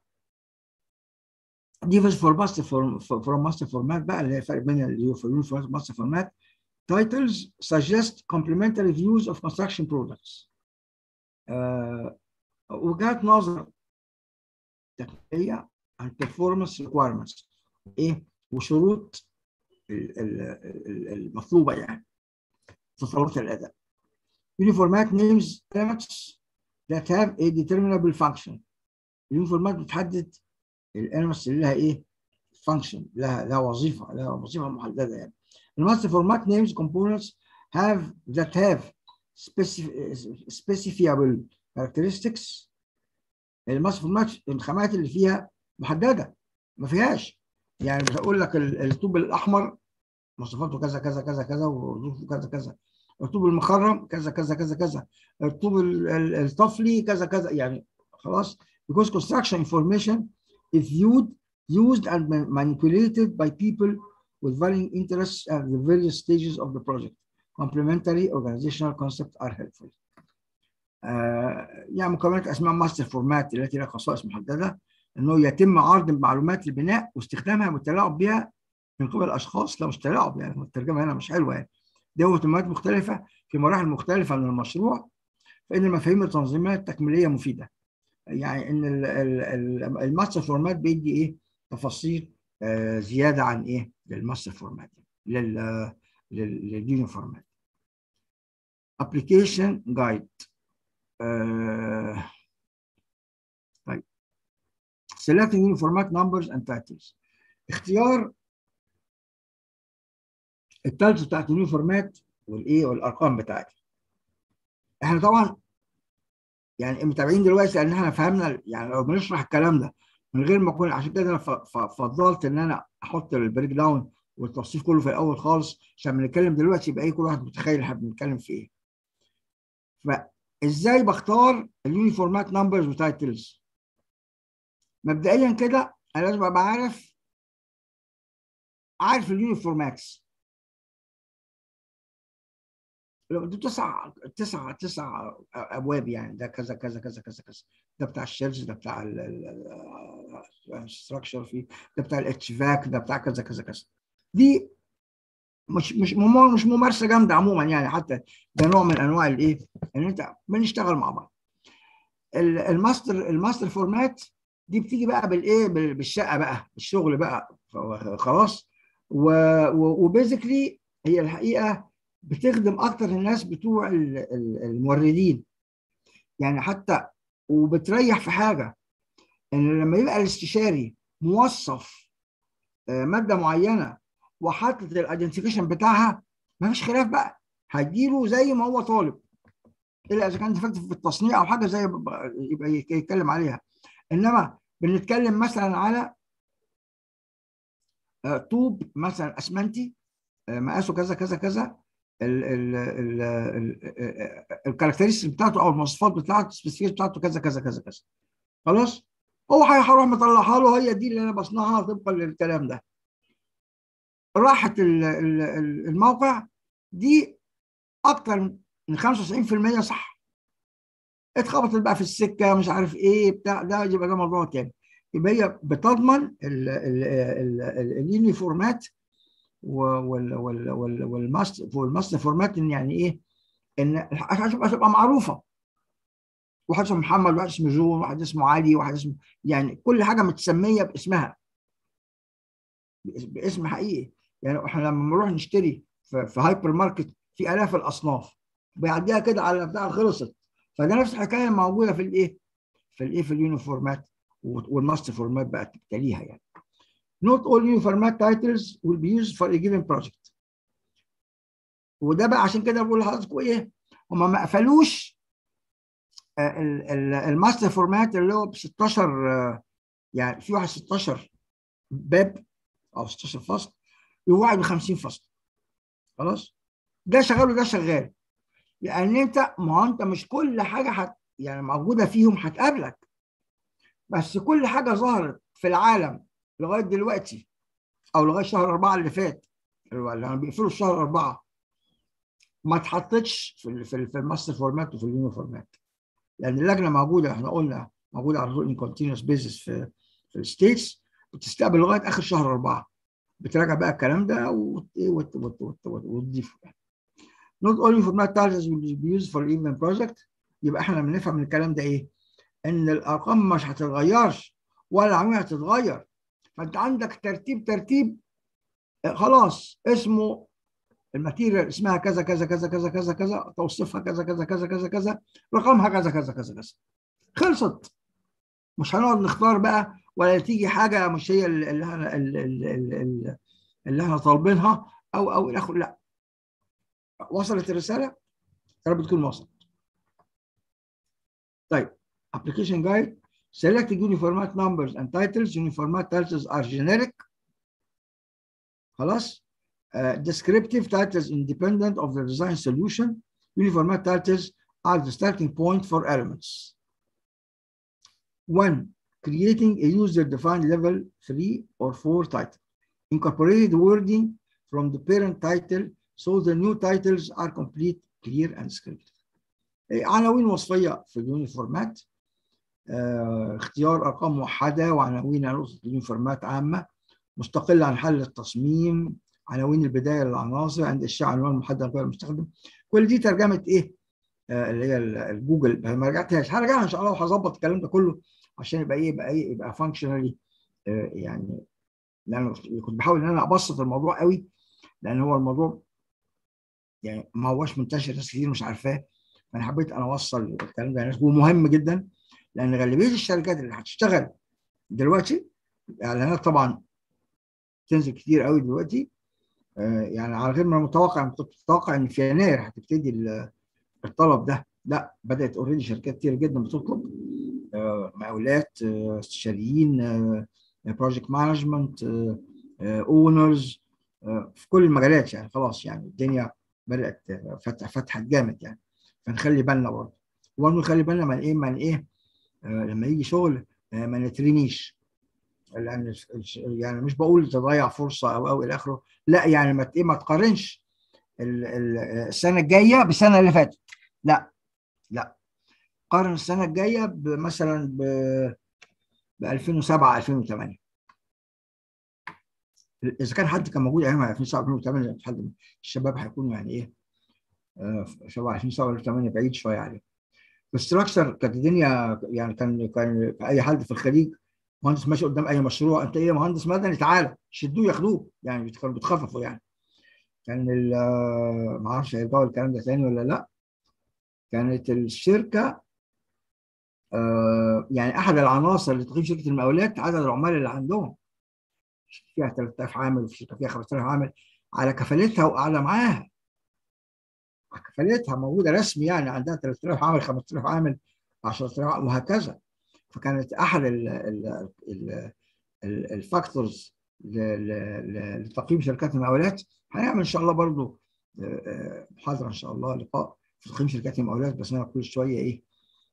دي بس فور ماستر فور ماستر فورمات بقى اللي هي الفرق بين اليونيفورم ماستر فورمات titles suggest complementary views of construction products. uh, وجهات نظر تقنيه عن performance requirements ايه وشروط المطلوبه يعني تطورات الاداء. Uniformat names elements that have a determinable function. اليونيفورمات بتحدد الالمنتس اللي لها ايه؟ function لها لها وظيفه لها وظيفه محدده يعني. الماستر فورمات names components have that have specifiable characteristics الماستر فورمات الخامات اللي فيها محدده ما فيهاش يعني بقول لك الطوب الاحمر مواصفاته كذا كذا كذا كذا وظروفه كذا كذا الطوب المخرم كذا كذا كذا كذا الطوب الطفلي كذا كذا يعني خلاص because construction information is viewed used and manipulated by people with varying interests at the various stages of the project. Complementary organizational concepts are helpful. آه يعني مكونات اسماء ماستر فورمات التي لها خصائص محدده انه يتم عرض معلومات البناء واستخدامها والتلاعب بها من قبل الاشخاص لا مش تلاعب يعني الترجمه هنا مش حلوه يعني دي اهتمامات مختلفه في مراحل مختلفه من المشروع فان المفاهيم التنظيميه التكميليه مفيده يعني ان الماستر فورمات بيدي ايه تفاصيل آه زياده عن ايه للماستر فورمات لل لليونيفورمات ابلكيشن جايد طيب select uniformat numbers and titles اختيار التايتلز بتاعت اليونيفورمات والايه والارقام بتاعتها احنا طبعا يعني متابعين دلوقتي لان احنا فهمنا يعني لو بنشرح الكلام ده من غير ما اكون عشان كده انا فضلت ان انا احط البريك داون والتوصيف كله في الاول خالص عشان بنتكلم دلوقتي يبقى ايه كل واحد متخيل احنا بنتكلم في ايه. فازاي بختار اليونيفورمات نمبرز وتايتلز؟ مبدئيا كده انا لازم ابقى عارف عارف اليونيفورماتس دول تسع تسع تسع ابواب يعني ده كذا كذا كذا كذا كذا ده بتاع الشيلز ده بتاع الستراكشر فيه ده بتاع الاتش فاك ده بتاع كذا كذا كذا دي مش مش مش ممارسه جامده عموما يعني حتى ده نوع من انواع الايه ان انت بنشتغل مع بعض الماستر الماستر فورمات دي بتيجي بقى بالايه بالشقه بقى الشغل بقى خلاص وبيزيكلي هي الحقيقه بتخدم اكتر الناس بتوع الموردين يعني حتى وبتريح في حاجه ان لما يبقى الاستشاري موصف ماده معينه وحاطط الايدنتيفيكيشن بتاعها مفيش خلاف بقى هتجيله زي ما هو طالب الا اذا كان ديفكت في التصنيع او حاجه زي يبقى يتكلم عليها انما بنتكلم مثلا على طوب مثلا اسمنتي مقاسه كذا كذا كذا الكاركترستيك بتاعته او المواصفات بتاعته السبيسيفيكيشن بتاعته كذا كذا كذا كذا خلاص هو هيروح مطلعها له هي دي اللي انا بصنعها طبقا للكلام ده راحت الموقع دي اكتر من 95% صح اتخبطت بقى في السكه مش عارف ايه بتاع ده يبقى ده موضوع تاني يبقى هي بتضمن اليونيفورمات والماست والماست فورمات ان يعني ايه ان هتبقى تبقى معروفه واحد اسمه محمد واحد اسمه جون واحد اسمه علي واحد اسمه يعني كل حاجه متسميه باسمها باسم حقيقي يعني احنا لما بنروح نشتري في, في هايبر ماركت في الاف الاصناف بيعديها كده على بتاع خلصت فده نفس الحكايه موجوده في الايه في الايه في اليونيفورمات والماستر فورمات بقى تليها يعني not all uniformat titles will be used for a given project وده بقى عشان كده بقول لحضراتكم ايه هم ما قفلوش الماستر فورمات اللي هو ب 16 يعني في واحد 16 باب او 16 فصل وواحد ب 50 فصل خلاص ده شغال وده شغال لان انت ما هو انت مش كل حاجه حت يعني موجوده فيهم هتقابلك بس كل حاجه ظهرت في العالم لغايه دلوقتي او لغايه شهر اربعه اللي فات لما بيقفلوا الشهر اربعه ما اتحطتش في في, في الماستر فورمات وفي اليونو فورمات لان اللجنه موجوده احنا قلنا موجوده على طول ان كونتينوس بيزس في في الستيتس بتستقبل لغايه اخر شهر اربعه بتراجع بقى الكلام ده وتضيفه يعني. Not only format charges will be used for even project يبقى احنا بنفهم من الكلام ده ايه؟ ان الارقام مش هتتغيرش ولا العمليه هتتغير فانت عندك ترتيب ترتيب خلاص اسمه الماتيريال اسمها كذا كذا كذا كذا كذا كذا توصيفها كذا كذا كذا كذا كذا رقمها كذا كذا كذا كذا خلصت مش هنقعد نختار بقى ولا تيجي حاجه مش هي اللي احنا اللي, اللي احنا طالبينها او او الى اخره لا وصلت الرساله يا رب تكون وصلت طيب application guide select uniformat numbers and titles uniformat titles are generic خلاص uh, descriptive titles independent of the design solution uniformat titles are the starting point for elements one creating a user-defined level 3 or 4 title incorporated wording from the parent title so the new titles are complete clear and scripted عناوين وصفيه في اليونيفورمات اه اختيار ارقام موحده وعناوين نقطه اليونيفورمات عامه مستقله عن حل التصميم عناوين البدايه للعناصر عند اشعاع عنوان محدد غير المستخدم كل دي ترجمه ايه آه اللي هي الجوجل ما رجعتهاش هرجعها ان شاء الله وهظبط الكلام ده كله عشان يبقى ايه يبقى ايه يبقى فانكشنالي آه يعني لان كنت بحاول ان انا ابسط الموضوع قوي لان هو الموضوع يعني ما هوش منتشر ناس كتير مش عارفاه فانا حبيت انا اوصل الكلام ده للناس ومهم جدا لان غالبيه الشركات اللي هتشتغل دلوقتي اعلانات طبعا تنزل كتير قوي دلوقتي آه يعني على غير ما المتوقع كنت متوقع ان في يناير هتبتدي الطلب ده لا بدات اوريدي شركات كتير جدا بتطلب آه مقاولات آه استشاريين بروجكت مانجمنت اونرز في كل المجالات يعني خلاص يعني الدنيا بدات فتح فتحت جامد يعني فنخلي بالنا برضه وبرضه نخلي بالنا من ايه من ايه آه لما يجي شغل آه ما نترميش لان يعني مش بقول تضيع فرصه او او الى اخره لا يعني ما ايه ما تقارنش السنه الجايه بالسنه اللي فاتت لا لا قارن السنه الجايه مثلا ب ب 2007 2008 اذا كان حد كان موجود ايام 2007 2008 حد الشباب هيكونوا يعني ايه شباب 2007 2008 بعيد شويه عليه الاستراكشر كانت الدنيا يعني كان كان اي حد في الخليج مهندس ماشي قدام اي مشروع انت ايه مهندس مدني تعالى شدوه ياخدوه يعني كانوا بيتخففوا يعني كان ما اعرفش هيرجعوا الكلام ده تاني ولا لا كانت الشركه آه يعني احد العناصر لتقييم شركه المقاولات عدد العمال اللي عندهم فيها 3000 عامل وفي شركه فيها 5000 عامل على كفالتها وقاعده معاها كفالتها موجوده رسمي يعني عندها 3000 عامل 5000 عامل 10000 وهكذا فكانت احد الفاكتورز لتقييم شركات المقاولات هنعمل ان شاء الله برضو محاضره ان شاء الله لقاء في تقييم شركات المقاولات بس انا كل شويه ايه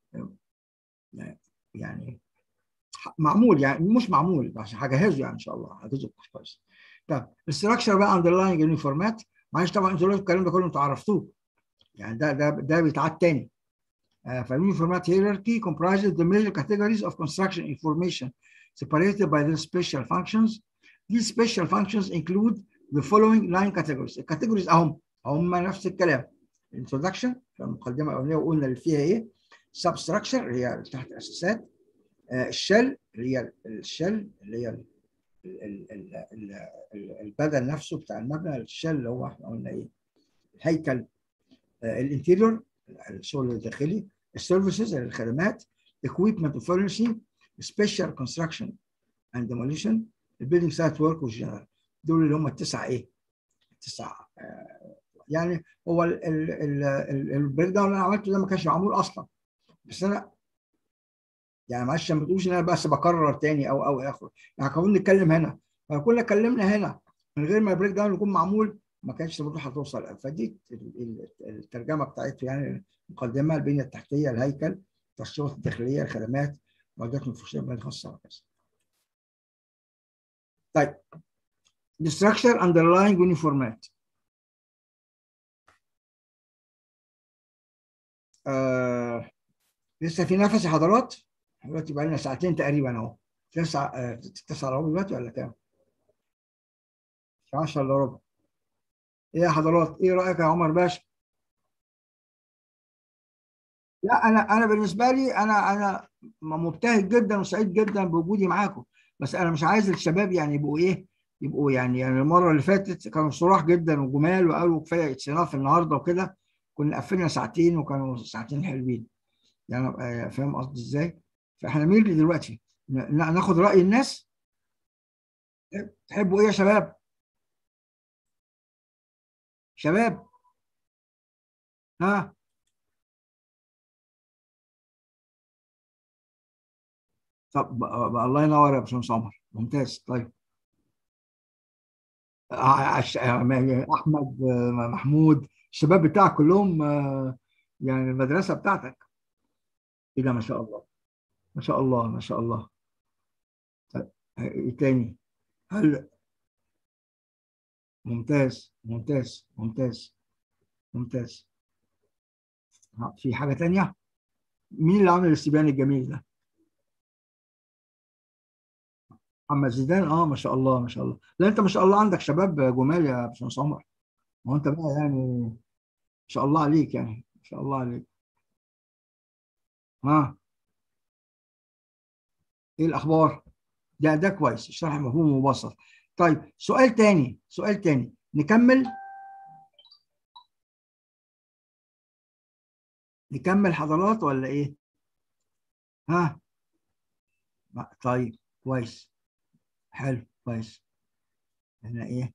يعني معمول يعني مش معمول عشان هجهزه يعني ان شاء الله هجهزه كويس طب الاستراكشر بقى اندرلاينج يونيفورمات معلش طبعا انتوا الكلام ده كله انتوا عرفتوه يعني ده ده ده بيتعاد تاني Uh, فالuniformat hierarchy comprises the major categories of construction information separated by their special functions. These special functions include the following nine categories. الكاتيجوريز اهم هم نفس الكلام. introduction في المقدمه الاولانيه وقلنا اللي فيها ايه substructure اللي هي تحت الاساسات الشل اللي هي الشل اللي هي ال- ال- ال- ال- ال- البدن نفسه بتاع المبنى الشل اللي هو احنا قلنا ايه الهيكل الانتيريور الشغل الداخلي السيرفيسز الخدمات equipment and furnishing special construction and demolition البيلدينج سايت ورك والجنرال دول اللي هم التسعه ايه؟ التسع آه، يعني هو البريك داون اللي انا عملته ده ما كانش معمول اصلا بس انا يعني معلش ما تقولش ان انا بس بكرر تاني او او اخر يعني كنا بنتكلم هنا لو كنا اتكلمنا هنا من غير ما البريك داون يكون معمول ما كانش الوضوح هتوصل فدي ال- ال- الترجمه بتاعته يعني المقدمه البنيه التحتيه الهيكل التشطيبات الداخليه الخدمات معدات الفروشيه البنيه الخاصه وهكذا. طيب the structure underlying uniformat آه لسه في نفس يا حضرات دلوقتي بقى لنا ساعتين تقريبا اهو تسعة آه تسعة الا ربع دلوقتي ولا كام؟ 10 الا ربع ايه يا حضرات ايه رايك يا عمر باشا؟ لا انا انا بالنسبه لي انا انا مبتهج جدا وسعيد جدا بوجودي معاكم بس انا مش عايز الشباب يعني يبقوا ايه يبقوا يعني يعني المره اللي فاتت كانوا صراح جدا وجمال وقالوا كفايه اتسناف النهارده وكده كنا قفلنا ساعتين وكانوا ساعتين حلوين يعني آه، فاهم قصدي ازاي؟ فاحنا نيجي دلوقتي ن- ناخد راي الناس تحبوا ايه يا شباب؟ شباب ها طب بقى بقى الله ينور يا باشمهندس عمر ممتاز طيب ع- عش- احمد آه، محمود الشباب بتاعك كلهم آه، يعني المدرسه بتاعتك ايه ده ما شاء الله ما شاء الله ما شاء الله طيب ايه تاني هل ممتاز ممتاز ممتاز ممتاز ها، في حاجه تانية مين اللي عامل الاستبيان الجميل ده محمد زيدان اه ما شاء الله ما شاء الله لا انت ما شاء الله عندك شباب جمال يا باشمهندس عمر ما هو انت بقى يعني ما شاء الله عليك يعني ما شاء الله عليك ها ايه الاخبار ده ده كويس الشرح مفهوم ومبسط طيب سؤال تاني سؤال تاني نكمل نكمل حضرات ولا ايه ها ما- طيب كويس حلو كويس هنا ايه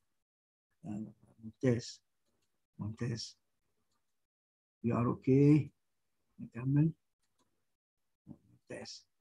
آه، ممتاز ممتاز يو ار اوكي نكمل ممتاز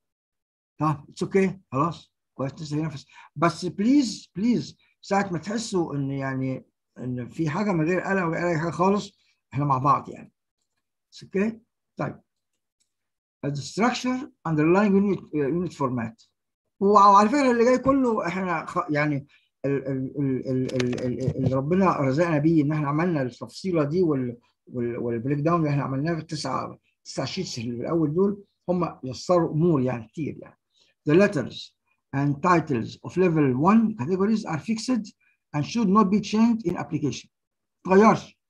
طب اتس اوكي خلاص كويس لسه في نفس بس بليز بليز ساعة ما تحسوا ان يعني ان في حاجة من غير قلق ولا اي حاجة خالص احنا مع بعض يعني اتس اوكي طيب the structure underlying unit unit format وعلى فكرة اللي جاي كله احنا خ- يعني ال- ال- ال- ال- ال- ال- اللي ربنا رزقنا بيه ان احنا عملنا التفصيله دي وال وال- والبريك داون اللي احنا عملناه في التسعه تسع شيتس اللي الاول دول هم يسروا امور يعني كتير يعني. The letters and titles of level 1 categories are fixed and should not be changed in application. ما تغيرش.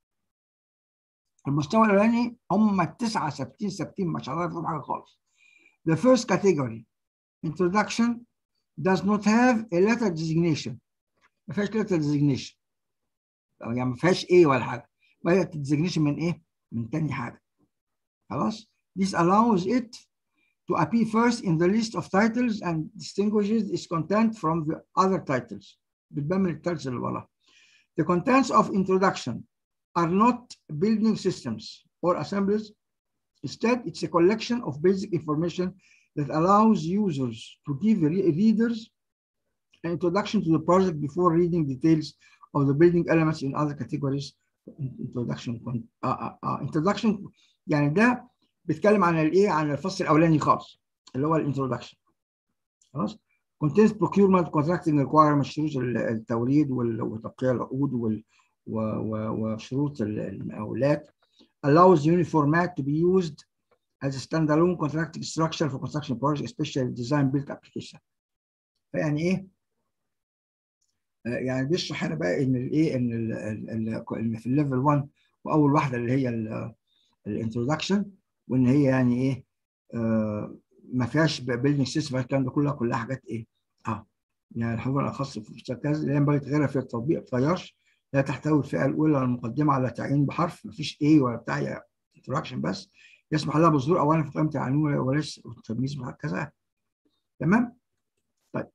المستوى الاولاني هم التسعه ثابتين ثابتين مش هتغير فيهم حاجه خالص. The first category introduction does not have a letter designation. ما فيهاش letter designation. أو يعني ما فيهاش ايه ولا حاجه. بدات designation من ايه؟ من تاني حاجه. خلاص؟ This allows it to appear first in the list of titles and distinguishes its content from the other titles. بتبان من التايتلز اللي وراها. The contents of introduction are not building systems or assemblies. Instead, it's a collection of basic information that allows users to give re- readers an introduction to the project before reading details of the building elements in other categories. Introduction, uh, uh, uh, introduction يعني ده بيتكلم عن الايه عن الفصل الاولاني خالص اللي هو الانترودكشن خلاص contains procurement contracting requirements شروط التوريد وال- وتوقيع العقود وال- و- و- وشروط ال- المقاولات allows the uniform mat to be used as a standalone contracting structure for construction projects especially design built application فيعني ايه يعني بيشرح هنا بقى ان الايه ان ال ال ال في الليفل 1 واول واحده اللي هي الانترودكشن وان هي يعني ايه آه ما فيهاش بيلدنج سيستم الكلام ده كلها كلها حاجات ايه اه يعني الحضور الاخص في التركيز لا ينبغي تغييرها في التطبيق تغيرش لا تحتوي الفئه الاولى المقدمه على تعيين بحرف ما فيش ايه ولا بتاع انتراكشن بس يسمح لها بالظهور اولا في قائمه العنوان وليس التمييز وهكذا تمام طيب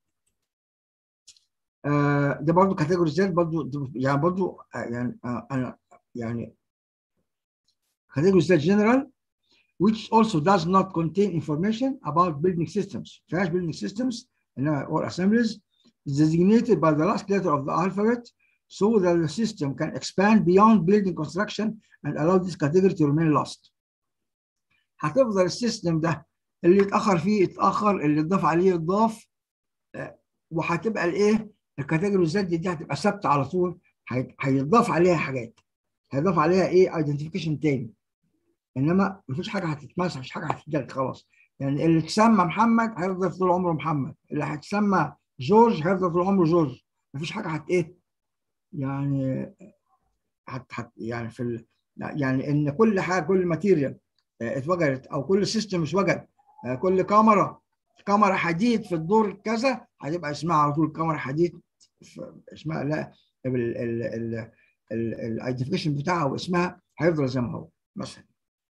آه ده برضه كاتيجوري زد برضه يعني برضه يعني آه انا يعني كاتيجوري زد جنرال which also does not contain information about building systems. فيهاش building systems or assemblies designated by the last letter of the alphabet so that the system can expand beyond building construction and allow this category to remain lost. هتفضل السيستم ده اللي اتاخر فيه اتاخر اللي اتضاف عليه اتضاف وهتبقى الايه الكاتيجوري زد دي هتبقى ثابته على طول هيتضاف عليها حاجات هيضاف عليها ايه ايدنتيفيكيشن تاني انما مفيش حاجه هتتمسح مفيش حاجه هتتجلد خلاص يعني اللي اتسمى محمد هيفضل طول عمره محمد اللي هيتسمى جورج هيفضل طول عمره جورج مفيش حاجه هت ايه يعني هت, هت يعني في ال... يعني ان كل حاجه كل ماتيريال اتوجدت او كل سيستم اتوجد كل كاميرا كاميرا حديد في الدور كذا هتبقى اسمها على طول كاميرا حديد اسمها لا الايدنتيفيكيشن بتاعها واسمها هيفضل زي ما هو مثلا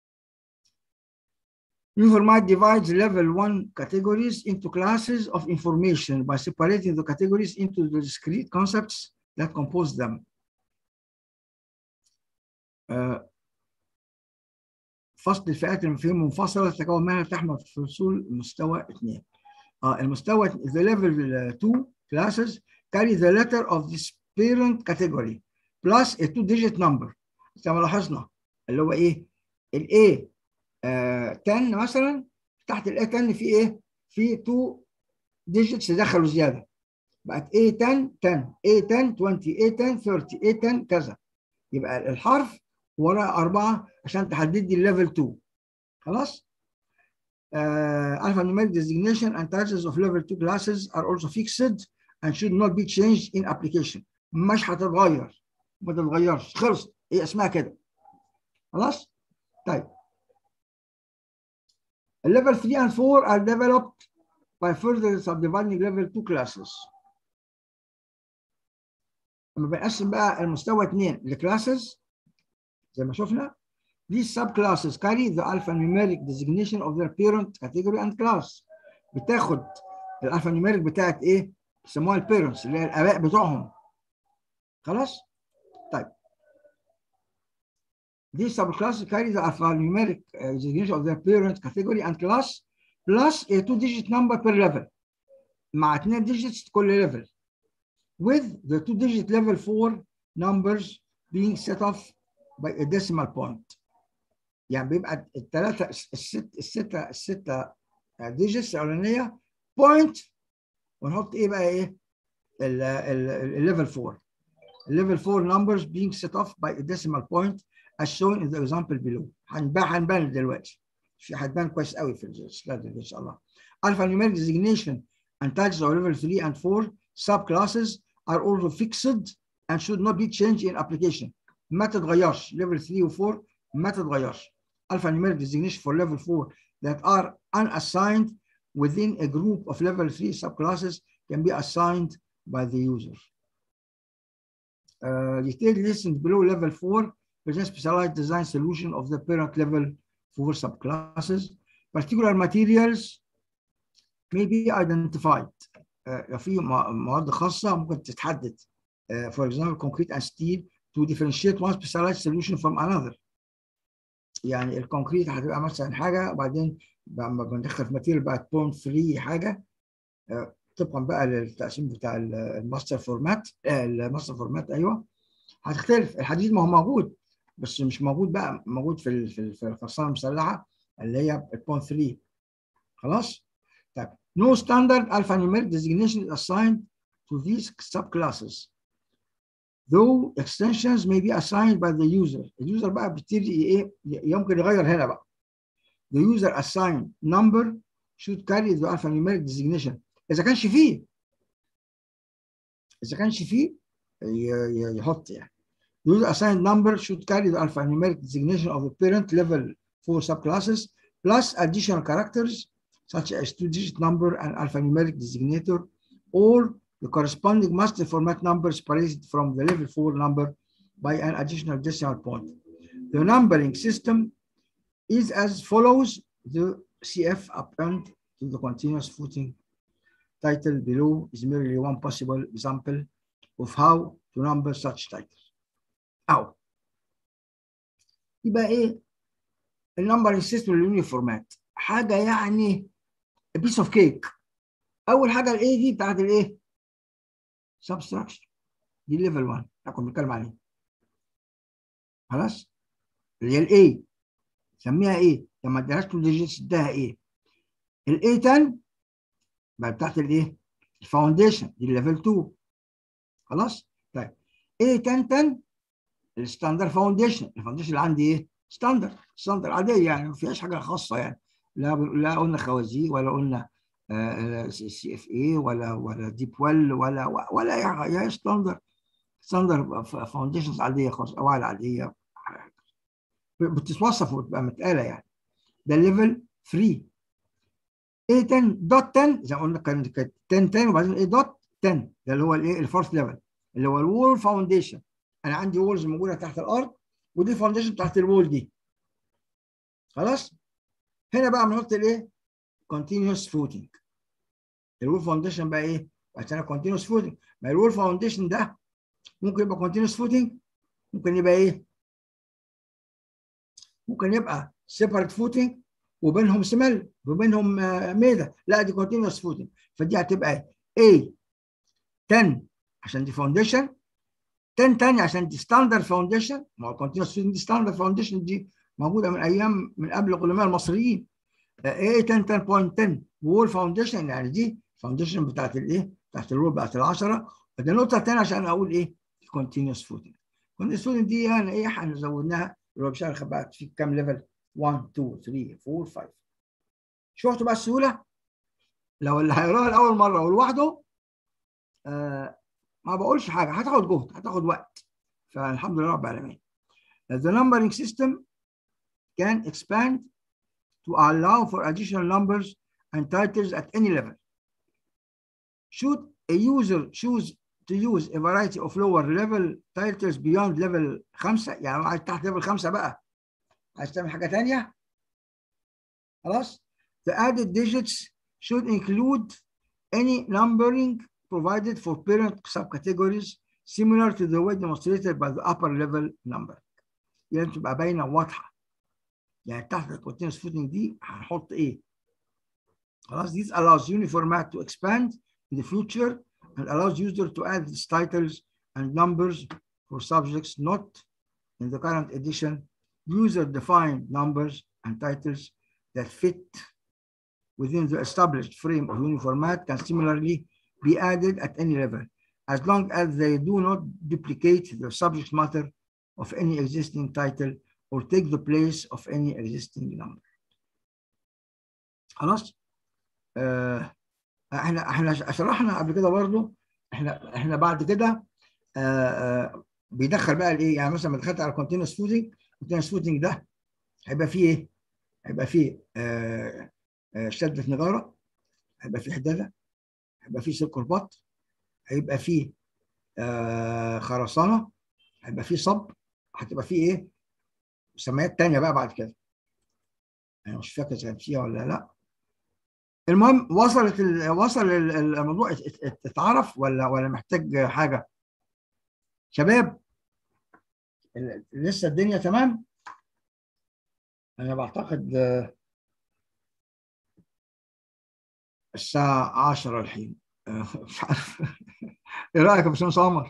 Uniformat divides level 1 categories into classes of information by separating the categories into the discrete concepts that compose them. Uh, فصل الفئات المفاهيم منفصلة تتكون منها تحمل فصول مستوى 2. Uh, المستوى the level 2 classes carry the letter of this parent category plus a two digit number. زي ما لاحظنا اللي هو ايه؟ ال A uh, 10 مثلا تحت ال A 10 في ايه؟ في 2 digits دخلوا زيادة. بقت A 10 10 A 10 20 A 10 30 A 10 كذا. يبقى الحرف ورا أربعة عشان تحدد لي الليفل 2 خلاص؟ Uh, alphanumeric designation and titles of level 2 classes are also fixed and should not be changed in application. مش هتتغير ما تتغيرش خلصت هي اسمها كده خلاص؟ طيب الليفل 3 and 4 are developed by further subdividing level 2 classes. لما بنقسم بقى المستوى 2 لكلاسز زي ما شفنا these subclasses carry the alphanumeric designation of their parent category and class بتاخد الالفانيوميريك بتاعت ايه؟ بيسموها البيرنتس اللي هي الاباء بتوعهم خلاص؟ طيب these subclasses carry the alphanumeric designation of their parent category and class plus a two digit number per level مع اثنين digits كل level with the two digit level 4 numbers being set off by a decimal point يعني بيبقى الثلاثه الست السته السته ديجيتس الاولانيه بوينت ونحط ايه بقى ايه الليفل 4 الليفل 4 numbers being set off by a decimal point as shown in the example below هنبان هنبان دلوقتي في هتبان كويس قوي في السلايد ان شاء الله alphanumeric designation and titles of level 3 and 4 subclasses are also fixed and should not be changed in application ما تتغيرش level 3 و 4 ما تتغيرش alphanumeric designation for level 4 that are unassigned within a group of level 3 subclasses can be assigned by the user. Uh, detailed listings below level 4 present specialized design solution of the parent level 4 subclasses. Particular materials may be identified. Uh, في مواد خاصة ممكن تتحدد. Uh, for example, concrete and steel to differentiate one specialized solution from another. يعني الكونكريت هتبقى مثلا حاجه وبعدين لما بندخل في ماتيريال بقت بوينت 3 حاجه طبقا بقى للتقسيم بتاع الماستر فورمات الماستر فورمات ايوه هتختلف الحديد ما هو موجود بس مش موجود بقى موجود في في الخرسانه المسلحه اللي هي بوينت 3 خلاص طيب no standard alphanumeric designation is assigned to these subclasses though extensions may be assigned by the user اليوزر بقى بيبتدي ايه يمكن يغير هنا بقى the user assigned number should carry the alphanumeric designation اذا كانش فيه اذا كانش فيه يحط يعني the user assigned number should carry the alphanumeric designation of the parent level for subclasses plus additional characters such as two-digit number and alphanumeric designator or the corresponding master format number separated from the level 4 number by an additional decimal point. The numbering system is as follows. The CF append to the continuous footing title below is merely one possible example of how to number such titles. أو يبقى إيه النمبرنج سيستم اليونيفورمات حاجة يعني بيس اوف كيك أول حاجة الإيه دي بتاعت الإيه؟ سبستراكشن دي ليفل 1 كنا بنتكلم عليه خلاص اللي هي الاي سميها ايه لما اديهاش تو ديجيتس اديها ايه الاي 10 بقى بتاعت الايه الفاونديشن دي ليفل 2 خلاص طيب ايه 10 10 الستاندر فاونديشن الفاونديشن اللي عندي ايه ستاندر ستاندر عاديه يعني ما فيهاش حاجه خاصه يعني لا لا قلنا خوازيق ولا قلنا سي اف اي ولا ولا ديب ويل ولا ولا اي هي ستاندر ستاندر فاونديشنز عاديه خالص قواعد عاديه بتتوصف وتبقى متقاله يعني ده ليفل 3 ايه 10 دوت 10 زي ما قلنا كانت 10 10 وبعدين ايه دوت 10 ده اللي هو الايه الفورث ليفل اللي هو الوول فاونديشن انا عندي وولز موجوده تحت الارض ودي فاونديشن تحت الوول دي خلاص هنا بقى بنحط الايه continuous footing الوول فاونديشن بقى ايه عشان continuous footing ما الوول فاونديشن ده ممكن يبقى continuous footing ممكن يبقى ايه ممكن يبقى separate footing وبينهم سمل وبينهم ميده لا دي continuous footing فدي هتبقى A 10 عشان دي فاونديشن 10 تاني عشان دي ستاندرد فاونديشن ما هو continuous footing دي ستاندرد فاونديشن دي موجوده من ايام من قبل القدماء المصريين A 10 10.10 وول فاونديشن يعني دي فاونديشن بتاعت الايه؟ بتاعت الرول بتاعت ال 10 فدي نقطه ثانيه عشان اقول ايه؟ continuous footing. continuous footing دي يعني ايه احنا زودناها اللي هو بيشتغل بقى في كام ليفل؟ 1 2 3 4 5 شفتوا بقى السهوله؟ لو اللي هيقراها لاول مره ولوحده آه ما بقولش حاجه هتاخد جهد هتاخد وقت فالحمد لله رب العالمين. The numbering system can expand to allow for additional numbers and titles at any level. Should a user choose to use a variety of lower level titles beyond level 5 يعني عايز تحت level 5 بقى عايز تعمل حاجة تانية خلاص The added digits should include any numbering provided for parent subcategories similar to the way demonstrated by the upper level number يعني تبقى باينة واضحة يعني تحت الكونتينوس فوتنج دي هنحط ايه خلاص this allows uniformat to expand in the future and allows user to add its titles and numbers for subjects not in the current edition user defined numbers and titles that fit within the established frame of uniformat can similarly be added at any level as long as they do not duplicate the subject matter of any existing title or take the place of any existing number. خلاص؟ آه احنا احنا شرحنا قبل كده برضو احنا احنا بعد كده آه آه بيدخل بقى الايه؟ يعني مثلا لما دخلت على كونتينوس فوتنج الكونتينوس فوتنج ده هيبقى فيه ايه؟ هيبقى فيه آه آه شده نجاره هيبقى فيه حداده هيبقى فيه سلك رباط هيبقى فيه آه خرسانه هيبقى فيه صب هتبقى فيه ايه؟ مسميات تانية بقى بعد كده انا مش فاكر كانت فيها ولا لا المهم وصلت ال... وصل الموضوع اتعرف ولا ولا محتاج حاجه شباب لسه الدنيا تمام انا بعتقد الساعه 10 الحين مش عارف ايه رايك يا باشمهندس عمر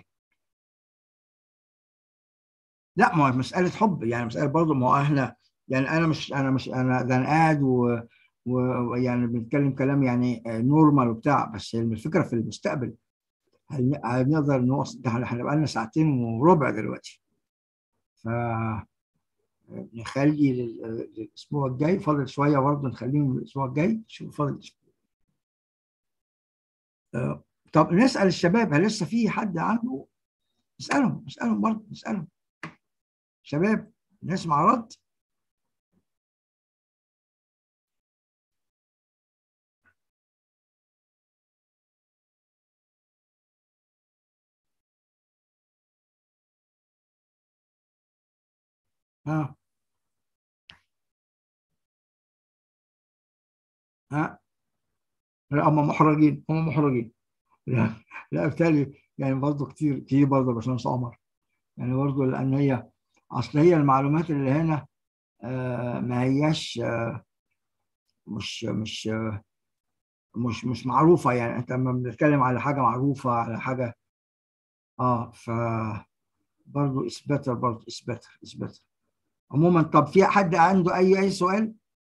لا ما هو مساله حب يعني مساله برضه ما هو احنا يعني انا مش انا مش انا ده انا قاعد ويعني بنتكلم كلام يعني نورمال وبتاع بس الفكره في المستقبل هن- هنقدر نوصل ده احنا هنبقى لنا ساعتين وربع دلوقتي ف نخلي لل- للاسبوع الجاي فاضل شويه برضه نخليهم الاسبوع الجاي شوف فاضل آه، طب نسال الشباب هل لسه في حد عنده نسالهم نسالهم برضه نسالهم شباب نسمع رد ها ها لا هم محرجين هم محرجين لا لا بالتالي يعني برضه كتير كتير برضه يا باشمهندس عمر يعني برضه لان هي اصل هي المعلومات اللي هنا آه، ما هياش آه، مش مش آه، مش مش معروفه يعني انت لما بنتكلم على حاجه معروفه على حاجه اه ف برضه اثباتر برضه اثباتر اثباتر عموما طب في حد عنده اي اي سؤال؟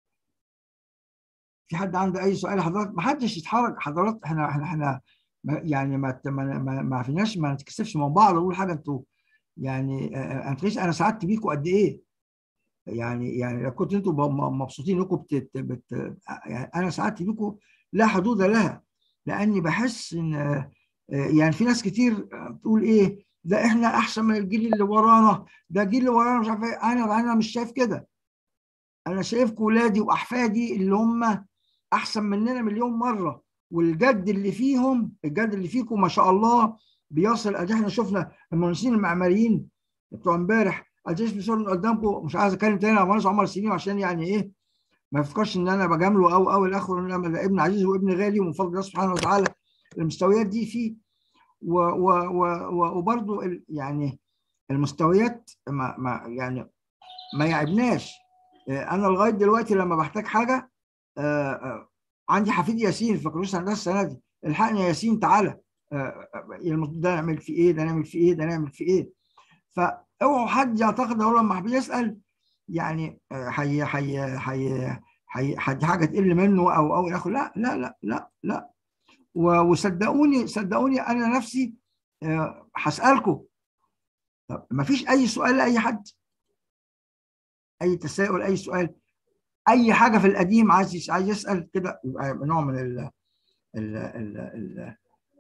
في حد عنده اي سؤال حضرتك ما حدش يتحرك حضرتك احنا احنا احنا ما- يعني ما ما ما, ما فيناش ما نتكسفش من بعض ونقول حاجه انتوا يعني آه، انت ليش انا سعدت بيكم قد ايه يعني يعني لو كنت انتوا م- مبسوطين انكم بت, بت يعني انا سعدت بيكم لا حدود لها لاني بحس ان آه، يعني في ناس كتير بتقول ايه ده احنا احسن من الجيل اللي ورانا ده الجيل اللي ورانا مش عارف ايه انا انا مش شايف كده انا شايفكم ولادي واحفادي اللي هم احسن مننا مليون مره والجد اللي فيهم الجد اللي فيكم ما شاء الله بيصل ادي احنا شفنا المهندسين المعماريين بتوع امبارح ادي بيصلوا قدامكم مش عايز اتكلم تاني على مهندس عمر سليم عشان يعني ايه ما يفكرش ان انا بجامله او او الاخر ان انا ده ابن عزيز وابن غالي ومن فضل الله سبحانه وتعالى المستويات دي فيه و و و و وبرضه ال- يعني المستويات ما ما يعني ما يعبناش آه، انا لغايه دلوقتي لما بحتاج حاجه آه، آه، عندي حفيد ياسين في بكالوريوس هندسه السنه دي الحقني يا ياسين تعالى آه، آه، المفروض ده نعمل في ايه ده نعمل في ايه ده نعمل في ايه فاوعوا حد يعتقد هو لما بيسال يعني آه، حي حي حي حي حد حاجه تقل منه او او ياخد لا لا لا لا لا و- وصدقوني صدقوني انا نفسي آه، هسالكم طب ما فيش اي سؤال لاي حد اي تساؤل اي سؤال اي حاجه في القديم عايز يس- عايز يسال كده يبقى نوع من ال ال ال ال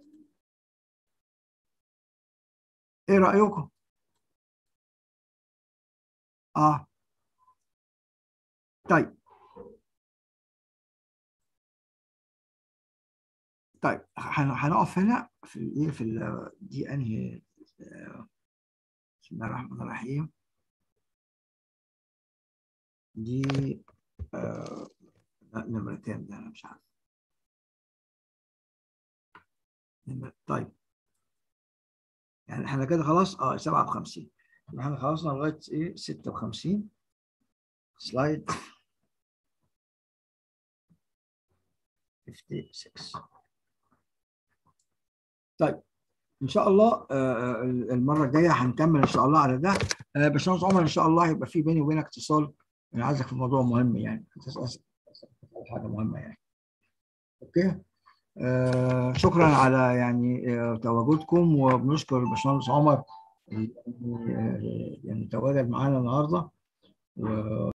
ايه رايكم؟ اه طيب طيب هن- هنقف هنا في الايه في ال- دي انهي آه، بسم الله الرحمن الرحيم دي آه، لا نمرة كام ده انا مش عارف نمرة طيب يعني احنا كده خلاص اه 57 يبقى احنا خلصنا لغايه ايه 56 سلايد 56 طيب ان شاء الله آه، آه، المره الجايه هنكمل ان شاء الله على ده آه، باشمهندس عمر ان شاء الله هيبقى في بيني وبينك اتصال انا عايزك في موضوع مهم يعني هتسال حاجه مهمه يعني اوكي آه شكرا على يعني آه تواجدكم وبنشكر باشمهندس عمر اللي، آه، يعني تواجد معانا النهارده و